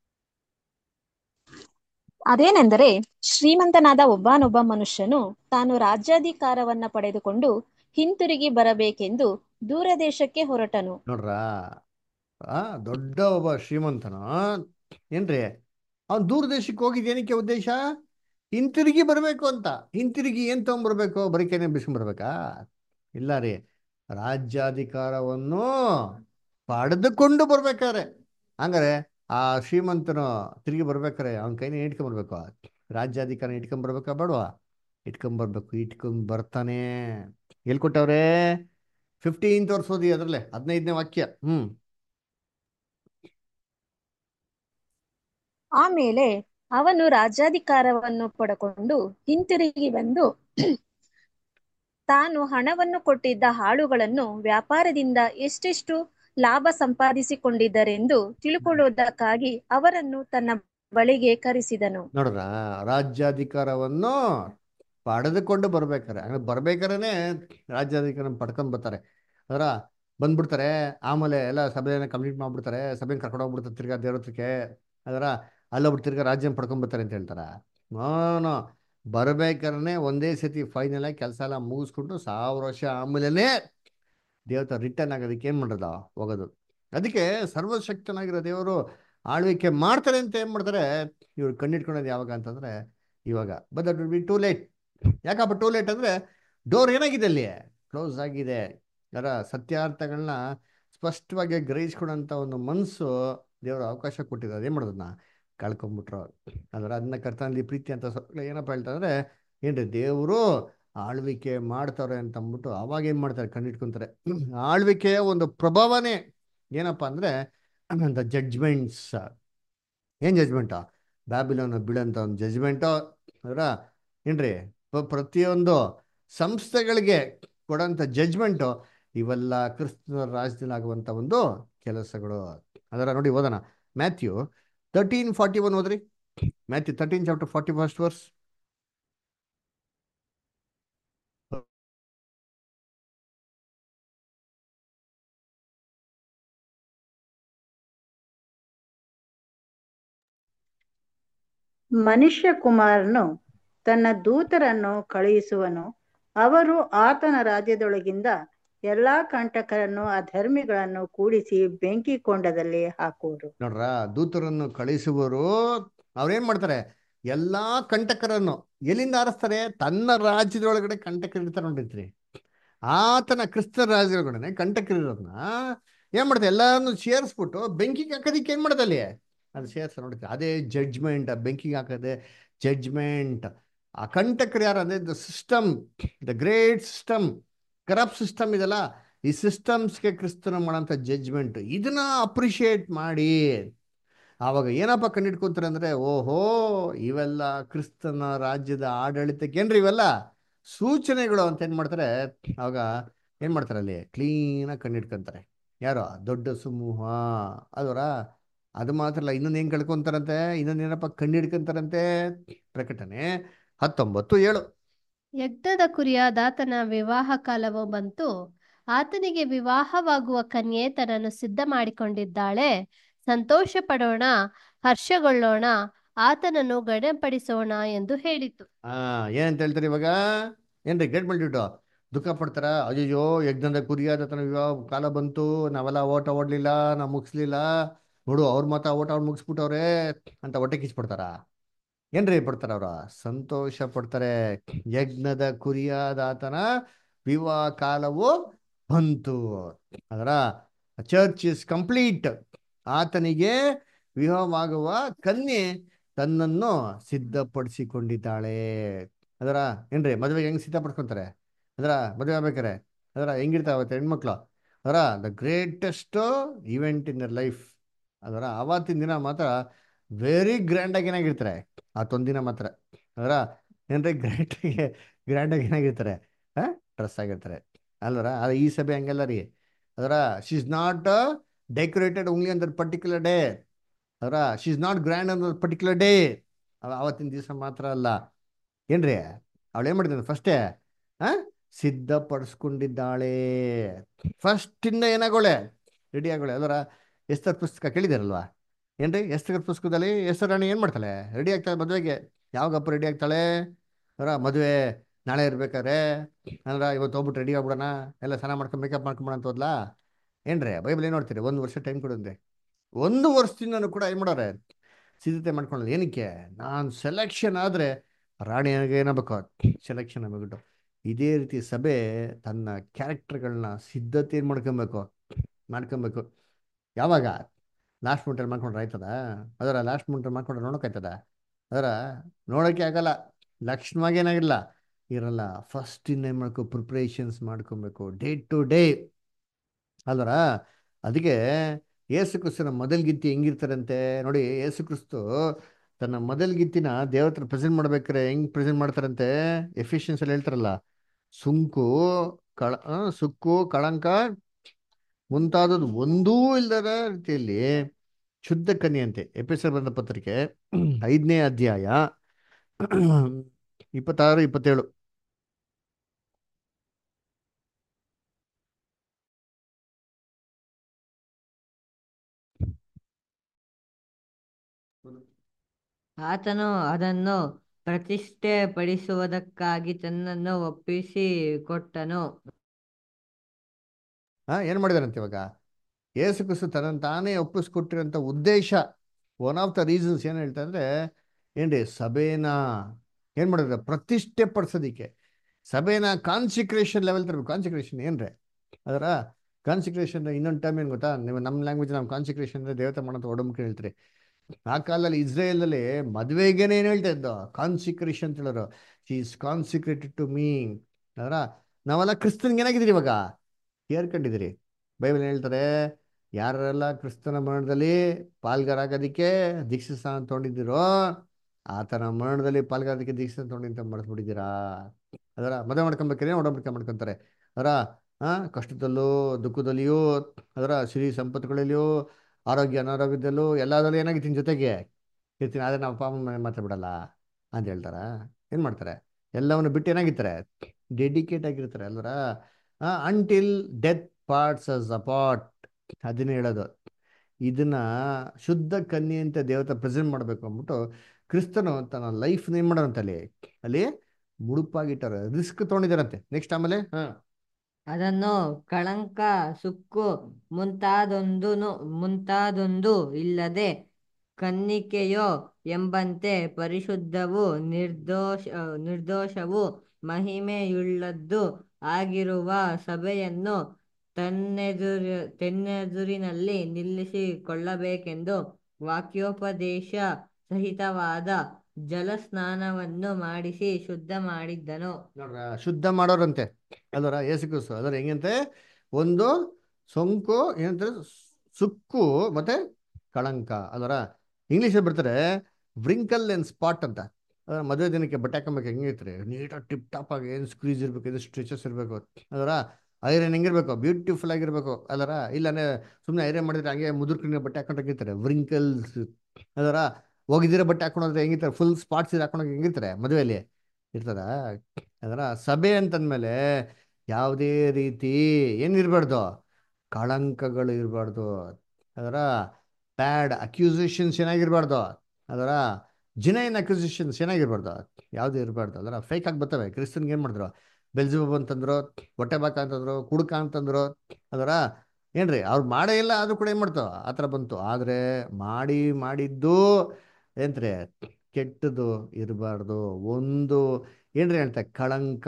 ಅದೇನೆಂದರೆ ಶ್ರೀಮಂತನಾದ ಒಬ್ಬನೊಬ್ಬ ಮನುಷ್ಯನು ತಾನು ರಾಜ್ಯಾಧಿಕಾರವನ್ನ ಪಡೆದುಕೊಂಡು ಹಿಂತಿರುಗಿ ಬರಬೇಕೆಂದು ದೂರದೇಶಕ್ಕೆ ಹೊರಟನು ನೋಡ್ರಾ ಆ ದೊಡ್ಡ ಒಬ್ಬ ಶ್ರೀಮಂತನು ಏನ್ರಿ ಅವ್ನು ದೂರ ದೇಶಕ್ಕೆ ಹೋಗಿದ್ದೇನಕ್ಕೆ ಉದ್ದೇಶ ಹಿಂತಿರುಗಿ ಬರಬೇಕು ಅಂತ ಹಿಂತಿರುಗಿ ಏನ್ ತಗೊಂಡ್ಬರ್ಬೇಕು ಬರಿಕೆನೆ ಬಿಸ್ಕೊಂಡ್ಬರ್ಬೇಕಾ ಇಲ್ಲ ರೀ ರಾಜ್ಯಾಧಿಕಾರವನ್ನು ಪಡೆದುಕೊಂಡು ಬರ್ಬೇಕಾರೆ ಹಂಗಾರೆ ಆ ಶ್ರೀಮಂತನು ತಿರುಗಿ ಬರ್ಬೇಕಾರೆ ಅವನ ಕೈನ ಇಟ್ಕೊಂಬರ್ಬೇಕು ರಾಜ್ಯಾಧಿಕಾರ ಇಟ್ಕೊಂಬರ್ಬೇಕಾ ಬೇಡವಾ ಇಟ್ಕೊಂಬರ್ಬೇಕು ಇಟ್ಕೊಂಡ್ ಬರ್ತಾನೆ ಎಲ್ಲಿ ಕೊಟ್ಟವ್ರೆ ಫಿಫ್ಟೀನ್ ತೋರ್ಸೋದಿ ಅದ್ರಲ್ಲೇ ಹದಿನೈದನೇ ವಾಕ್ಯ ಹ್ಮ್ ಆಮೇಲೆ ಅವನು ರಾಜ್ಯಾಧಿಕಾರವನ್ನು ಪಡೆಕೊಂಡು ಹಿಂತಿರುಗಿ ಬಂದು ತಾನು ಹಣವನ್ನು ಕೊಟ್ಟಿದ್ದ ಆಳುಗಳನ್ನು ವ್ಯಾಪಾರದಿಂದ ಎಷ್ಟೆಷ್ಟು ಲಾಭ ಸಂಪಾದಿಸಿಕೊಂಡಿದ್ದರೆಂದು ತಿಳುಕೊಳ್ಳುವುದಕ್ಕಾಗಿ ಅವರನ್ನು ತನ್ನ ಬಳಿಗೆ ಕರೆಸಿದನು ನೋಡ್ರ ರಾಜ್ಯಾಧಿಕಾರವನ್ನು ಪಡೆದುಕೊಂಡು ಬರ್ಬೇಕಾರೆ ಅಂದ್ರೆ ಬರ್ಬೇಕಾರೆ ರಾಜ್ಯಾಧಿಕಾರ ಪಡ್ಕೊಂಡ್ ಬರ್ತಾರೆ ಅದರ ಬಂದ್ಬಿಡ್ತಾರೆ ಆಮೇಲೆ ಎಲ್ಲ ಸಭೆಯನ್ನ ಕಂಪ್ಲೀಟ್ ಮಾಡ್ಬಿಡ್ತಾರೆ ಸಭೆನ ಕರ್ಕೊಂಡು ಹೋಗ್ಬಿಡ್ತಾರೆ ತಿರ್ಗಾ ದೇವರತ್ರಕ್ಕೆ ಅದರ ಅಲ್ಲೊಬ್ರು ತಿರ್ಗಾ ರಾಜ್ಯ ಪಡ್ಕೊಂಡ್ ಬರ್ತಾರೆ ಅಂತ ಹೇಳ್ತಾರ ನೋ ಬರ್ಬೇಕಾದ್ರೆ ಒಂದೇ ಸತಿ ಫೈನಲ್ ಆಗಿ ಕೆಲಸ ಎಲ್ಲ ಮುಗಿಸ್ಕೊಂಡು ಸಾವಿರ ವರ್ಷ ಆಮೇಲೆ ದೇವತ ರಿಟರ್ನ್ ಆಗೋದಕ್ಕೆ ಏನ್ ಮಾಡೋದ ಹೋಗೋದು ಅದಕ್ಕೆ ಸರ್ವಶಕ್ತನಾಗಿರೋ ದೇವರು ಆಳ್ವಿಕೆ ಮಾಡ್ತಾರೆ ಅಂತ ಏನ್ ಮಾಡ್ತಾರೆ ಇವ್ರು ಕಣ್ಣಿಟ್ಕೊಳ್ಳೋದು ಯಾವಾಗ ಅಂತಂದ್ರೆ ಇವಾಗ but that will be too late ಯಾಕಪ್ಪ ಟೂ ಲೇಟ್ ಅಂದ್ರೆ ಡೋರ್ ಏನಾಗಿದೆ ಅಲ್ಲಿ ಕ್ಲೋಸ್ ಆಗಿದೆ ಅದರ ಸತ್ಯಾರ್ಥಗಳನ್ನ ಸ್ಪಷ್ಟವಾಗಿ ಗ್ರಹಿಸ್ಕೊಡೋಂಥ ಒಂದು ಮನಸ್ಸು ದೇವರು ಅವಕಾಶ ಕೊಟ್ಟಿದ್ದಾರೆ ಏನು ಮಾಡೋದನ್ನ ಕಳ್ಕೊಂಬಿಟ್ರು ಅದರ ಅದನ್ನ ಕರ್ತನಲ್ಲಿ ಪ್ರೀತಿ ಅಂತ ಸ್ವಲ್ಪ ಏನಪ್ಪ ಹೇಳ್ತಾ ಅಂದ್ರೆ ಏನ್ರಿ ದೇವರು ಆಳ್ವಿಕೆ ಮಾಡ್ತಾರೆ ಅಂತ ಅಂದ್ಬಿಟ್ಟು ಅವಾಗ ಏನು ಮಾಡ್ತಾರೆ ಕಣ್ಣಿಟ್ಕೊಂತಾರೆ ಆಳ್ವಿಕೆಯ ಒಂದು ಪ್ರಭಾವನೆ ಏನಪ್ಪ ಅಂದ್ರೆ ದ ಜಡ್ಜ್ಮೆಂಟ್ಸ್ ಏನ್ ಜಡ್ಜ್ಮೆಂಟು ಬ್ಯಾಬಿಲೋನ್ ಬೀಳಂತ ಒಂದು ಜಡ್ಜ್ಮೆಂಟು ಅದರ ಏನ್ರಿ ಪ- ಪ್ರತಿಯೊಂದು ಸಂಸ್ಥೆಗಳಿಗೆ ಕೊಡೋಂಥ ಜಡ್ಜ್ಮೆಂಟು ಇವೆಲ್ಲ ಕ್ರಿಸ್ತನ ರಾಜ್ಯದಲ್ಲಿ ಆಗುವಂಥ ಒಂದು ಕೆಲಸಗಳು ಅದರ ನೋಡಿ ಓದೋಣ ಮ್ಯಾಥ್ಯೂ ತರ್ಟೀನ್ ಫಾರ್ಟಿ ಒನ್ ಓದ್ರಿ Matthew thirteen chapter forty first verse ಮನುಷ್ಯ ಕುಮಾರನು ತನ್ನ ದೂತರನ್ನು ಕಳುಹಿಸುವನು ಅವರು ಆತನ ರಾಜ್ಯದೊಳಗಿಂದ ಎಲ್ಲಾ ಕಂಟಕರನ್ನು ಅಧರ್ಮಿಗಳನ್ನು ಕೂಡಿಸಿ ಬೆಂಕಿ ಕೊಂಡದಲ್ಲಿ ಹಾಕುವರು ನೋಡ್ರ ದೂತರನ್ನು ಕಳಿಸುವರು ಅವ್ರೇನ್ ಮಾಡ್ತಾರೆ ಎಲ್ಲಾ ಕಂಟಕರನ್ನು ಎಲ್ಲಿಂದ ಆರಿಸ್ತಾರೆ ತನ್ನ ರಾಜ್ಯದೊಳಗಡೆ ಕಂಟಕರು ಇರ್ತಾರೆ ನೋಡಿರ್ತೀರಿ ಆತನ ಕ್ರಿಸ್ತ ರಾಜ್ಯದೊಳಗಡೆ ಕಂಟಕರಿರೋದನ್ನ ಏನ್ ಮಾಡ್ತಾರೆ ಎಲ್ಲಾರನ್ನು ಸೇರಿಸ್ಬಿಟ್ಟು ಬೆಂಕಿಗೆ ಹಾಕೋದಿಕ್ಕೆ ಏನ್ ಮಾಡೋದು ಅಲ್ಲಿ ಅದು ಸೇರ್ಸ ನೋಡ್ತೀವಿ ಅದೇ ಜಡ್ಜ್ಮೆಂಟ್ ಬೆಂಕಿಗೆ ಹಾಕೋದೆ ಜಡ್ಜ್ಮೆಂಟ್ ಆ ಕಂಟಕರು ಯಾರು ಅಂದ್ರೆ the system the great system corrupt system ಇದೆಲ್ಲ ಈ ಸಿಸ್ಟಮ್ಸ್ಗೆ ಕ್ರಿಸ್ತನ ಮಾಡೋಂಥ ಜಡ್ಜ್ಮೆಂಟ್ ಇದನ್ನ ಅಪ್ರಿಷಿಯೇಟ್ ಮಾಡಿ ಆವಾಗ ಏನಪ್ಪ ಕಂಡಿಡ್ಕೊಂತಾರೆ ಅಂದ್ರೆ ಓಹೋ ಇವೆಲ್ಲ ಕ್ರಿಸ್ತನ ರಾಜ್ಯದ ಆಡಳಿತಕ್ಕೆ ಏನ್ರಿ ಇವೆಲ್ಲ ಸೂಚನೆಗಳು ಅಂತ ಏನ್ ಮಾಡ್ತಾರೆ ಅವಾಗ ಏನ್ ಮಾಡ್ತಾರೆ ಅಲ್ಲಿ ಕ್ಲೀನಾಗಿ ಕಂಡಿಡ್ಕೊಂತಾರೆ ಯಾರೋ ದೊಡ್ಡ ಸಮೂಹ ಅದರ ಅದು ಮಾತ್ರ ಅಲ್ಲ ಇನ್ನೊಂದು ಹೆಂಗ್ ಕಳ್ಕೊಂತಾರಂತೆ ಇನ್ನೊಂದು ಏನಪ್ಪ ಕಂಡಿಡ್ಕೊಂತಾರಂತೆ ಪ್ರಕಟಣೆ ಹತ್ತೊಂಬತ್ತು ಏಳು ಯಜ್ಞದ ಕುರಿಯಾದಾತನ ವಿವಾಹ ಕಾಲವು ಬಂತು ಆತನಿಗೆ ವಿವಾಹವಾಗುವ ಕನ್ಯೆ ತನ್ನನ್ನು ಸಿದ್ಧ ಮಾಡಿಕೊಂಡಿದ್ದಾಳೆ ಸಂತೋಷ ಪಡೋಣ ಹರ್ಷಗೊಳ್ಳೋಣ ಆತನನ್ನು ಗಣಪಡಿಸೋಣ ಎಂದು ಹೇಳಿತು ಆ ಏನಂತ ಹೇಳ್ತಾರೆ ಇವಾಗ ಏನ್ರಿ ಗ್ರೇಟ್ ಮಾಡಿಬಿಟ್ಟು ದುಃಖ ಪಡ್ತಾರ ಅಯ್ಯೋ ಯಜ್ಞದ ಕುರಿಯಾದ ತನ್ನ ವಿವಾಹ ಕಾಲ ಬಂತು ನಾವೆಲ್ಲ ಓಟ ಓಡ್ಲಿಲ್ಲ ನಾವು ಮುಗಿಸ್ಲಿಲ್ಲ ನೋಡು ಅವ್ರ ಮಾತ್ರ ಓಟ ಅವ್ರು ಮುಗಿಸ್ಬಿಟ್ಟವ್ರೆ ಅಂತ ಹೊಟ್ಟೆ ಕಿಚ್ಬಿಡ್ತಾರ ಏನ್ರಿ ಪಡ್ತಾರ ಅವ್ರ ಸಂತೋಷ ಪಡ್ತಾರೆ ಯಜ್ಞದ ಕುರಿಯಾದಾತನ ವಿವಾಹ ಕಾಲವು ಬಂತು ಅದರ ಚರ್ಚ್ ಇಸ್ ಕಂಪ್ಲೀಟ್ ಆತನಿಗೆ ವಿವಾಹವಾಗುವ ಕನ್ಯೆ ತನ್ನನ್ನು ಸಿದ್ಧಪಡಿಸಿಕೊಂಡಿದ್ದಾಳೆ ಅದರ ಏನ್ರಿ ಮದುವೆಗೆ ಹೆಂಗ್ ಸಿದ್ಧಪಡ್ಸ್ಕೊಂತಾರೆ ಅದರ ಮದುವೆ ಆಗ್ಬೇಕಾರೆ ಅದರ ಹೆಂಗಿರ್ತಾವ ಹೆಣ್ಮಕ್ಳು ಅದರ the greatest event in their life ಅದರ ಆವತ್ತಿನ ದಿನ ಮಾತ್ರ ವೆರಿ ಗ್ರ್ಯಾಂಡ್ ಆಗಿ ಏನಾಗಿರ್ತಾರೆ ಆತೊಂದಿನ ಮಾತ್ರ ಅದರ ಏನ್ರಿ ಗ್ರೇಟ್ ಗ್ರ್ಯಾಂಡ್ ಆಗಿ ಏನಾಗಿರ್ತಾರೆ ಡ್ರೆಸ್ ಆಗಿರ್ತಾರೆ ಅಲ್ವರ ಅದು ಈ ಸಭೆ ಹಂಗೆಲ್ಲ ರೀ ಅದರ she is not decorated only on that particular day ಅದರ she is not grand on that particular day ಆವತ್ತಿನ ದಿವಸ ಮಾತ್ರ ಅಲ್ಲ ಏನ್ರಿ ಅವಳು ಏನ್ ಮಾಡಿದ್ದಾನೆ ಫಸ್ಟೇ ಹಾ ಸಿದ್ಧಪಡಿಸ್ಕೊಂಡಿದ್ದಾಳೆ ಫಸ್ಟಿಂದ ಏನಾಗೋಳೆ ರೆಡಿ ಆಗೋಳೆ ಅದರ ಎಸ್ತರ್ ಪುಸ್ತಕ ಕೇಳಿದಾರಲ್ವಾ ಏನ್ರಿ ಎಸ್ತರ್ ಪುಸ್ತಕದಲ್ಲಿ ಎಸ್ತರ್ ರಾಣಿ ಏನು ಮಾಡ್ತಾಳೆ ರೆಡಿ ಆಗ್ತಾಳೆ ಮದುವೆಗೆ ಯಾವಾಗಪ್ಪ ರೆಡಿ ಆಗ್ತಾಳೆ ಅವರ ಮದುವೆ ನಾಳೆ ಇರ್ಬೇಕಾದ್ರೆ ಅಂದ್ರೆ ಇವತ್ತು ಹೋಗ್ಬಿಟ್ಟು ರೆಡಿ ಆಗ್ಬಿಡೋಣ ಎಲ್ಲ ಸ್ನಾನ ಮಾಡ್ಕೊಂಡು ಮೇಕಪ್ ಮಾಡ್ಕೊಂಬಿಡ ಅಂತ ಹೋದ್ಲಾ ಏನ್ರಿ ಬೈಬಲ್ ಏನು ನೋಡ್ತೀರಿ ಒಂದು ವರ್ಷ ಟೈಮ್ ಕೊಡಂದೆ ಒಂದು ವರ್ಷದಿಂದನೂ ಕೂಡ ಏನು ಮಾಡೋರೆ ಸಿದ್ಧತೆ ಮಾಡ್ಕೊಳ್ಳೋದು ಏನಕ್ಕೆ ನಾನು ಸೆಲೆಕ್ಷನ್ ಆದರೆ ರಾಣಿಯಾಗೆ ಏನಾಗಬೇಕು ಸೆಲೆಕ್ಷನ್ ಆಗಬೇಕು ಇದೇ ರೀತಿ ಸಭೆ ತನ್ನ ಕ್ಯಾರೆಕ್ಟರ್ಗಳನ್ನ ಸಿದ್ಧತೆ ಏನು ಮಾಡ್ಕೊಬೇಕು ಮಾಡ್ಕೊಬೇಕು ಯಾವಾಗ ಲಾಸ್ಟ್ ಮಿನಿಟಲ್ಲಿ ಮಾಡ್ಕೊಂಡ್ರೆ ಆಯ್ತದ ಅದರ ಲಾಸ್ಟ್ ಮಿನಿಟಲ್ಲಿ ಮಾಡ್ಕೊಂಡ್ರೆ ನೋಡೋಕ್ಕಾಯ್ತದ ಅದರ ನೋಡೋಕ್ಕೆ ಆಗಲ್ಲ ಲಕ್ಷಣವಾಗಿ ಏನಾಗಿಲ್ಲ ಇರಲ್ಲ ಫಸ್ಟ್ ಇನ್ನೇನು ಮಾಡ್ಕೊ ಪ್ರಿಪ್ರೇಷನ್ಸ್ ಮಾಡ್ಕೊಬೇಕು ಡೇ ಟು ಡೇ ಅಲ್ವರ ಅದಕ್ಕೆ ಏಸು ಕ್ರಿಸ್ತನ ಮೊದಲ್ಗಿತ್ತಿ ಹೆಂಗಿರ್ತಾರಂತೆ ನೋಡಿ ಏಸು ಕ್ರಿಸ್ತು ತನ್ನ ಮೊದಲ್ಗಿತ್ತಿನ ದೇವತ್ರ ಪ್ರೆಸೆಂಟ್ ಮಾಡ್ಬೇಕಾರೆ ಹೆಂಗ್ ಪ್ರೆಸೆಂಟ್ ಮಾಡ್ತಾರಂತೆ ಎಫಿಷಿಯನ್ಸ್ ಅಲ್ಲಿ ಹೇಳ್ತಾರಲ್ಲ ಸುಂಕು ಕಳ ಆ, ಸುಕ್ಕು ಕಳಂಕ ಮುಂತಾದದ್ದು ಒಂದೂ ಇಲ್ಲದ ರೀತಿಯಲ್ಲಿ ಶುದ್ಧ ಕನ್ಯಂತೆ ಎಪಿಸೋಡ್ ಬಂದ ಪತ್ರಿಕೆ ಐದನೇ ಅಧ್ಯಾಯ ಇಪ್ಪತ್ತಾರು ಇಪ್ಪತ್ತೇಳು ಆತನು ಅದನ್ನು ಪ್ರತಿಷ್ಠೆ ಪಡಿಸುವುದಕ್ಕಾಗಿ ತನ್ನನ್ನು ಒಪ್ಪಿಸಿಕೊಟ್ಟನು ಹಾ ಏನ್ ಮಾಡಿದಾರಂತೆ ಇವಾಗ ಏಸು ಕ್ರಿಸ್ತು ತನ್ನ ತಾನೇ ಒಪ್ಪಿಸ್ಕೊಟ್ಟಿರೋಂಥ ಉದ್ದೇಶ ಒನ್ ಆಫ್ ದ ರೀಸನ್ಸ್ ಏನು ಹೇಳ್ತಾ ಅಂದ್ರೆ ಏನ್ರಿ ಸಭೆನ ಏನ್ ಮಾಡಿದ್ರೆ ಪ್ರತಿಷ್ಠೆ ಪಡಿಸೋದಿಕ್ಕೆ ಸಭೆನ ಕಾನ್ಸಿಕ್ರೇಷನ್ ಲೆವೆಲ್ ತರಬೇಕು ಕಾನ್ಸಿಕ್ರೇಷನ್ ಏನ್ರಿ ಅದರ ಕಾನ್ಸಿಕ್ರೇಷನ್ ಇನ್ನೊಂದು ಟೈಮ್ ಏನು ಗೊತ್ತಾ ನೀವು ನಮ್ಮ ಲ್ಯಾಂಗ್ವೇಜ್ ನಾವು ಕಾನ್ಸಿಕ್ರೇಷನ್ ಅಂದ್ರೆ ದೇವತೆ ಮಾಡೋಂಥ ಒಡಂಬಡಿಕೆ ಹೇಳ್ತೀರಿ ಆ ಕಾಲದಲ್ಲಿ ಇಸ್ರೇಲಲ್ಲಿ ಮದುವೆಗೇನೆ ಏನು ಹೇಳ್ತಾ ಇದ್ದೋ ಕಾನ್ಸಿಕ್ರೇಷನ್ ಅಂತ ಹೇಳೋರು ಈಸ್ ಕಾನ್ಸಿಕ್ರೇಟೆಡ್ ಟು ಮೀ ಅದರ ನಾವೆಲ್ಲ ಕ್ರಿಸ್ತನ್ಗೆ ಏನಾಗಿದ್ದೀರಿ ಇವಾಗ ಸೇರ್ಕೊಂಡಿದ್ದೀರಿ ಬೈಬಲ್ ಹೇಳ್ತಾರೆ ಯಾರೆಲ್ಲ ಕ್ರಿಸ್ತನ ಮರಣದಲ್ಲಿ ಪಾಲ್ಗಾರಾಗೋದಕ್ಕೆ ದೀಕ್ಷಾ ಸ್ಥಾನ ತೊಗೊಂಡಿದ್ದೀರೋ ಆತನ ಮರಣದಲ್ಲಿ ಪಾಲ್ಗಾರದಕ್ಕೆ ದೀಕ್ಷಾ ತೊಗೊಂಡಿಂತ ಮಾಡಿಸ್ಬಿಟ್ಟಿದ್ದೀರಾ ಅದರ ಮದುವೆ ಮಾಡ್ಕೊಬೇಕಾದ್ರೆ ಒಡಂಬಡಿಕೆ ಮಾಡ್ಕೊತಾರೆ ಅದರ ಆ ಕಷ್ಟದಲ್ಲೂ ದುಃಖದಲ್ಲಿಯೂ ಅದರ ಸಿರಿ ಸಂಪತ್ತುಗಳಲ್ಲಿಯೂ ಆರೋಗ್ಯ ಅನಾರೋಗ್ಯದಲ್ಲೂ ಎಲ್ಲದರಲ್ಲೂ ಏನಾಗಿತ್ತೀನಿ ಜೊತೆಗೆ ಇರ್ತೀನಿ ಆದರೆ ನಾವು ಅಪ್ಪ ಅಮ್ಮನ ಮಾತಾಡ್ಬಿಡಲ್ಲ ಅಂತ ಹೇಳ್ತಾರ ಏನು ಮಾಡ್ತಾರೆ ಎಲ್ಲವನ್ನು ಬಿಟ್ಟು ಏನಾಗಿರ್ತಾರೆ ಡೆಡಿಕೇಟ್ ಆಗಿರ್ತಾರೆ ಅಲ್ವರ until death parts us apart ಅದನ್ನೇ ಹೇಳೋದು ಇದನ್ನ ಶುದ್ಧ ಕನ್ಯೆ ಅಂತ ದೇವತೆ ಪ್ರೆಸೆಂಟ್ ಮಾಡಬೇಕು ಅಂದ್ಬಿಟ್ಟು ಕ್ರಿಸ್ತನು ತನ್ನ ಲೈಫ್ ಏನ್ ಮಾಡೋರಂತೆ ಅಲ್ಲಿ ಅಲ್ಲಿ ಮುಡುಪಾಗಿಟ್ಟಾರೆ ರಿಸ್ಕ್ ತೊಗೊಂಡಿದ್ದಾರಂತೆ ನೆಕ್ಸ್ಟ್ ಆಮೇಲೆ ಹಾ ಅದನ್ನು ಕಳಂಕ ಸುಕ್ಕು ಮುಂತಾದೊಂದು ಮುಂತಾದೊಂದು ಇಲ್ಲದೆ ಕನ್ನಿಕೆಯೋ ಎಂಬಂತೆ ಪರಿಶುದ್ಧವೂ ನಿರ್ದೋಷ ನಿರ್ದೋಷವೂ ಮಹಿಮೆಯುಳ್ಳದ್ದು ಆಗಿರುವ ಸಭೆಯನ್ನು ತನ್ನೆದುರು ತನ್ನೆದುರಿನಲ್ಲಿ ನಿಲ್ಲಿಸಿಕೊಳ್ಳಬೇಕೆಂದು ವಾಕ್ಯೋಪದೇಶ ಸಹಿತವಾದ ಜಲಸ್ನಾನವನ್ನು ಮಾಡಿಸಿ ಶುದ್ಧ ಮಾಡಿದ್ದನು ನೋಡ್ರ ಶುದ್ಧ ಮಾಡೋರಂತೆ ಅಲ್ವರ ಏಸು ಕ್ರಿಸ್ತು ಅದರ ಹೆಂಗಂತೆ ಒಂದು ಸೋಂಕು ಏನಂತಾರೆ ಸುಕ್ಕು ಮತ್ತೆ ಕಳಂಕ ಅಲ್ವರ ಇಂಗ್ಲೀಷಲ್ಲಿ ಬರ್ತಾರೆ ವ್ರಿಂಕಲ್ ಅಂಡ್ ಸ್ಪಾಟ್ ಅಂತ ಅದರ ಮದುವೆ ದಿನಕ್ಕೆ ಬಟ್ಟೆ ಹಾಕೊಬೇಕು ಹೆಂಗಿರ್ತಾರೆ ನೀಟಾಗಿ ಟಿಪ್ ಟಾಪ್ ಆಗಿ ಏನು ಸ್ಕ್ರೀಸ್ ಇರಬೇಕು ಇದು ಸ್ಟ್ರೆಚಸ್ ಇರಬೇಕು ಅದರ ಐರನ್ ಹೆಂಗಿರ್ಬೇಕು ಬ್ಯೂಟಿಫುಲ್ ಆಗಿರ್ಬೇಕು ಅಲ್ಲರ ಇಲ್ಲಾಂದ್ರೆ ಸುಮ್ಮನೆ ಐರನ್ ಮಾಡಿದ್ರೆ ಹಂಗೆ ಮುದುರ್ಕಿನ ಬಟ್ಟೆ ಹಾಕೊಂಡೋಗಿರ್ತಾರೆ ವ್ರಿಂಕಲ್ಸ್ ಅದರ ಹೋಗಿದಿರೋ ಬಟ್ಟೆ ಹಾಕೊಂಡ್ರೆ ಹೆಂಗಿರ್ತಾರೆ ಫುಲ್ ಸ್ಪಾಟ್ಸ್ ಇದು ಹಾಕೊಂಡೋಗಿ ಹೆಂಗಿರ್ತಾರೆ ಮದುವೆಯಲ್ಲಿ ಇರ್ತದ ಅದರ ಸಭೆ ಅಂತಂದ್ಮೇಲೆ ಯಾವುದೇ ರೀತಿ ಏನಿರಬಾರ್ದು ಕಳಂಕಗಳು ಇರಬಾರ್ದು ಅದರ ಬ್ಯಾಡ್ ಅಕ್ಯೂಸೇಷನ್ಸ್ ಏನಾಗಿರ್ಬಾರ್ದು ಅದರ ಜಿನೈನ್ ಅಕ್ಯೂಸೇಷನ್ಸ್ ಏನಾಗಿರ್ಬಾರ್ದು ಯಾವುದು ಇರಬಾರ್ದು ಅದರ ಫೇಕ್ ಆಗಿ ಬರ್ತವೆ ಕ್ರಿಸ್ತನ್ಗೆ ಏನು ಮಾಡಿದ್ರು ಬೆಲ್ಜಿಬಬ್ ಅಂತಂದ್ರು ಹೊಟ್ಟೆ ಬಾಕ ಅಂತಂದ್ರು ಕುಡುಕ ಅಂತಂದ್ರು ಅದರ ಏನ್ರಿ ಅವ್ರು ಮಾಡೇ ಇಲ್ಲ ಆದ್ರೂ ಕೂಡ ಏನು ಮಾಡ್ತು ಆ ಥರ ಬಂತು ಆದರೆ ಮಾಡಿ ಮಾಡಿದ್ದು ಏನ್ರಿ ಕೆಟ್ಟದು ಇರಬಾರ್ದು ಒಂದು ಏನ್ರಿ ಹೇಳ್ತಾ ಕಳಂಕ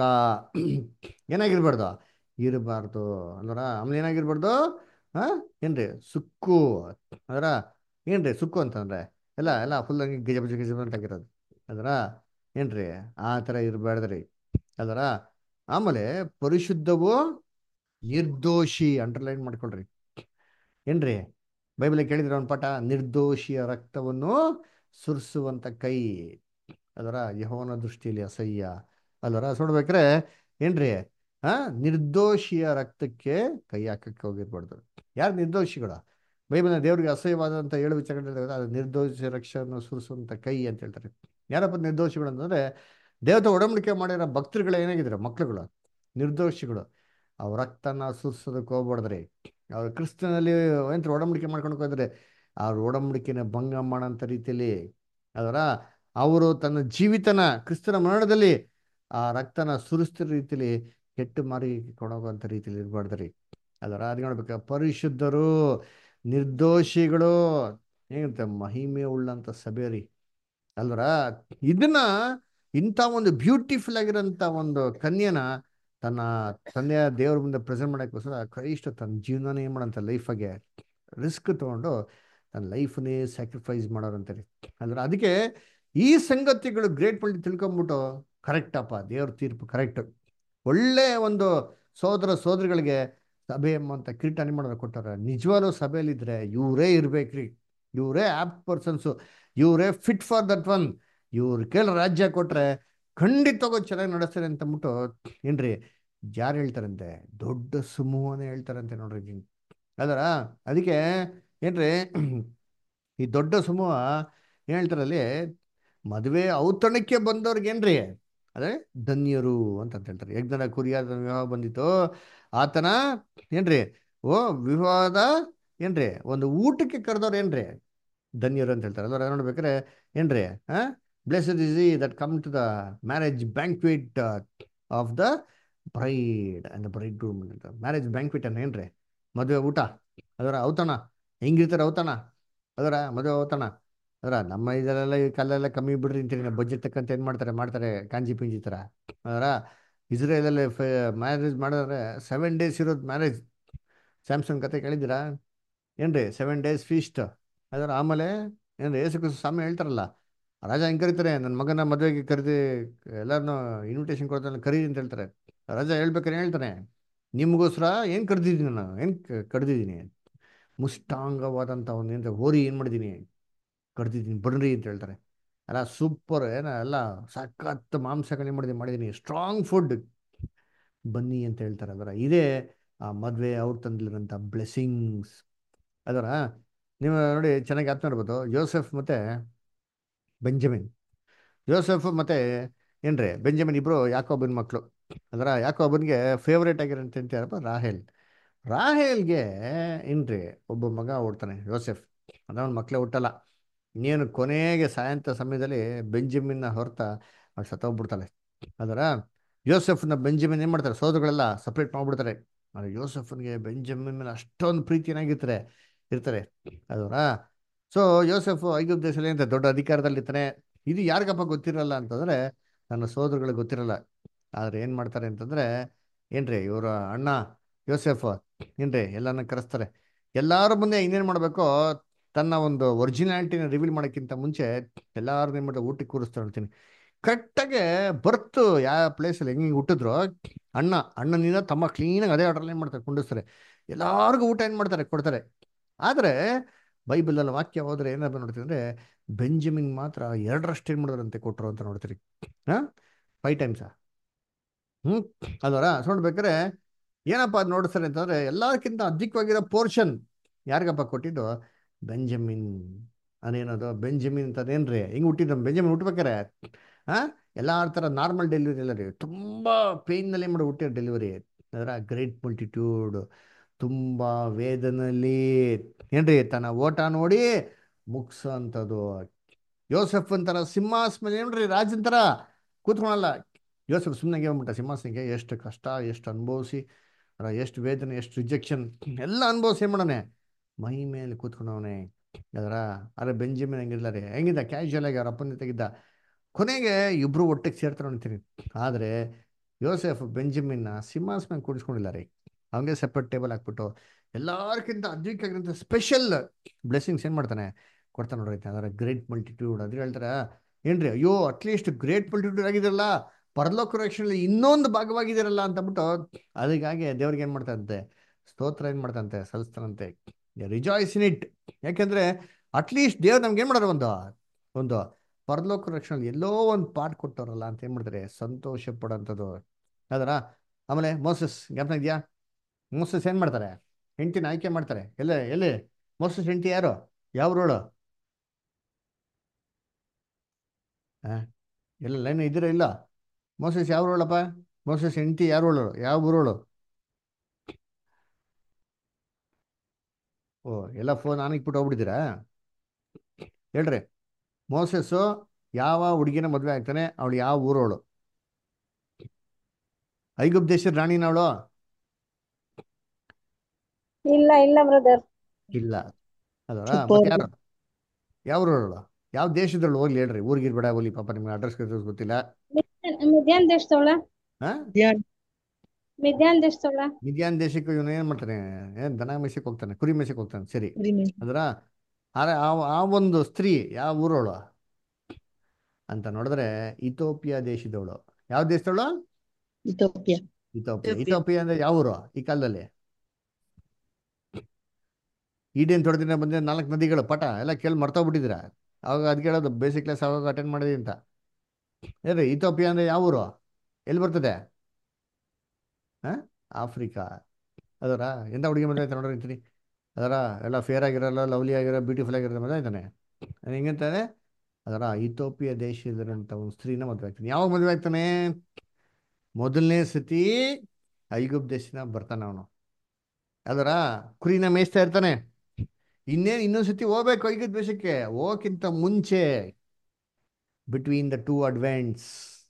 ಏನಾಗಿರ್ಬಾರ್ದು ಇರಬಾರ್ದು ಅಂದ್ರ ಆಮೇಲೆ ಏನಾಗಿರ್ಬಾರ್ದು ಹಾ ಏನ್ರಿ ಸುಕ್ಕು ಅದರ ಏನ್ರಿ ಸುಕ್ಕು ಅಂತಂದ್ರೆ ಎಲ್ಲ ಎಲ್ಲ ಫುಲ್ ಹಂಗೆ ಗಿಜಬಜ ಗಿಜಬ ಅಂತ ಆಗಿರೋದು ಅದರ ಏನ್ರಿ ಆ ಥರ ಇರಬಾರ್ದ್ರಿ ಅದರ ಆಮೇಲೆ ಪರಿಶುದ್ಧವು ನಿರ್ದೋಷಿ ಅಂಡರ್ಲೈನ್ ಮಾಡ್ಕೊಳ್ರಿ ಏನ್ರಿ ಬೈಬಲ್ ಕೇಳಿದ್ರೆ ಒಂದು ಪಾಠ ನಿರ್ದೋಷಿಯ ರಕ್ತವನ್ನು ಸುರಿಸುವಂತ ಕೈ ಅದರ ಯಹೋವನ ದೃಷ್ಟಿಯಲ್ಲಿ ಅಸಹ್ಯ ಅಲ್ವರ ಸುಡ್ಬೇಕ್ರೆ ಏನ್ರಿ ಆ ನಿರ್ದೋಷಿಯ ರಕ್ತಕ್ಕೆ ಕೈ ಹಾಕಕ್ಕೆ ಹೋಗಿರ್ಬಾರ್ದು ಯಾರು ನಿರ್ದೋಷಿಗಳು ಬೈಬಲ್ನ ದೇವರಿಗೆ ಅಸಹ್ಯವಾದಂಥ ಏಳು ವಿಚಾರಗಳು ಅದು ನಿರ್ದೋಷಿ ರಕ್ಷೆಯನ್ನು ಸುರಿಸುವಂತ ಕೈ ಅಂತ ಹೇಳ್ತಾರೆ ಯಾರಪ್ಪ ನಿರ್ದೋಷಿಗಳು ಅಂತಂದ್ರೆ ದೇವತೆ ಒಡಂಬಡಿಕೆ ಮಾಡಿರೋ ಭಕ್ತರುಗಳು ಏನಾಗಿದ್ದಾರೆ ಮಕ್ಳುಗಳು ನಿರ್ದೋಷಿಗಳು ಅವ್ರ ರಕ್ತನ ಸುರಿಸೋದಕ್ಕೆ ಹೋಗ್ಬಾರ್ದ್ರಿ ಅವ್ರ ಕ್ರಿಸ್ತನಲ್ಲಿ ಎಂತ ಒಡಂಬಡಿಕೆ ಮಾಡ್ಕೊಂಡು ಹೋದ್ರೆ ಅವ್ರ ಒಡಂಬಡಿಕೆನ ಭಂಗ ಮಾಡೋಂಥ ರೀತಿಯಲ್ಲಿ ಅದರ ಅವರು ತನ್ನ ಜೀವಿತನ ಕ್ರಿಸ್ತನ ಮರಣದಲ್ಲಿ ಆ ರಕ್ತನ ಸುರಿಸ್ತಿರೋ ರೀತಿಯಲ್ಲಿ ಕೆಟ್ಟು ಮಾರಿ ಕೊಡೋವಂಥ ರೀತಿಯಲ್ಲಿ ಇರಬಾರ್ದ್ರಿ ಅದರ ಅದು ನೋಡ್ಬೇಕು ಪರಿಶುದ್ಧರು ನಿರ್ದೋಷಿಗಳು ಹೇಗಿರುತ್ತೆ ಮಹಿಮೆ ಉಳ್ಳಂಥ ಸಭೆ ರೀ ಅಲ್ವರ ಇದನ್ನ ಇಂಥ ಒಂದು ಬ್ಯೂಟಿಫುಲ್ ಆಗಿರೋಂಥ ಒಂದು ಕನ್ಯನ ತನ್ನ ತಂದೆಯ ದೇವ್ರ ಮುಂದೆ ಪ್ರೆಸೆಂಟ್ ಮಾಡೋಕ್ಕೋಸ್ಕರ ಕ್ರೈಸ್ಟ್ ತನ್ನ ಜೀವನನೇ ಏನು ಮಾಡೋಂಥ ಲೈಫಾಗೆ ರಿಸ್ಕ್ ತೊಗೊಂಡು ತನ್ನ ಲೈಫನ್ನೇ ಸ್ಯಾಕ್ರಿಫೈಸ್ ಮಾಡೋರಂತಾರೆ ಅಂದ್ರೆ ಅದಕ್ಕೆ ಈ ಸಂಗತಿಗಳು ಗ್ರೇಟ್ ಪಳ್ಳಿ ತಿಳ್ಕೊಂಬಿಟ್ಟು ಕರೆಕ್ಟಪ್ಪ ದೇವ್ರ ತೀರ್ಪು ಕರೆಕ್ಟ್ ಒಳ್ಳೆ ಒಂದು ಸೋದರ ಸೋದರಿಗಳಿಗೆ ಸಭೆ ಎಂಬಂತ ಕಿರೀಟ ಮಾಡೋದು ಕೊಟ್ಟಾರ ನಿಜವಾಗ್ಲೂ ಸಭೆಯಲ್ಲಿದ್ರೆ ಇವರೇ ಇರ್ಬೇಕ್ರಿ ಇವರೇ ಆ್ಯಪ್ ಪರ್ಸನ್ಸು ಇವರೇ ಫಿಟ್ ಫಾರ್ ದಟ್ ಒನ್ ಇವ್ರ ಕೇಳ ರಾಜ್ಯ ಕೊಟ್ರೆ ಖಂಡಿತವಾಗೂ ಚೆನ್ನಾಗಿ ನಡೆಸ್ತಾರೆ ಅಂತ ಅಂದ್ಬಿಟ್ಟು ಏನ್ರಿ ಯಾರು ಹೇಳ್ತಾರಂತೆ ದೊಡ್ಡ ಸಮೂಹನೇ ಹೇಳ್ತಾರಂತೆ ನೋಡ್ರಿ ಅದರ ಅದಕ್ಕೆ ಏನ್ರಿ ಈ ದೊಡ್ಡ ಸಮೂಹ ಏನ್ ಹೇಳ್ತಾರಲ್ಲಿ ಮದುವೆ ಔತಣಕ್ಕೆ ಬಂದವ್ರಿಗೇನ್ರಿ ಅದೇ ಧನ್ಯರು ಅಂತ ಹೇಳ್ತಾರೆ ಯಜ್ಞದ ಕುರಿಯಾದ ವಿವಾಹ ಬಂದಿತ್ತು ಆತನ ಏನ್ರಿ ಓ ವಿವಾಹದ ಏನ್ರಿ ಒಂದು ಊಟಕ್ಕೆ ಕರೆದವ್ರು ಏನ್ರಿ ಧನ್ಯರು ಅಂತ ಹೇಳ್ತಾರೆ ಅದರ ನೋಡ್ಬೇಕಾರೆ ಏನ್ರಿ ಹಾ blessed is he that come to the marriage banquet of the bride and bride groom ಅಂತ ಮ್ಯಾರೇಜ್ ಬ್ಯಾಂಕ್ವಿಟ್ ಅನ್ನ ಏನ್ರಿ ಮದುವೆ ಊಟ ಅದರ ಔತಣ ಹೆಂಗಿರ್ತಾರೆ ಔತಣ ಅದರ ಮದುವೆ ಔತಣ ಅದರ ನಮ್ಮ ಇದರಲ್ಲ ಈ ಕಾಲೆಲ್ಲ ಕಮ್ಮಿ ಬಿಡ್ರಿ ಅಂತೀನಿ ಬಜೆಟ್ ತಕ್ಕಂತ ಏನು ಮಾಡ್ತಾರೆ ಮಾಡ್ತಾರೆ ಕಾಂಜಿ ಪಿಂಜಿ ಥರ ಅದರ ಇಸ್ರೇಲಲ್ಲಿ ಮ್ಯಾರೇಜ್ ಮಾಡಿದ್ರೆ ಸೆವೆನ್ ಡೇಸ್ ಇರೋದು ಮ್ಯಾರೇಜ್ ಸ್ಯಾಮ್ಸಂಗ್ ಕತೆ ಕೇಳಿದ್ದೀರಾ ಏನ್ರಿ ಸೆವೆನ್ ಡೇಸ್ ಫೀಸ್ಟ್ ಅದರ ಆಮೇಲೆ ಏನು ಏಸು ಕ್ರಿಸ್ತ ಸ್ವಾಮಿ ಹೇಳ್ತಾರಲ್ಲ ರಾಜ ಹೆಂಗೆ ಕರೀತಾರೆ ನನ್ನ ಮಗನ ಮದುವೆಗೆ ಕರೆದಿ ಎಲ್ಲರನ್ನೂ ಇನ್ವಿಟೇಷನ್ ಕೊಡ್ತಾನೆ ಕರೀರಿ ಅಂತ ಹೇಳ್ತಾರೆ ರಾಜ ಹೇಳ್ಬೇಕಾರೆ ಹೇಳ್ತಾನೆ ನಿಮಗೋಸ್ಕರ ಏನು ಕರೆದಿದ್ದೀನಿ ನಾನು ಏನು ಕಡ್ದಿದ್ದೀನಿ ಮುಷ್ಟಾಂಗವಾದಂಥ ಒಂದು ಏನು ಹೋರಿ ಏನು ಮಾಡಿದ್ದೀನಿ ಕಡ್ದಿದ್ದೀನಿ ಬನ್ರಿ ಅಂತ ಹೇಳ್ತಾರೆ ಅಲ್ಲ ಸೂಪರ್ ಏನ ಎಲ್ಲ ಸಖತ್ ಮಾಂಸಗಳು ಏನು ಮಾಡಿದ್ದೀನಿ ಮಾಡಿದ್ದೀನಿ ಸ್ಟ್ರಾಂಗ್ ಫುಡ್ ಬನ್ನಿ ಅಂತ ಹೇಳ್ತಾರೆ ಅದರ ಇದೇ ಆ ಮದುವೆ ಅವ್ರು ತಂದಿರೋಂಥ ಬ್ಲೆಸ್ಸಿಂಗ್ಸ್ ಅದರ ನೀವು ನೋಡಿ ಚೆನ್ನಾಗಿ ಅರ್ಥ ಮಾಡ್ಬೋದು ಜೋಸೆಫ್ ಮತ್ತು ಬೆಂಜಮಿನ್ ಜೋಸೆಫ್ ಮತ್ತು ಏನ್ರಿ ಬೆಂಜಮಿನ್ ಇಬ್ಬರು ಯಾಕೋಬನ್ ಮಕ್ಕಳು ಅದರ ಯಾಕೋಬನ್ಗೆ ಫೇವ್ರೇಟ್ ಆಗಿರೋಂಥ ಅಂತ ಯಾರಪ್ಪ ರಾಹೇಲ್ ರಾಹೇಲ್ಗೆ ಏನ್ರಿ ಒಬ್ಬ ಮಗ ಹುಡ್ತಾನೆ ಜೋಸೆಫ್ ಅದವನ ಮಕ್ಕಳೇ ಹುಟ್ಟಲ್ಲ ಇನ್ನೇನು ಕೊನೆಗೆ ಸಾಯಂತ ಸಮಯದಲ್ಲಿ ಬೆಂಜಮಿನ್ನ ಹೊರತ ಅವ್ಳು ಸತ್ತೋಗ್ಬಿಡ್ತಾಳೆ ಅದರ ಯೋಸೆಫ್ನ ಬೆಂಜಮಿನ್ ಏನು ಮಾಡ್ತಾರೆ ಸೋದರಗಳೆಲ್ಲ ಸಪ್ರೇಟ್ ಮಾಡ್ಬಿಡ್ತಾರೆ ಆದರೆ ಯೋಸೆಫನ್ಗೆ ಬೆಂಜಮಿನ್ ಮೇಲೆ ಅಷ್ಟೊಂದು ಪ್ರೀತಿನಾಗಿರ್ತಾರೆ ಇರ್ತಾರೆ ಅದರ ಸೊ ಯೋಸೆಫ್ ಐಗುಪ್ತ ದೇಶದಲ್ಲಿ ಅಂತ ದೊಡ್ಡ ಅಧಿಕಾರದಲ್ಲಿರ್ತಾನೆ ಇದು ಯಾರಿಗಪ್ಪ ಗೊತ್ತಿರಲ್ಲ ಅಂತಂದರೆ ನನ್ನ ಸೋದರಗಳಿಗೆ ಗೊತ್ತಿರಲ್ಲ ಆದರೆ ಏನು ಮಾಡ್ತಾರೆ ಅಂತಂದರೆ ಏನ್ರಿ ಇವರ ಅಣ್ಣ ಯೋಸೆಫ್ ಏನ್ರಿ ಎಲ್ಲನ ಕರೆಸ್ತಾರೆ ಎಲ್ಲರ ಮುಂದೆ ಇನ್ನೇನು ಮಾಡಬೇಕು ತನ್ನ ಒಂದು ಒರಿಜಿನಾಲಿಟಿನ ರಿವೀಲ್ ಮಾಡೋಕ್ಕಿಂತ ಮುಂಚೆ ಎಲ್ಲಾರು ಏನು ಮಾಡ್ತಾರೆ ಊಟಕ್ಕೆ ಕೂರಿಸ್ತಾರೆ ಹೇಳ್ತೀನಿ ಕರೆಕ್ಟಾಗೆ ಬರ್ತು ಯಾವ ಪ್ಲೇಸಲ್ಲಿ ಹೆಂಗೆ ಹಿಂಗೆ ಹುಟ್ಟಿದ್ರು ಅಣ್ಣ ಅಣ್ಣನಿಂದ ತಮ್ಮ ಕ್ಲೀನಾಗಿ ಅದೇ ಆರ್ಡ್ರಲ್ಲಿ ಏನು ಮಾಡ್ತಾರೆ ಕುಂಡಿಸ್ತಾರೆ ಎಲ್ಲರಿಗೂ ಊಟ ಏನು ಮಾಡ್ತಾರೆ ಕೊಡ್ತಾರೆ ಆದರೆ ಬೈಬಲಲ್ಲಿ ವಾಕ್ಯ ಹೋದ್ರೆ ಏನಾದ್ರು ನೋಡ್ತೀವಿ ಅಂದರೆ ಬೆಂಜಮಿನ್ ಮಾತ್ರ ಎರಡರಷ್ಟು ಏನು ಮಾಡಿದ್ರಂತೆ ಕೊಟ್ಟರು ಅಂತ ನೋಡ್ತೀರಿ ಹಾಂ ಫೈವ್ ಟೈಮ್ಸಾ ಹ್ಞೂ ಅದರ ನೋಡ್ಬೇಕಾದ್ರೆ ಏನಪ್ಪ ಅದು ನೋಡಿಸ್ತಾರೆ ಅಂತಂದರೆ ಎಲ್ಲಕ್ಕಿಂತ ಅಧಿಕವಾಗಿರೋ ಪೋರ್ಷನ್ ಯಾರಿಗಪ್ಪ ಕೊಟ್ಟಿದ್ದು ಬೆಂಜಮಿನ್ ಅದೇನದು ಬೆಂಜಮಿನ್ ಅಂತದೇನ್ರಿ ಹಿಂಗೆ ಹುಟ್ಟಿದ್ದು ಬೆಂಜಮಿನ್ ಹುಟ್ಬೇಕಾರೆ ಹಾಂ ಎಲ್ಲ ಥರ ನಾರ್ಮಲ್ ಡೆಲಿವರಿ ಎಲ್ಲ ರೀ ತುಂಬ ಪೇಯ್ನಲ್ಲಿ ಮಾಡಿ ಹುಟ್ಟಿರೋ ಡೆಲಿವರಿ ಅದರ ಗ್ರೇಟ್ ಮಲ್ಟಿಟ್ಯೂಡ್ ತುಂಬ ವೇದನಲ್ಲಿ ಏನ್ರಿ ತನ್ನ ಓಟ ನೋಡಿ ಮುಗ್ಸೋ ಅಂಥದ್ದು ಯೋಸೆಫ್ ಅಂತಾರ ಸಿಂಹಾಸನ ಏನ್ರಿ ರಾಜನ್ ಥರ ಕೂತ್ಕೊಳಲ್ಲ ಯೋಸೆಫ್ ಸುಮ್ಮನೆ ಹೋಗ್ಬಿಟ್ಟ ಸಿಂಹಾಸನಿಗೆ ಎಷ್ಟು ಕಷ್ಟ ಎಷ್ಟು ಅನುಭವಿಸಿ ಎಷ್ಟು ವೇದನೆ ಎಷ್ಟು ರಿಜೆಕ್ಷನ್ ಎಲ್ಲ ಅನುಭವಿಸಿ ಏನು ಮಾಡಾನೆ ಮೈ ಮೇಲೆ ಕೂತ್ಕೊಂಡವನೆ ಅದರ ಅರೆ ಬೆಂಜಮಿನ್ ಹೆಂಗಿಲ್ಲ ರೀ ಹೆಂಗಿದ್ದ ಕ್ಯಾಶುವಲ್ ಆಗಿ ಅವ್ರ ಅಪ್ಪನ ತೆಗಿದ್ದ ಕೊನೆಗೆ ಇಬ್ಬರು ಒಟ್ಟಿಗೆ ಸೇರ್ತಾರೆ ಅಂತೀನಿ ಆದರೆ ಯೋಸೆಫ್ ಬೆಂಜಮಿನ್ನ ಸಿಂಹಾಸನ ಕೂಡಿಸ್ಕೊಂಡಿಲ್ಲ ರೀ ಅವನಿಗೆ ಸೆಪ್ರೇಟ್ ಟೇಬಲ್ ಹಾಕ್ಬಿಟ್ಟು ಎಲ್ಲರಿಗಿಂತ ಅಧಿಕವಾಗಿರೋಂಥ ಸ್ಪೆಷಲ್ ಬ್ಲೆಸ್ಸಿಂಗ್ಸ್ ಏನು ಮಾಡ್ತಾನೆ ಕೊಡ್ತಾನೆ ನೋಡ್ರಿ ಅದರ ಗ್ರೇಟ್ ಮಲ್ಟಿಟ್ಯೂಡ್ ಅದ್ರ ಹೇಳ್ತಾರೆ ಏನ್ರಿ ಅಯ್ಯೋ ಅಟ್ಲೀಸ್ಟ್ ಗ್ರೇಟ್ ಮಲ್ಟಿಟ್ಯೂಡ್ ಆಗಿದ್ರಲ್ಲ ಪರಲೋಕ ರಕ್ಷಣೆಯಲ್ಲಿ ಇನ್ನೊಂದು ಭಾಗವಾಗಿದ್ದೀರಲ್ಲ ಅಂತಬಿಟ್ಟು ಅದಕ್ಕಾಗಿ ದೇವ್ರಿಗೆ ಏನು ಮಾಡ್ತಾರಂತೆ ಸ್ತೋತ್ರ ಏನು ಮಾಡ್ತಾರಂತೆ ಸಲ್ಲಿಸ್ತಾರಂತೆ ರಿಜಾಯ್ಸ್ ಇನ್ ಇಟ್ ಯಾಕೆಂದ್ರೆ ಅಟ್ಲೀಸ್ಟ್ ದೇವ್ರು ನಮ್ಗೆ ಏನು ಮಾಡೋರು ಒಂದು ಒಂದು ಪರಲೋಕ ರಕ್ಷಣೆ ಎಲ್ಲೋ ಒಂದು ಪಾಠ ಕೊಟ್ಟವ್ರಲ್ಲ ಅಂತ ಏನು ಮಾಡ್ತಾರೆ ಸಂತೋಷ ಪಡೋಂಥದ್ದು ಅದರ ಆಮೇಲೆ ಮೋಸಸ್ ಜ್ಞಾಪನ ಇದೆಯಾ ಮೋಸಸ್ ಏನು ಮಾಡ್ತಾರೆ ಹೆಂಡತಿನ ಆಯ್ಕೆ ಮಾಡ್ತಾರೆ ಎಲ್ಲೇ ಎಲ್ಲಿ ಮೋಸಸ್ ಹೆಂಡತಿ ಯಾರು ಯಾವ ರೋಡು ಹಾಂ ಎಲ್ಲ ಲೈನ್ ಇದ್ದೀರಾ ಇಲ್ಲ ಮೋಸಸ್ ಯಾವ ರೋಳಪ್ಪ ಮೋಸಸ್ ಹೆಂಡತಿ ಯಾರು ಉಳ್ಳೋಳು ಯಾವ ಊರೋಳು ಓ ಎಲ್ಲ ಫೋನ್ ಆನ್ ಇಟ್ಬಿಟ್ಟು ಹೋಗ್ಬಿಟ್ಟಿದ್ದೀರಾ ಹೇಳ್ರಿ ಮೋಸಸ್ಸು ಯಾವ ಹುಡುಗಿನ ಮದುವೆ ಆಗ್ತಾನೆ ಅವಳು ಯಾವ ಊರೋಳು ಐಗುಪ್ ದೇಶದ ರಾಣಿನ ಅವಳು ಇಲ್ಲ ಇಲ್ಲ ಬ್ರದರ್ ಇಲ್ಲ ಅದರ ಸ್ವಲ್ಪ ಮತ್ತೆ ಯಾರು ಯಾವ ಊರೋಳು ಯಾವ ದೇಶದಳು ಹೋಗ್ಲಿ ಹೇಳ್ರಿ ಊರಿಗೆ ಇರ್ಬೇಡ ಹೋಗ್ಲಿ ಪಾಪ ನಿಮ್ಗೆ ಅಡ್ರೆಸ್ ಗೊತ್ತಿಲ್ಲ ಮಿದ್ಯಾನ್ ದೇಶದವಳ ಹಾ ಧ್ಯಾನ್ ಮಿದ್ಯಾನ್ ದೇಶದವಳ ಮಿದ್ಯಾನ್ ದೇಶಕ್ಕೆ ಇವನು ಏನ್ ಮಾಡ್ತಾನೆ ಏನ್ ದನ ಮೇಸಕ್ಕೆ ಹೋಗ್ತಾನೆ ಕುರಿ ಮೇಸಕ್ಕೆ ಹೋಗ್ತಾನೆ ಸರಿ ಕುರಿಮೆ ಅದರ ಆದ್ರೆ ಆ ಆ ಒಂದು ಸ್ತ್ರೀ ಯಾವ ಊರೋಳು ಅಂತ ನೋಡಿದ್ರೆ ಇಥೋಪಿಯಾ ದೇಶದವಳು ಯಾವ ದೇಶದವಳು ಇಥೋಪಿಯಾ ಇಥೋಪಿಯಾ ಇಥೋಪಿಯಾ. ಇಥೋಪಿಯಾ ಅಂದ್ರೆ ಯಾವ ಊರು ಈ ಕಾಲದಲ್ಲಿ ಈಡೇನ್ ತೊಡೆದಿನ ಬಂದ ನಾಲ್ಕು ನದಿಗಳು ಪಟ ಎಲ್ಲ ಕೇಳಿ ಮರ್ತೋಗ್ಬಿಟ್ಟಿದ್ದೀರಾ ಅವಾಗ ಅದಕ್ಕೆ ಹೇಳೋದು ಬೇಸಿಕ್ ಕ್ಲಾಸ್ ಅವಾಗ ಅಟೆಂಡ್ ಮಾಡಿದಿ ಅಂತ ಏನ್ರಿ ಇಥೋಪಿಯಾ ಅಂದ್ರೆ ಯಾವ ಊರು ಎಲ್ಲಿ ಬರ್ತದೆ ಹಾ ಆಫ್ರಿಕಾ ಅದರ ಎಂತ ಹುಡುಗಿ ಮದುವೆ ಆಯ್ತು ನೋಡ್ರಿ ಅಂತೀನಿ ಅದರ ಎಲ್ಲ ಫೇರ್ ಆಗಿರಲ್ಲ ಲವ್ಲಿ ಆಗಿರೋ ಬ್ಯೂಟಿಫುಲ್ ಆಗಿರೋ ಮದುವೆ ಆಯ್ತಾನೆ ಹೆಂಗಂತಾನೆ ಅದರ ಇಥೋಪಿಯಾ ದೇಶದಲ್ಲಿರುವಂಥ ಒಂದು ಸ್ತ್ರೀನ ಮದುವೆ ಆಗ್ತಾನೆ ಯಾವಾಗ ಮದುವೆ ಆಗ್ತಾನೆ ಮೊದಲನೇ ಸತಿ ಐಗುಪ್ ದೇಶನ ಬರ್ತಾನೆ ಅವನು ಅದರ ಕುರಿನ ಮೇಯಿಸ್ತಾ ಇರ್ತಾನೆ ಇನ್ನೇನು ಇನ್ನೊಂದು ಸತಿ ಹೋಗ್ಬೇಕು ಐಗುಪ್ ದೇಶಕ್ಕೆ ಹೋಗಕ್ಕಿಂತ ಮುಂಚೆ ಬಿಟ್ವೀನ್ ದ ಟೂ ಅಡ್ವೆಂಟ್ಸ್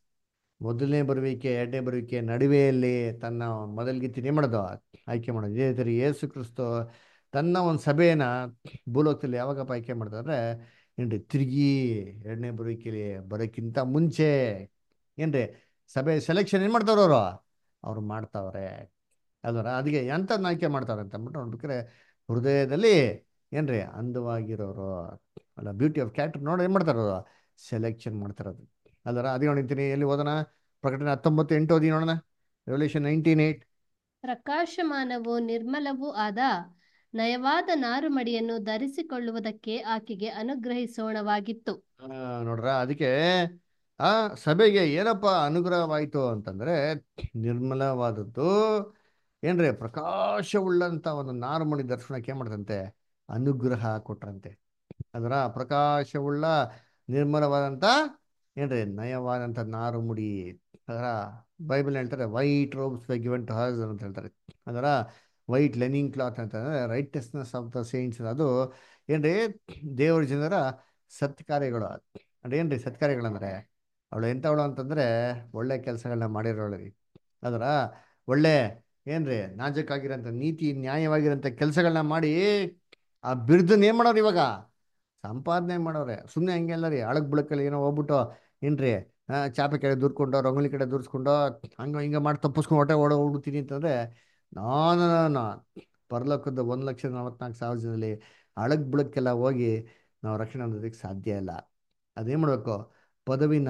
ಮೊದಲನೇ ಬರುವಿಕೆ ಎರಡನೇ ಬರುವಿಕೆ ನಡುವೆಯಲ್ಲಿ ತನ್ನ ಮೊದಲ್ಗಿತ್ತಿನ ಏನು ಮಾಡೋದು ಆಯ್ಕೆ ಮಾಡೋದು ಇದೇ ಥರ ಯೇಸು ಕ್ರಿಸ್ತು ತನ್ನ ಒಂದು ಸಭೆನ ಭೂಲೋಕದಲ್ಲಿ ಯಾವಾಗಪ್ಪ ಆಯ್ಕೆ ಮಾಡ್ತಾರೆ ಏನ್ರಿ ತಿರುಗಿ ಎರಡನೇ ಬರುವಿಕೆಲಿ ಬರೋಕ್ಕಿಂತ ಮುಂಚೆ ಏನ್ರಿ ಸಭೆ ಸೆಲೆಕ್ಷನ್ ಏನು ಮಾಡ್ತಾವ್ರ ಅವರು ಅವ್ರು ಮಾಡ್ತಾವ್ರೆ ಅಲ್ವರ ಅದಕ್ಕೆ ಎಂಥದ್ದು ಆಯ್ಕೆ ಮಾಡ್ತಾರೆ ಅಂತ ಅಂದ್ಬಿಟ್ಟು ನೋಡ್ಬೇಕಾರೆ ಹೃದಯದಲ್ಲಿ ಏನ್ರಿ ಅಂದವಾಗಿರೋರು ಅಲ್ಲ ಬ್ಯೂಟಿ ಆಫ್ ಕ್ಯಾರೆಕ್ಟರ್ ನೋಡಿ ಏನು ಮಾಡ್ತಾರೆ ಅವರು ಸೆಲೆಕ್ಷನ್ ಮಾಡ್ತಾರದು ಅಲ್ವರ ಅದೇ ನೋಡಿರ್ತೀನಿ ಎಲ್ಲಿ ಓದೋಣ ಪ್ರಕಟಣೆ ಹತ್ತೊಂಬತ್ತು ಎಂಟು ಓದಿ ನೋಡೋಣ ರೆವಲ್ಯೂಷನ್ ನೈನ್ಟೀನ್ ಏಯ್ಟ್ ಪ್ರಕಾಶಮಾನವೂ ನಿರ್ಮಲವೂ ಆದ ನಯವಾದ ನಾರುಮಡಿಯನ್ನು ಧರಿಸಿಕೊಳ್ಳುವುದಕ್ಕೆ ಆಕೆಗೆ ಅನುಗ್ರಹಿಸೋಣವಾಗಿತ್ತು ನೋಡ್ರ ಅದಕ್ಕೆ ಆ ಸಭೆಗೆ ಏನಪ್ಪ ಅನುಗ್ರಹವಾಯಿತು ಅಂತಂದ್ರೆ ನಿರ್ಮಲವಾದದ್ದು ಏನ್ರಿ ಪ್ರಕಾಶವುಳ್ಳಂತ ಒಂದು ನಾರುಮಣಿ ದರ್ಶನಕ್ಕೆ ಏನ್ ಮಾಡ್ತಂತೆ ಅನುಗ್ರಹ ಕೊಟ್ರಂತೆ ಅದರ ಪ್ರಕಾಶವುಳ್ಳ ನಿರ್ಮಲವಾದಂತ ಏನ್ರಿ ನಯವಾದಂತ ನಾರುಮುಡಿ ಅದರ ಬೈಬಲ್ ಹೇಳ್ತಾರೆ white robes be given to hers ಅಂತ ಹೇಳ್ತಾರೆ ಅದರ ವೈಟ್ ಲೆನಿಂಗ್ ಕ್ಲಾತ್ ಅಂತಂದ್ರೆ ರೈಟಸ್ನೆಸ್ ಆಫ್ ದ ಸೇಂಟ್ಸ್ ಅದು ಏನ್ರಿ ದೇವರ ಜನರ ಸತ್ಕಾರ್ಯಗಳು ಅಂದ್ರೆ ಏನ್ರಿ ಸತ್ಕಾರ್ಯಗಳಂದ್ರೆ ಅವಳು ಎಂಥವಳು ಅಂತಂದ್ರೆ ಒಳ್ಳೆ ಕೆಲಸಗಳನ್ನ ಮಾಡಿರೋಳು ರೀ ಅದರ ಒಳ್ಳೆ ಏನ್ರಿ ನಾಜಕ್ಕಾಗಿರೋಂಥ ನೀತಿ ನ್ಯಾಯವಾಗಿರೋಂಥ ಕೆಲಸಗಳನ್ನ ಮಾಡಿ ಆ ಬಿರುದನ್ನ ಏನ್ ಮಾಡೋರು ಇವಾಗ ಸಂಪಾದನೆ ಮಾಡೋರೆ ಸುಮ್ಮನೆ ಹಂಗೆಲ್ಲ ರೀ ಅಳಗ್ ಬುಳಕಲ್ಲಿ ಏನೋ ಹೋಗ್ಬಿಟ್ಟು ಏನ್ರಿ ಆ, ಚಾಪೆ ಕಡೆ ದೂರ್ಕೊಂಡು ರಂಗೋಲಿ ಕಡೆ ದೂರ್ಸ್ಕೊಂಡು ಹಂಗ ಹಿಂಗ ಮಾಡಿ ತಪ್ಪಿಸ್ಕೊಂಡು ಹೊಟ್ಟೆ ಓಡ ಹೋಗ್ಬಿಡ್ತೀನಿ ಅಂತಂದ್ರೆ ನಾನು ನಾನು ಪರಲೋಕದ ಒಂದು ಲಕ್ಷದ ನಲವತ್ನಾಲ್ಕು ಸಾವಿರ ಜನದಲ್ಲಿ ಅಳಗ್ ಬುಳಕ್ಕೆಲ್ಲ ಹೋಗಿ ನಾವು ರಕ್ಷಣೆ ಹೊಂದೋದಕ್ಕೆ ಸಾಧ್ಯ ಇಲ್ಲ ಅದೇನು ಮಾಡಬೇಕು ಪದವಿನ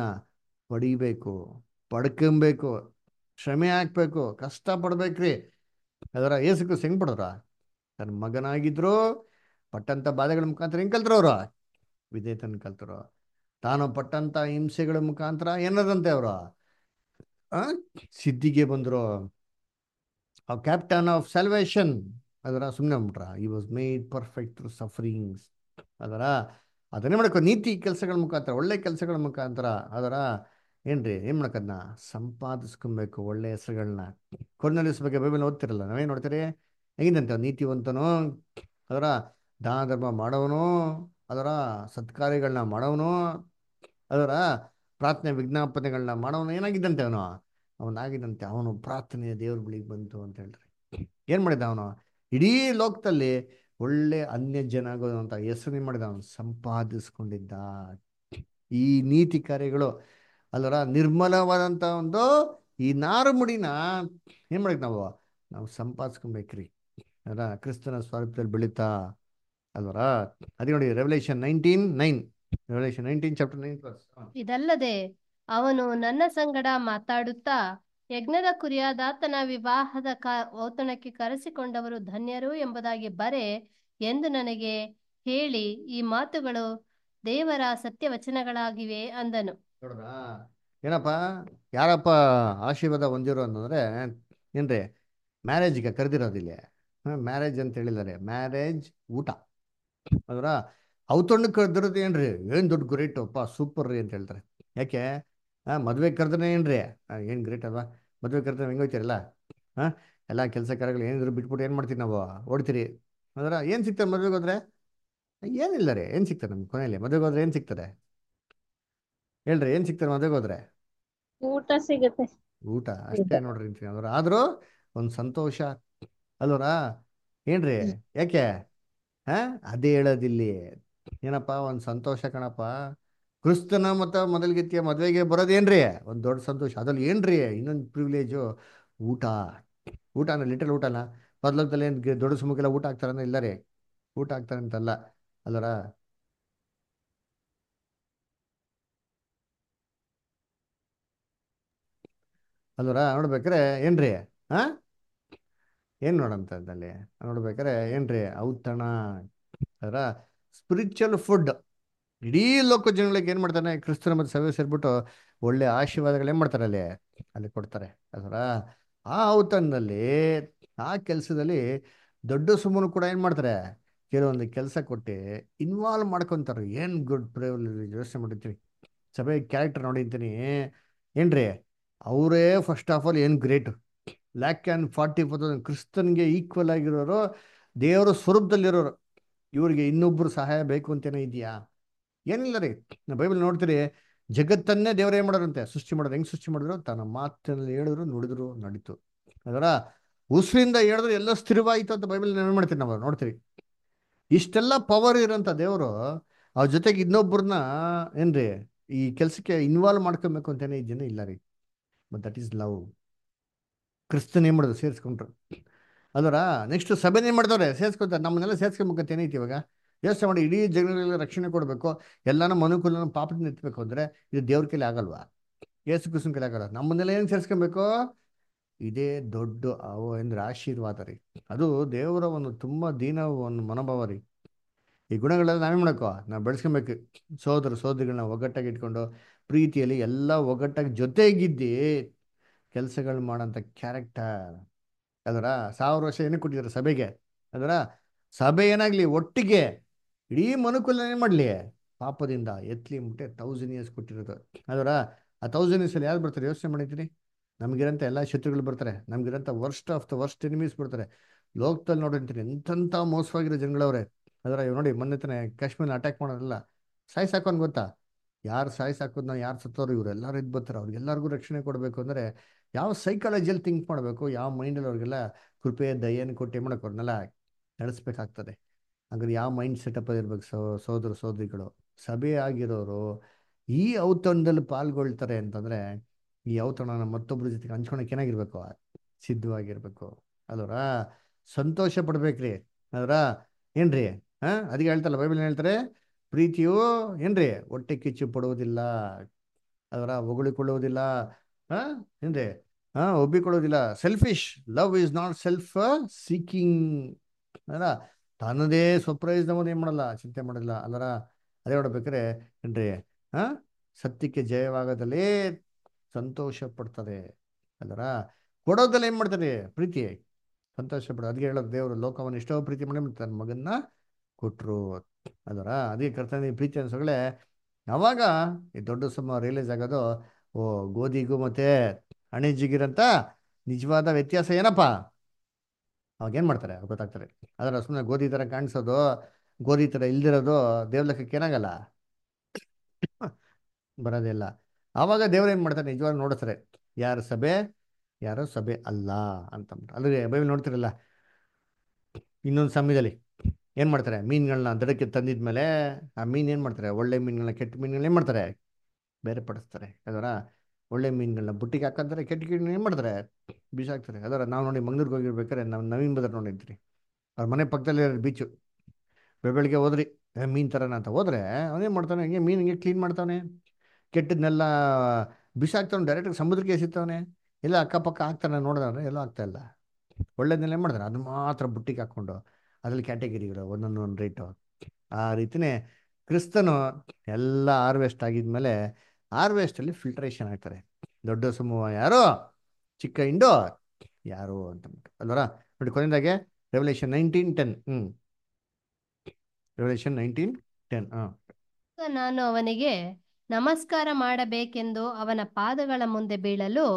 ಪಡಿಬೇಕು ಪಡ್ಕೊಬೇಕು ಶ್ರಮೆ ಹಾಕ್ಬೇಕು ಕಷ್ಟ ಪಡ್ಬೇಕ್ರಿ ಅದರ ಏಸಕ್ಕೆ ಹೆಂಗ್ ಪಡೋರ ತನ್ನ ಮಗನಾಗಿದ್ರು ಪಟ್ಟಂತ ಬಾಧೆಗಳ ಮುಖಾಂತರ ಹೆಂಗ್ ಕಲ್ತರು ಅವರು ವಿಧೇಯತನ ಕಲ್ತರು ತಾನು ಪಟ್ಟಂತ ಹಿಂಸೆಗಳ ಮುಖಾಂತರ ಏನದಂತೆ ಅವರು ಆ ಸಿದ್ಧಿಗೆ ಬಂದ್ರು ಆ ಕ್ಯಾಪ್ಟನ್ ಆಫ್ ಸಲ್ವೇಷನ್ ಅದರ ಸುಮ್ಮನೆ ಅಂದ್ಬಿಟ್ರ he was made perfect through sufferings ಅದರ ಅದನ್ನೇ ಮಾಡಬೇಕು ನೀತಿ ಕೆಲಸಗಳ ಮುಖಾಂತರ ಒಳ್ಳೆ ಕೆಲಸಗಳ ಮುಖಾಂತರ ಅದರ ಏನ್ರಿ ಏನ್ ಮಾಡಕ್ಕದನ್ನ ಸಂಪಾದಿಸ್ಕೊಬೇಕು ಒಳ್ಳೆ ಹೆಸರುಗಳನ್ನ ಕೊರ್ನಲಿಸ್ ಬಗ್ಗೆ ಬೈಬಲ್ ಓದ್ತಿರಲ್ಲ ನಾವೇನ್ ನೋಡ್ತೀರಿ ಹೆಂಗಿದಂತೆ ನೀತಿವಂತನು ಅದರ ದಾನ ಧರ್ಮ ಮಾಡೋವನು ಅದರ ಸತ್ಕಾರ್ಯಗಳನ್ನ ಮಾಡೋವನು ಅದರ ಪ್ರಾರ್ಥನೆ ವಿಜ್ಞಾಪನೆಗಳನ್ನ ಮಾಡೋನು ಏನಾಗಿದ್ದಂತೆ ಅವನು ಅವನಾಗಿದ್ದಂತೆ ಅವನು ಪ್ರಾರ್ಥನೆಯ ದೇವ್ರ ಬಳಿಗೆ ಬಂತು ಅಂತ ಹೇಳ್ರಿ ಏನ್ ಮಾಡಿದ ಅವನು ಇಡೀ ಲೋಕದಲ್ಲಿ ಒಳ್ಳೆ ಅನ್ಯ ಜನ ಆಗೋದಂತ ಹೆಸರು ಏನ್ ಮಾಡಿದ ಅವನು ಸಂಪಾದಿಸ್ಕೊಂಡಿದ್ದ ಈ ನೀತಿ ಕಾರ್ಯಗಳು ಅಲ್ಲರ ನಿರ್ಮಲವಾದಂತ ಒಂದು ಈ ನಾರುಮುಡಿನ ಏನ್ ಮಾಡಿದ್ ನಾವು ನಾವು ಸಂಪಾದಿಸ್ಕೊಬೇಕ್ರಿ ಅಲ್ಲ ಕ್ರಿಸ್ತನ ಸ್ವರೂಪದಲ್ಲಿ ಬೆಳೀತಾ ಅಲ್ವರ ಅದೇ ನೋಡಿ revelation nineteen nine revelation nineteen chapter nine plus ಇದಲ್ಲದೆ ಅವನು ನನ್ನ ಸಂಗಡ ಮಾತಾಡುತ್ತಾ ಯಜ್ಞದ ಕುರಿಯಾದಾತನ ವಿವಾಹದ ಕ ಔತಣಕ್ಕೆ ಕರೆಸಿಕೊಂಡವರು ಧನ್ಯರು ಎಂಬುದಾಗಿ ಬರೆ ಎಂದು ನನಗೆ ಹೇಳಿ ಈ ಮಾತುಗಳು ದೇವರ ಸತ್ಯವಚನಗಳಾಗಿವೆ ಅಂದನು ನೋಡ್ರ ಏನಪ್ಪ ಯಾರಪ್ಪ ಆಶೀರ್ವಾದ ಹೊಂದಿರೋ ಅಂತಂದ್ರೆ ಏನ್ರಿ ಮ್ಯಾರೇಜ್ಗೆ ಕರೆದಿರೋದಿಲ್ಲ ಮ್ಯಾರೇಜ್ ಅಂತ ಹೇಳಿದ್ದಾರೆ ಮ್ಯಾರೇಜ್ ಊಟ ಅದರ ಔತಣ್ಣು ಕರೆದಿರೋದು ಏನ್ರಿ ಏನ್ ದೊಡ್ಡ ಗ್ರೇಟ್ ಅಪ್ಪ ಸೂಪರ್ ರೀ ಅಂತ ಹೇಳ್ತಾರೆ ಯಾಕೆ ಆ, ಮದ್ವೆ ಕರೆದ್ರೆ ಏನ್ರಿ ಆ, ಏನ್ ಗ್ರೇಟ್ ಅಲ್ವಾ ಮದುವೆ ಕರ್ತವ್ಯ ಹೆಂಗೆ ಹೋಗ್ತೀರಲ್ಲ ಹಾಂ ಎಲ್ಲ ಕೆಲಸ ಕಾರ್ಯಗಳು ಏನಿದ್ರು ಬಿಟ್ಬಿಟ್ಟು ಏನು ಮಾಡ್ತೀವಿ ನಾವು ಓಡ್ತೀರಿ ಅಂದ್ರೆ ಏನು ಸಿಗ್ತದೆ ಮದುವೆಗೆ ಹೋದ್ರೆ ಏನಿಲ್ಲ ರೀ ಏನು ಸಿಗ್ತದೆ ನಮ್ಗೆ ಕೊನೆಯಲ್ಲಿ ಮದುವೆಗೆ ಹೋದ್ರೆ ಏನು ಸಿಗ್ತದೆ ಹೇಳ್ರಿ ಏನು ಸಿಗ್ತದೆ ಮದುವೆಗೆ ಹೋದ್ರೆ ಊಟ ಸಿಗುತ್ತೆ ಊಟ ಅಷ್ಟೇ ನೋಡ್ರಿ ಅಂತೀನಿ ಅಂದ್ರೆ ಆದರೂ ಒಂದು ಸಂತೋಷ ಅಲ್ವರಾ ಏನ್ರಿ ಯಾಕೆ ಹಾ ಅದೇ ಹೇಳೋದಿಲ್ಲಿ ಏನಪ್ಪ ಒಂದು ಸಂತೋಷ ಕಣಪ್ಪ ಕ್ರಿಸ್ತನ ಮತ್ತು ಮೊದಲ್ಗಿತ್ತಿಯ ಮದುವೆಗೆ ಬರೋದೇನ್ರಿ ಒಂದು ದೊಡ್ಡ ಸಂತೋಷ ಅದ್ರಲ್ಲಿ ಏನ್ರಿ ಇನ್ನೊಂದು ಪ್ರಿವಿಲೇಜು ಊಟ ಊಟ ಅಂದ್ರೆ ಲಿಟಲ್ ಊಟನ ಮೊದ್ಲದಲ್ಲಿ ಏನು ದೊಡ್ಡ ಸುಮಕ್ಕೆಲ್ಲ ಊಟ ಹಾಕ್ತಾರನ್ನ ಇಲ್ಲ ರೀ ಊಟ ಹಾಕ್ತಾರೆ ಅಂತಲ್ಲ ಅಲ್ವರ ಅಲ್ವರ ನೋಡ್ಬೇಕಾರೆ ಏನ್ರಿ ಹಾ ಏನು ನೋಡಂತದ್ದಲ್ಲಿ ನೋಡ್ಬೇಕಾರೆ ಏನ್ರಿ ಔತಣ ಅದರ ಸ್ಪಿರಿಚುವಲ್ ಫುಡ್ ಇಡೀ ಲೋಕ ಜನಗಳಿಗೆ ಏನು ಮಾಡ್ತಾನೆ ಕ್ರಿಸ್ತನ ಮತ್ತು ಸಭೆ ಸೇರಿಬಿಟ್ಟು ಒಳ್ಳೆ ಆಶೀರ್ವಾದಗಳು ಏನು ಮಾಡ್ತಾರೆ ಅಲ್ಲಿ ಅಲ್ಲಿ ಕೊಡ್ತಾರೆ ಅದರ ಆ ಔತಣದಲ್ಲಿ ಆ ಕೆಲಸದಲ್ಲಿ ದೊಡ್ಡ ಸುಮ್ಮನು ಕೂಡ ಏನು ಮಾಡ್ತಾರೆ ಕೆಲವೊಂದು ಕೆಲಸ ಕೊಟ್ಟು ಇನ್ವಾಲ್ವ್ ಮಾಡ್ಕೊತಾರೆ ಏನು ಗುಡ್ ಪ್ರಿವಿಲೇಜ್ ಯೋಚನೆ ಮಾಡಿರ್ತೀನಿ ಸಭೆ ಕ್ಯಾರೆಕ್ಟರ್ ನೋಡಿರ್ತೀನಿ ಏನ್ರಿ ಅವರೇ ಫಸ್ಟ್ ಆಫ್ ಆಲ್ ಏನು great lakh and forty four thousand ಕ್ರಿಸ್ತನ್ಗೆ ಈಕ್ವಲ್ ಆಗಿರೋರು ದೇವರ ಸ್ವರೂಪದಲ್ಲಿರೋರು ಇವ್ರಿಗೆ ಇನ್ನೊಬ್ಬರು ಸಹಾಯ ಬೇಕು ಅಂತೇನೋ ಇದೆಯಾ ಏನಿಲ್ಲ ರೀ ನಾವು ಬೈಬಲ್ ನೋಡ್ತೀರಿ ಜಗತ್ತನ್ನೇ ದೇವರೇ ಮಾಡೋರಂತೆ ಸೃಷ್ಟಿ ಮಾಡೋದು ಹೆಂಗೆ ಸೃಷ್ಟಿ ಮಾಡಿದ್ರು ತನ್ನ ಮಾತಿನಲ್ಲಿ ಹೇಳಿದ್ರು ನುಡಿದ್ರು ನಡೀತು ಅದರ ಉಸಿರಿಂದ ಹೇಳಿದ್ರು ಎಲ್ಲ ಸ್ಥಿರವಾಯಿತು ಅಂತ ಬೈಬಲ್ ಏನು ಮಾಡ್ತೀವಿ ನಾವು ನೋಡ್ತೀವಿ ಇಷ್ಟೆಲ್ಲ ಪವರ್ ಇರೋಂಥ ದೇವರು ಅವ್ರ ಜೊತೆಗೆ ಇನ್ನೊಬ್ಬರನ್ನ ಏನ್ರಿ ಈ ಕೆಲಸಕ್ಕೆ ಇನ್ವಾಲ್ವ್ ಮಾಡ್ಕೊಬೇಕು ಅಂತೇನೇ ಇದೆಯೋ ಇಲ್ಲ ರೀ ಬಟ್ ದಟ್ ಈಸ್ ಲವ್ ಕ್ರಿಸ್ತನ್ ಏನು ಮಾಡೋದು ಸೇರಿಸ್ಕೊಂಡ್ರು ಅದರ ನೆಕ್ಸ್ಟ್ ಸಭೆನೇ ಮಾಡ್ದವ್ರೆ ಸೇರಿಸ್ಕೊತಾರೆ ನಮ್ಮನ್ನೆಲ್ಲ ಸೇರಿಸ್ಕೊಬೇಕಂತ ಏನೈತಿ ಇವಾಗ ಯೋಚನೆ ಮಾಡಿ ಇಡೀ ಜಗತ್ತಿಗೆಲ್ಲ ರಕ್ಷಣೆ ಕೊಡಬೇಕು ಎಲ್ಲಾನು ಮನುಕುಲನ ಪಾಪದಿಂದ ಎತ್ತಬೇಕು ಅಂದರೆ ಇದು ದೇವ್ರ ಕೈಲಿ ಆಗಲ್ವಾ ಯೇಸು ಕ್ರಿಸ್ತನ ಕೈಲಿ ಆಗಲ್ಲ ನಮ್ಮನ್ನೆಲ್ಲ ಏನು ಸೇರಿಸ್ಕೊಬೇಕು ಇದೇ ದೊಡ್ಡ ಅವ ಅಂದ್ರೆ ಆಶೀರ್ವಾದ ರೀ ಅದು ದೇವರ ಒಂದು ತುಂಬ ದೀನ ಒಂದು ಮನೋಭಾವ ರೀ ಈ ಗುಣಗಳೆಲ್ಲ ನಾವೇ ಮಾಡಕ್ಕೋ ನಾವು ಬೆಳೆಸ್ಕೊಬೇಕು ಸೋದರ ಸೋದರಿಗಳನ್ನ ಒಗ್ಗಟ್ಟಾಗಿ ಇಟ್ಕೊಂಡು ಪ್ರೀತಿಯಲ್ಲಿ ಎಲ್ಲ ಒಗ್ಗಟ್ಟಾಗಿ ಜೊತೆಗಿದ್ದು ಕೆಲಸಗಳು ಮಾಡೋಂಥ ಕ್ಯಾರೆಕ್ಟರ್ ಅದರ ಸಾವಿರ ವರ್ಷ ಏನಕ್ಕೆ ಕೊಟ್ಟಿದ್ದಾರೆ ಸಭೆಗೆ ಅದರ ಸಭೆ ಏನಾಗಲಿ ಒಟ್ಟಿಗೆ ಇಡೀ ಮನುಕುಲ ಏನು ಮಾಡಲಿ ಪಾಪದಿಂದ ಎತ್ಲಿ ಮುಟ್ಟೆ ತೌಸಂಡ್ ಇಯರ್ಸ್ ಕೊಟ್ಟಿರೋದು ಅದರ ಆ ತೌಸಂಡ್ ಇಯರ್ಸಲ್ಲಿ ಯಾರು ಬರ್ತಾರೆ ಯೋಚನೆ ಮಾಡಿದ್ದೀರಿ ನಮಗಿರೋಂಥ ಎಲ್ಲ ಶತ್ರುಗಳು ಬರ್ತಾರೆ ನಮಗಿರೋಂಥ worst of the worst enemies ಬರ್ತಾರೆ ಲೋಕದಲ್ಲಿ ನೋಡಿರ್ತೀರಿ ಎಂತೆಂಥ ಮೋಸವಾಗಿರೋ ಜನಗಳವ್ರೆ ಅದರ ಇವ್ ನೋಡಿ ಮೊನ್ನೆ ತಾನೆ ಕಾಶ್ಮೀರ ಅಟ್ಯಾಕ್ ಮಾಡೋದಿಲ್ಲ ಸಾಯಿ ಸಾಕೋನ್ ಗೊತ್ತಾ ಯಾರು ಸಾಯಿ ಸಾಕೋದು ನಾವು ಯಾರು ಸತ್ತೋರು ಇವ್ರು ಎಲ್ಲರೂ ಇದು ಬರ್ತಾರೆ ಅವ್ರಿಗೆಲ್ಲರಿಗೂ ರಕ್ಷಣೆ ಕೊಡಬೇಕು ಅಂದರೆ ಯಾವ ಸೈಕಾಲಜಿಯಲ್ಲಿ ಥಿಂಕ್ ಮಾಡಬೇಕು ಯಾವ ಮೈಂಡಲ್ಲಿ ಅವ್ರಿಗೆಲ್ಲ ಕೃಪೆ ದಯೆಯನ್ನು ಕೊಟ್ಟು ಏನು ಮಾಡೋಕೆ ಅವ್ರನ್ನೆಲ್ಲ ನಡೆಸ್ಬೇಕಾಗ್ತದೆ ಹಾಗಾದ್ರೆ ಯಾವ ಮೈಂಡ್ ಸೆಟಪ್ ಇರ್ಬೇಕು ಸೋ ಸೋದರ ಸೋದರಿಗಳು ಸಭೆ ಆಗಿರೋರು ಈ ಔತಣದಲ್ಲಿ ಪಾಲ್ಗೊಳ್ತಾರೆ ಅಂತಂದರೆ ಈ ಔತಣನ ಮತ್ತೊಬ್ಬರ ಜೊತೆಗೆ ಹಂಚ್ಕೊಳಕ್ಕೆ ಏನಾಗಿರ್ಬೇಕು ಸಿದ್ಧವಾಗಿರ್ಬೇಕು ಅಲ್ವರ ಸಂತೋಷ ಪಡ್ಬೇಕ್ರಿ ಅದರ ಏನ್ರಿ ಹಾಂ ಅದಕ್ಕೆ ಹೇಳ್ತಾರಲ್ಲ ಬೈಬಲ್ ಹೇಳ್ತಾರೆ ಪ್ರೀತಿಯು ಏನ್ರಿ ಹೊಟ್ಟೆ ಕಿಚ್ಚು ಪಡುವುದಿಲ್ಲ ಅದರ ಹೊಗಳಿಕೊಳ್ಳುವುದಿಲ್ಲ ಹಾಂ ಏನ್ರಿ ಹಾಂ ಒಬ್ಬಿಕೊಳ್ಳೋದಿಲ್ಲ selfish love is not self seeking ಅದರ ತನ್ನದೇ ಸ್ವಪ್ರಯೋಜನವನ್ನು ಏನು ಮಾಡಲ್ಲ ಚಿಂತೆ ಮಾಡಲ್ಲ ಅಲ್ಲರ ಅದೇ ನೋಡ್ಬೇಕಾರೆ ಏನ್ರಿ ಹಾಂ ಸತ್ಯಕ್ಕೆ ಜಯವಾಗದಲ್ಲೇ ಸಂತೋಷ ಪಡ್ತದೆ ಅಲ್ಲರ ಕೊಡೋದಲ್ಲಿ ಏನು ಮಾಡ್ತಾರೆ ಪ್ರೀತಿ ಸಂತೋಷ ಪಡೋದು ಅದಕ್ಕೆ ಹೇಳೋದು ದೇವರು ಲೋಕವನ್ನು ಎಷ್ಟೋ ಪ್ರೀತಿ ಮಾಡಿ ತನ್ನ ಮಗನ್ನ ಕೊಟ್ಟರು ಅದರ ಅದಕ್ಕೆ ಕರ್ತನ ಪ್ರೀತಿ ಅನ್ಸೋಗಳೇ ಯಾವಾಗ ಈ ದೊಡ್ಡ ಸಮ ರಿಯಲೈಸ್ ಆಗೋದು ಓ ಗೋಧಿಗೂ ಮತ್ತೆ ಅಣೆಜಿಗಿರಂತ ನಿಜವಾದ ವ್ಯತ್ಯಾಸ ಏನಪ್ಪ ಅವಾಗ ಏನು ಮಾಡ್ತಾರೆ ಗೊತ್ತಾಗ್ತಾರೆ ಅದರ ಸುಮ್ಮನೆ ಗೋಧಿ ಥರ ಕಾಣಿಸೋದು ಗೋಧಿ ಥರ ಇಲ್ದಿರೋದು ದೇವ್ರ ಲೆಕ್ಕಕ್ಕೆ ಏನಾಗಲ್ಲ ಬರೋದೇ ಇಲ್ಲ ಆವಾಗ ದೇವ್ರು ಏನು ಮಾಡ್ತಾರೆ ನಿಜವಾಗಿ ನೋಡಿಸ್ತಾರೆ ಯಾರ ಸಭೆ ಯಾರೋ ಸಭೆ ಅಲ್ಲ ಅಂತಂದ್ಬಿಟ್ಟು ಅಲ್ಲಿಗೆ ಬೈಬಲ್ ನೋಡ್ತಿರಲ್ಲ ಇನ್ನೊಂದು ಸಮಯದಲ್ಲಿ ಏನು ಮಾಡ್ತಾರೆ ಮೀನುಗಳನ್ನ ದಡಕ್ಕೆ ತಂದಿದ್ಮೇಲೆ ಆ ಮೀನು ಏನು ಮಾಡ್ತಾರೆ ಒಳ್ಳೆ ಮೀನುಗಳನ್ನ ಕೆಟ್ಟ ಮೀನುಗಳನ್ನ ಏನು ಮಾಡ್ತಾರೆ ಬೇರೆ ಪಡಿಸ್ತಾರೆ ಅದರ ಒಳ್ಳೆ ಮೀನುಗಳನ್ನ ಬುಟ್ಟಿಗೆ ಹಾಕಂತಾರೆ ಕೆಟ್ಟ ಗಿಡ ಏನು ಮಾಡ್ತಾರೆ ಬೀಸಾಕ್ತಾರೆ ಅದರ ನಾವು ನೋಡಿ ಮಂಗ್ಳೂರಿಗೆ ಹೋಗಿರ್ಬೇಕಾದ್ರೆ ನಾವು ನವೀನ್ ಬದರ್ ನೋಡಿದ್ರಿ ಅವ್ರ ಮನೆ ಪಕ್ಕದಲ್ಲಿ ಬೀಚು ಬೆಳಗ್ಗೆ ಹೋದ್ರಿ ಮೀನು ಥರನ ಅಂತ ಹೋದ್ರೆ ಅವನೇನು ಮಾಡ್ತಾನೆ ಹಿಂಗೆ ಮೀನು ಹಿಂಗೆ ಕ್ಲೀನ್ ಮಾಡ್ತಾನೆ ಕೆಟ್ಟದನ್ನೆಲ್ಲ ಬಿಸಾಕ್ತಾನೆ ಡೈರೆಕ್ಟಾಗಿ ಸಮುದ್ರಕ್ಕೆ ಎಸಿತಾವನೆ ಎಲ್ಲ ಅಕ್ಕಪಕ್ಕ ಹಾಕ್ತಾನೆ ನೋಡಿದ್ರೆ ಎಲ್ಲೂ ಆಗ್ತಾ ಇಲ್ಲ ಒಳ್ಳೇದನ್ನೆಲ್ಲ ಏನು ಮಾಡ್ತಾನೆ ಅದು ಮಾತ್ರ ಬುಟ್ಟಿಗೆ ಹಾಕ್ಕೊಂಡು ಅದ್ರಲ್ಲಿ ಕ್ಯಾಟಗಿರಿಗಳು ಒಂದೊಂದು ಒಂದು ರೇಟು ಆ ರೀತಿನೇ ಕ್ರಿಸ್ತನು ಎಲ್ಲ ಹಾರ್ವೆಸ್ಟ್ ಆಗಿದ್ಮೇಲೆ ಹಾರ್ವೆಸ್ಟಲ್ಲಿ ಫಿಲ್ಟ್ರೇಷನ್ ಆಗ್ತಾರೆ ದೊಡ್ಡ ಸಮೂಹ ಯಾರು ಚಿಕ್ಕ ಇಂಡು ಯಾರು ಅಂತಂದ್ಬಿಟ್ಟು ಅಲ್ವರ ನೋಡಿ ಕೊನೆಯದಾಗೆ ರೆವಲ್ಯೂಷನ್ ನೈನ್ಟೀನ್ ಟೆನ್ ಹ್ಞೂ ರೆವಲ್ಯೂಷನ್ ನೈನ್ಟೀನ್ ಟೆನ್ ಹಾಂ ನಾನು ಅವನಿಗೆ ನಮಸ್ಕಾರ ಮಾಡಬೇಕೆಂದು ಅವನ ಪಾದಗಳ ಮುಂದೆ ಬೀಳಲು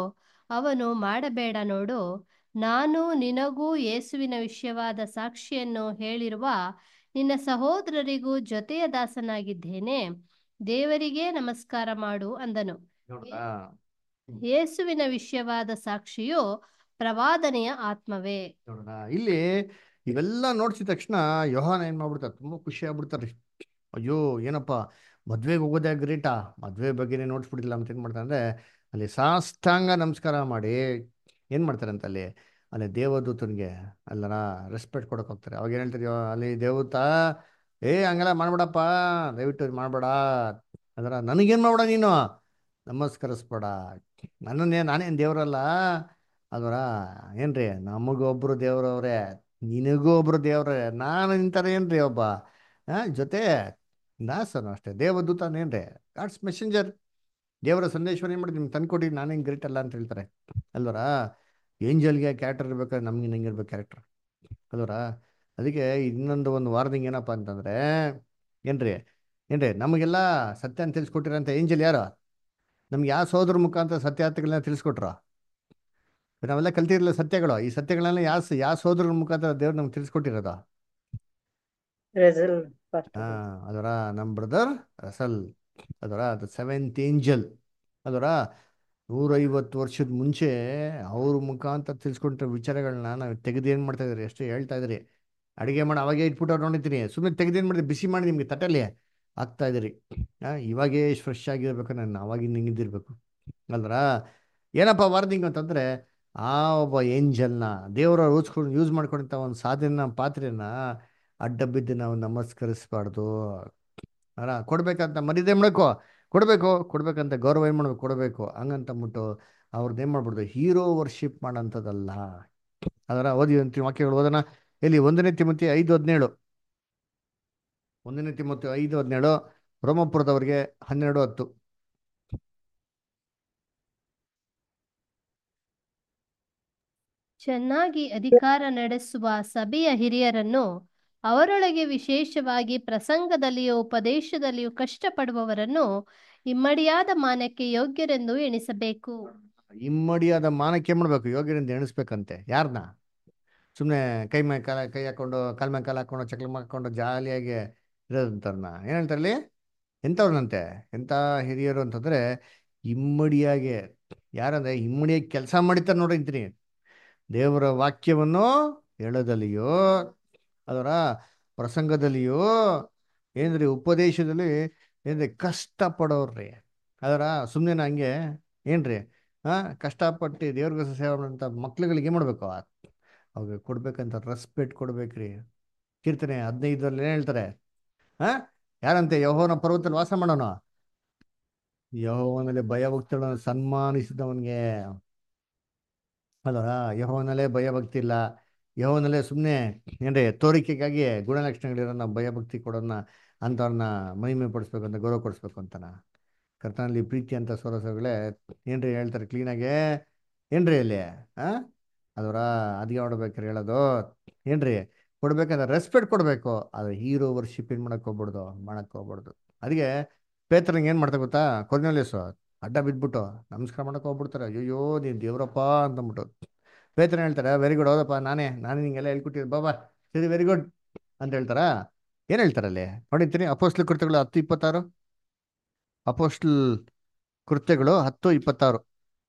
ಅವನು ಮಾಡಬೇಡ ನೋಡು ನಾನು ನಿನಗೂ ಯೇಸುವಿನ ವಿಷಯವಾದ ಸಾಕ್ಷಿಯನ್ನು ಹೇಳಿರುವ ನಿನ್ನ ಸಹೋದರರಿಗೂ ಜೊತೆಯ ದಾಸನಾಗಿದ್ದೇನೆ ದೇವರಿಗೇ ನಮಸ್ಕಾರ ಮಾಡು ಅಂದನು ನೋಡ್ರಾ ಯೇಸುವಿನ ವಿಷಯವಾದ ಸಾಕ್ಷಿಯು ಪ್ರವಾದನೆಯ ಆತ್ಮವೇ ನೋಡೋಣ ಇಲ್ಲಿ ಇವೆಲ್ಲ ನೋಡ್ಸಿದ ತಕ್ಷಣ ಯೋಹಾನ ಏನ್ ಮಾಡ್ಬಿಡ್ತಾರೆ ತುಂಬಾ ಖುಷಿ ಆಗ್ಬಿಡ್ತಾರೆ ಅಯ್ಯೋ ಏನಪ್ಪ ಮದ್ವೆಗೆ ಹೋಗೋದೇ ಗ್ರೇಟಾ ಮದ್ವೆ ಬಗ್ಗೆನೇ ನೋಡ್ಸ್ಬಿಟ್ಟಿಲ್ಲ ಅಂತ ಏನ್ ಮಾಡ್ತಾರೆ ಅಂದ್ರೆ ಅಲ್ಲಿ ಸಾಷ್ಟಾಂಗ ನಮಸ್ಕಾರ ಮಾಡಿ ಏನ್ ಮಾಡ್ತಾರೆ ಅಂತ ಅಲ್ಲಿ ಅಲ್ಲಿ ದೇವದೂತನಿಗೆ ಅಲ್ಲರ ರೆಸ್ಪೆಕ್ಟ್ ಕೊಡಕ್ ಹೋಗ್ತಾರೆ ಅವಾಗ ಏನ್ ಹೇಳ್ತಾರೆ ಯೋ- ಅಲ್ಲಿ ದೇವದೂತ ಏ ಹಂಗೆಲ್ಲ ಮಾಡ್ಬೇಡಪ್ಪ ದಯವಿಟ್ಟು ಇದ್ ಮಾಡ್ಬೇಡ ಅದರ ನನಗೇನ್ ಮಾಡ್ಬೇಡ ನೀನು ನಮಸ್ಕರಿಸ್ಬೇಡ ನನ್ನನ್ನೇ ನಾನೇನ್ ದೇವ್ರಲ್ಲ ಅದರ ಏನ್ರಿ ನಮಗೊಬ್ರು ದೇವ್ರವ್ರೆ ನಿನಗೂ ಒಬ್ರು ದೇವ್ರೆ ನಾನು ನಿಂತಾರೆ ಏನ್ರಿ ಒಬ್ಬ ಆ, ಜೊತೆ ದಾಸನು ಅಷ್ಟೇ ದೇವದೂತನೇನ್ರಿ ಗಾಡ್ಸ್ ಮೆಸೆಂಜರ್ ದೇವರ ಸಂದೇಶವನ್ನು ಏನು ಮಾಡಿ ನಿಮ್ಗೆ ತಂದ್ಕೊಟ್ಟು ನಾನೇನು ಗ್ರೇಟ್ ಅಲ್ಲ ಅಂತ ಹೇಳ್ತಾರೆ ಅಲ್ವರ ಏಂಜಲ್ಗೆ ಕ್ಯಾರೆಕ್ಟರ್ ಇರ್ಬೇಕಾದ್ರೆ ನಮ್ಗೆ ನಂಗೆ ಇರ್ಬೇಕು ಕ್ಯಾರೆಕ್ಟರ್ ಅಲ್ವರ ಅದಕ್ಕೆ ಇನ್ನೊಂದು ಒಂದು ವಾರದಿಂಗ್ ಏನಪ್ಪ ಅಂತಂದ್ರೆ ಏನ್ರಿ ಏನ್ರಿ ನಮಗೆಲ್ಲ ಸತ್ಯ ಅಂತ ತಿಳಿಸ್ಕೊಟ್ಟಿರೋಂಥ ಏಂಜಲ್ ಯಾರು ನಮ್ಗೆ ಯಾವ ಸೋದರ ಮುಖಾಂತರ ಸತ್ಯಾರ್ಥಗಳನ್ನ ತಿಳಿಸ್ಕೊಟ್ರು ನಾವೆಲ್ಲ ಕಲ್ತಿರಲಿಲ್ಲ ಸತ್ಯಗಳು ಈ ಸತ್ಯಗಳನ್ನ ಯಾವ ಯಾವ ಸೋದರ ಮುಖಾಂತರ ದೇವ್ರು ನಮ್ಗೆ ತಿಳಿಸ್ಕೊಟ್ಟಿರೋದು ರೆಸಲ್ ಫಸ್ಟ್ ಹಾ ಅದರ ನಮ್ಮ ಬ್ರದರ್ ರಸಲ್ ಅದರ ದ ಸೆವೆಂತ್ ಏಂಜಲ್ ಅದರ ನೂರೈವತ್ತು ವರ್ಷದ ಮುಂಚೆ ಅವ್ರ ಮುಖಾಂತರ ತಿಳಿಸ್ಕೊಂಡಿರೋ ವಿಚಾರಗಳನ್ನ ನಾವು ತೆಗೆದು ಏನು ಮಾಡ್ತಾ ಇದ್ರಿ ಎಷ್ಟು ಹೇಳ್ತಾ ಇದ್ರಿ ಅಡುಗೆ ಮಾಡಿ ಅವಾಗೇ ಇಟ್ಬಿಟ್ಟು ಅವ್ರು ನೋಡಿದ್ದೀನಿ ಸುಮ್ಮನೆ ತೆಗೆದು ಏನು ಮಾಡಿದ್ರಿ ಬಿಸಿ ಮಾಡಿ ನಿಮಗೆ ತಟ್ಟಲ್ಲಿ ಹಾಕ್ತಾ ಇದ್ದೀರಿ ಆ, ಇವಾಗೇ ಫ್ರೆಶ್ ಆಗಿರ್ಬೇಕು ನಾನು ಅವಾಗಿನ ಹಿಂಗಿದ್ದಿರ್ಬೇಕು ಅಲ್ರ ಏನಪ್ಪ ವಾರ್ನಿಂಗ್ ಅಂತಂದ್ರೆ ಆ ಒಬ್ಬ ಏಂಜಲ್ನ ದೇವರ ಯೂಸ್ಕೊಂಡು ಯೂಸ್ ಮಾಡ್ಕೊಂಡಂಥ ಒಂದು ಸಾಧನ ಪಾತ್ರೆನ ಅಡ್ಡ ಬಿದ್ದು ನಾವು ನಮಸ್ಕರಿಸಬಾರ್ದು ಅಲ್ಲ ಕೊಡ್ಬೇಕಂತ ಮರ್ಯಾದೆ ಮಾಡಬೇಕು ಕೊಡಬೇಕು ಕೊಡ್ಬೇಕಂತ ಗೌರವ ಏನು ಮಾಡ್ಬೇಕು ಕೊಡಬೇಕು ಹಂಗಂತ ಅಂದ್ಬಿಟ್ಟು ಅವ್ರದ್ದು ಏನು ಮಾಡ್ಬಿಡ್ದು ಹೀರೋ ವರ್ಷಿಪ್ ಮಾಡೋಂಥದ್ದಲ್ಲ ಅದರ ಓದಿ ಅಂತೀವಿ ವಾಕ್ಯಗಳು ಓದೋಣ ಇಲ್ಲಿ ಒಂದನೇ ತಿಮತಿ ಐದು ಹದಿನೇಳು ಒಂದನೇ ತಿಮತಿ ಐದು ಹದಿನೇಳು ರೋಮಪುರದವರಿಗೆ ಹನ್ನೆರಡು ಹತ್ತು ಚೆನ್ನಾಗಿ ಅಧಿಕಾರ ನಡೆಸುವ ಸಭೆಯ ಹಿರಿಯರನ್ನು ಅವರೊಳಗೆ ವಿಶೇಷವಾಗಿ ಪ್ರಸಂಗದಲ್ಲಿಯೂ ಉಪದೇಶದಲ್ಲಿಯೂ ಕಷ್ಟಪಡುವವರನ್ನು ಇಮ್ಮಡಿಯಾದ ಮಾನಕ್ಕೆ ಯೋಗ್ಯರೆಂದು ಎಣಿಸಬೇಕು ಇಮ್ಮಡಿಯಾದ ಮಾನಕ್ಕೆ ಏನ್ ಮಾಡ್ಬೇಕು ಯೋಗ್ಯರಿಂದ ಎಣಿಸ್ಬೇಕಂತೆ ಯಾರನ್ನ ಸುಮ್ಮನೆ ಕೈ ಮೇಲೆ ಕಾಲ ಕೈ ಹಾಕೊಂಡು ಕಾಲ್ ಮೇಲೆ ಕಾಲು ಹಾಕೊಂಡು ಚಕ್ಲ ಹಾಕೊಂಡು ಜಾಲಿಯಾಗಿ ಇರೋದಂತಾರನ್ನ ಏನು ಹೇಳ್ತಾರಲ್ಲಿ ಎಂಥವ್ರನ್ನಂತೆ ಎಂಥ ಹಿರಿಯರು ಅಂತಂದ್ರೆ ಇಮ್ಮಡಿಯಾಗಿ ಯಾರಂದ್ರೆ ಇಮ್ಮಡಿಯಾಗಿ ಕೆಲಸ ಮಾಡಿತಾರೆ ನೋಡಿ ಅಂತೀನಿ ದೇವರ ವಾಕ್ಯವನ್ನು ಹೇಳೋದಲ್ಲಿಯೋ ಅದರ ಪ್ರಸಂಗದಲ್ಲಿಯೋ ಏನ್ರಿ ಉಪದೇಶದಲ್ಲಿ ಏನ್ರಿ ಕಷ್ಟಪಡೋರ್ರಿ ಅದರ ಸುಮ್ಮನೆ ಹಂಗೆ ಏನ್ರಿ ಹಾ ಕಷ್ಟಪಟ್ಟು ದೇವ್ರಿಗೋಸ್ಕರ ಸೇವೆ ಮಾಡೋಂಥ ಮಕ್ಳುಗಳಿಗೆ ಏನು ಮಾಡ್ಬೇಕು ಅವ್ರಿಗೆ ಕೊಡ್ಬೇಕಂತ ರೆಸ್ಪೆಕ್ಟ್ ಕೊಡ್ಬೇಕ್ರಿ ಕೀರ್ತನೆ ಹದಿನೈದರಲ್ಲಿ ಏನು ಹೇಳ್ತಾರೆ ಹಾ ಯಾರಂತೆ ಯಹೋವನ ಪರ್ವತದಲ್ಲಿ ವಾಸ ಮಾಡೋಣ ಯಹೋವನಲ್ಲಿ ಭಯ ಭಕ್ತಿಗಳನ್ನು ಸನ್ಮಾನಿಸಿದವನಿಗೆ ಅಲ್ವಾ ಯಹೋವನಲ್ಲೇ ಭಯ ಭಕ್ತಿ ಇಲ್ಲ ಯಹೋವನಲ್ಲೇ ಸುಮ್ಮನೆ ಏನ್ರಿ ತೋರಿಕೆಗಾಗಿ ಗುಣಲಕ್ಷಣಗಳಿರೋನ್ನ ಭಯ ಭಕ್ತಿ ಕೊಡೋನ್ನ ಅಂಥವ್ರನ್ನ ಮಹಿಮೆ ಪಡಿಸ್ಬೇಕು ಅಂತ ಗೌರವ ಕೊಡಿಸ್ಬೇಕು ಅಂತನ ಕರ್ತನಲ್ಲಿ ಪ್ರೀತಿ ಅಂತ ಸೊರಸಗಳೇ ಏನ್ರಿ ಹೇಳ್ತಾರೆ ಕ್ಲೀನಾಗೆ ಏನ್ರಿ ಅಲ್ಲಿ ಆ ಅದರ ಅದಿಗೆ ಹೊಡ್ಬೇಕ್ರಿ ಹೇಳೋದು ಏನ್ರಿ ಕೊಡ್ಬೇಕಂದ್ರೆ ರೆಸ್ಪೆಕ್ಟ್ ಕೊಡಬೇಕು ಅದು ಹೀರೋ ವರ್ಷಿಪ್ ಏನು ಮಾಡಕ್ ಹೋಗ್ಬಾರ್ದು ಮಾಡಕ್ ಹೋಗ್ಬಾರ್ದು ಅದಕ್ಕೆ ಪೇತ್ರನಿಗೆ ಏನು ಮಾಡ್ತಾ ಗೊತ್ತಾ ಕೊರ್ನೆಲಿಯಸ್ಸು ಅಡ್ಡ ಬಿದ್ಬಿಟ್ಟು ನಮಸ್ಕಾರ ಮಾಡಕ್ ಹೋಗ್ಬಿಡ್ತಾರೆ ಅಯ್ಯೋ ನೀನು ದೇವ್ರಪ್ಪ ಅಂತಂದ್ಬಿಟ್ಟು ಪೇತ್ರನ ಹೇಳ್ತಾರೆ ವೆರಿ ಗುಡ್ ಹೌದಪ್ಪ ನಾನೇ ನಾನೇ ನಿಂಗೆಲ್ಲ ಹೇಳ್ಕೊಟ್ಟಿದ್ದೆ ಬಾಬಾ ಸರಿ ವೆರಿ ಗುಡ್ ಅಂತ ಹೇಳ್ತಾರಾ ಏನು ಹೇಳ್ತಾರೆ ಅಲ್ಲಿ ನೋಡಿರ್ತೀನಿ ಅಪೋಸ್ಟ್ಲ್ ಕೃತ್ಯಗಳು ಹತ್ತು ಇಪ್ಪತ್ತಾರು ಅಪೋಸ್ಟ್ಲ್ ಕೃತ್ಯಗಳು ಹತ್ತು ಇಪ್ಪತ್ತಾರು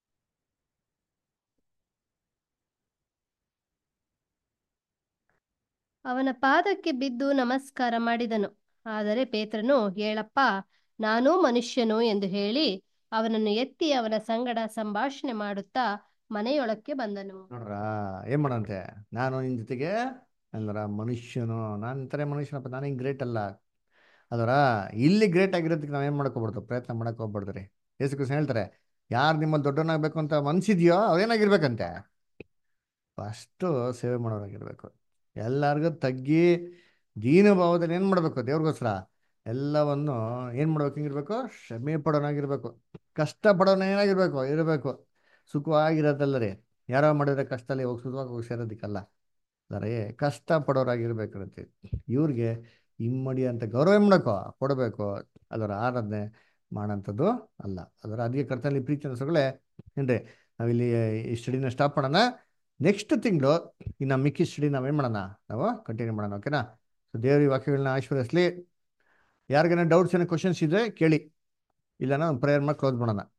ಅವನ ಪಾದಕ್ಕೆ ಬಿದ್ದು ನಮಸ್ಕಾರ ಮಾಡಿದನು ಆದರೆ ಪೇತ್ರನು ಹೇಳಪ್ಪ ನಾನೂ ಮನುಷ್ಯನು ಎಂದು ಹೇಳಿ ಅವನನ್ನು ಎತ್ತಿ ಅವನ ಸಂಗಡ ಸಂಭಾಷಣೆ ಮಾಡುತ್ತಾ ಮನೆಯೊಳಕ್ಕೆ ಬಂದನು ನೋಡ್ರ ಏನ್ ಮಾಡಂತೆ ನಾನು ನಿನ್ ಜೊತೆಗೆ ಅಂದ್ರ ಮನುಷ್ಯನು ನಾನು ತರ ಮನುಷ್ಯನಪ್ಪ ನಾನು ಹಿಂಗ್ ಗ್ರೇಟ್ ಅಲ್ಲ ಅದರ ಇಲ್ಲಿ ಗ್ರೇಟ್ ಆಗಿರೋದಕ್ಕೆ ನಾವೇನ್ ಮಾಡಕ್ ಹೋಗ್ಬಾರ್ದು ಪ್ರಯತ್ನ ಮಾಡಕ್ ಹೋಗ್ಬಾರ್ದು ರೀ ಯೇಸು ಕೃಷ್ಣ ಹೇಳ್ತಾರೆ ಯಾರು ನಿಮ್ಮಲ್ಲಿ ದೊಡ್ಡವನಾಗ್ಬೇಕು ಅಂತ ಮನ್ಸಿದ್ಯೋ ಅದೇನಾಗಿರ್ಬೇಕಂತೆ ಫಸ್ಟು ಸೇವೆ ಮಾಡೋರಾಗಿರ್ಬೇಕು ಎಲ್ಲರಿಗೂ ತಗ್ಗಿ ದೀನ ಭಾವದಲ್ಲಿ ಏನು ಮಾಡಬೇಕು ದೇವ್ರಿಗೋಸ್ಕರ ಎಲ್ಲವನ್ನು ಏನು ಮಾಡ್ಬೇಕು ಹಿಂಗಿರ್ಬೇಕು ಶ್ರಮೆ ಪಡೋನಾಗಿರ್ಬೇಕು ಕಷ್ಟ ಪಡೋನ ಏನಾಗಿರ್ಬೇಕು ಇರಬೇಕು ಸುಖವಾಗಿರೋದಲ್ಲ ರೀ ಯಾರೋ ಮಾಡಿದ್ರೆ ಕಷ್ಟದಲ್ಲಿ ಹೋಗಿ ಸುಖವಾಗಿ ಹೋಗಿ ಸೇರೋದಕ್ಕಲ್ಲ ಅಲ್ಲರೇ ಕಷ್ಟ ಪಡೋರಾಗಿರ್ಬೇಕಿರುತ್ತೆ ಇವ್ರಿಗೆ ಇಮ್ಮಡಿ ಅಂತ ಗೌರವ ಏನ್ ಮಾಡಬೇಕು ಕೊಡಬೇಕು ಅದರ ಆರಾಧನೆ ಮಾಡೋಂಥದ್ದು ಅಲ್ಲ ಅದರ ಅದಕ್ಕೆ ಕರ್ತನಲ್ಲಿ ಪ್ರೀತಿ ಅನ್ಸೋಗಳೇ ಏನ್ರಿ ನಾವಿಲ್ಲಿ ಈ ಸ್ಟಡಿನ ಸ್ಟಾಪ್ ಮಾಡೋಣ ನೆಕ್ಸ್ಟ್ ತಿಂಗಳು ಇನ್ನು ಮಿಕ್ಕಿ ಸ್ಟಡಿ ನಾವೇನು ಮಾಡೋಣ ನಾವು ಕಂಟಿನ್ಯೂ ಮಾಡೋಣ ಓಕೆನಾ ಸೊ ದೇವ್ರ ಈ ವಾಕ್ಯಗಳನ್ನ ಆಶೀರ್ವದಿಸ್ಲಿ ಯಾರಿಗೇನ ಡೌಟ್ಸ್ ಏನೋ ಕ್ವಶನ್ಸ್ ಇದ್ರೆ ಕೇಳಿ ಇಲ್ಲ ನಾವು ಪ್ರೇಯರ್ ಮಾಡಿ ಕ್ಲೋಸ್ ಮಾಡೋಣ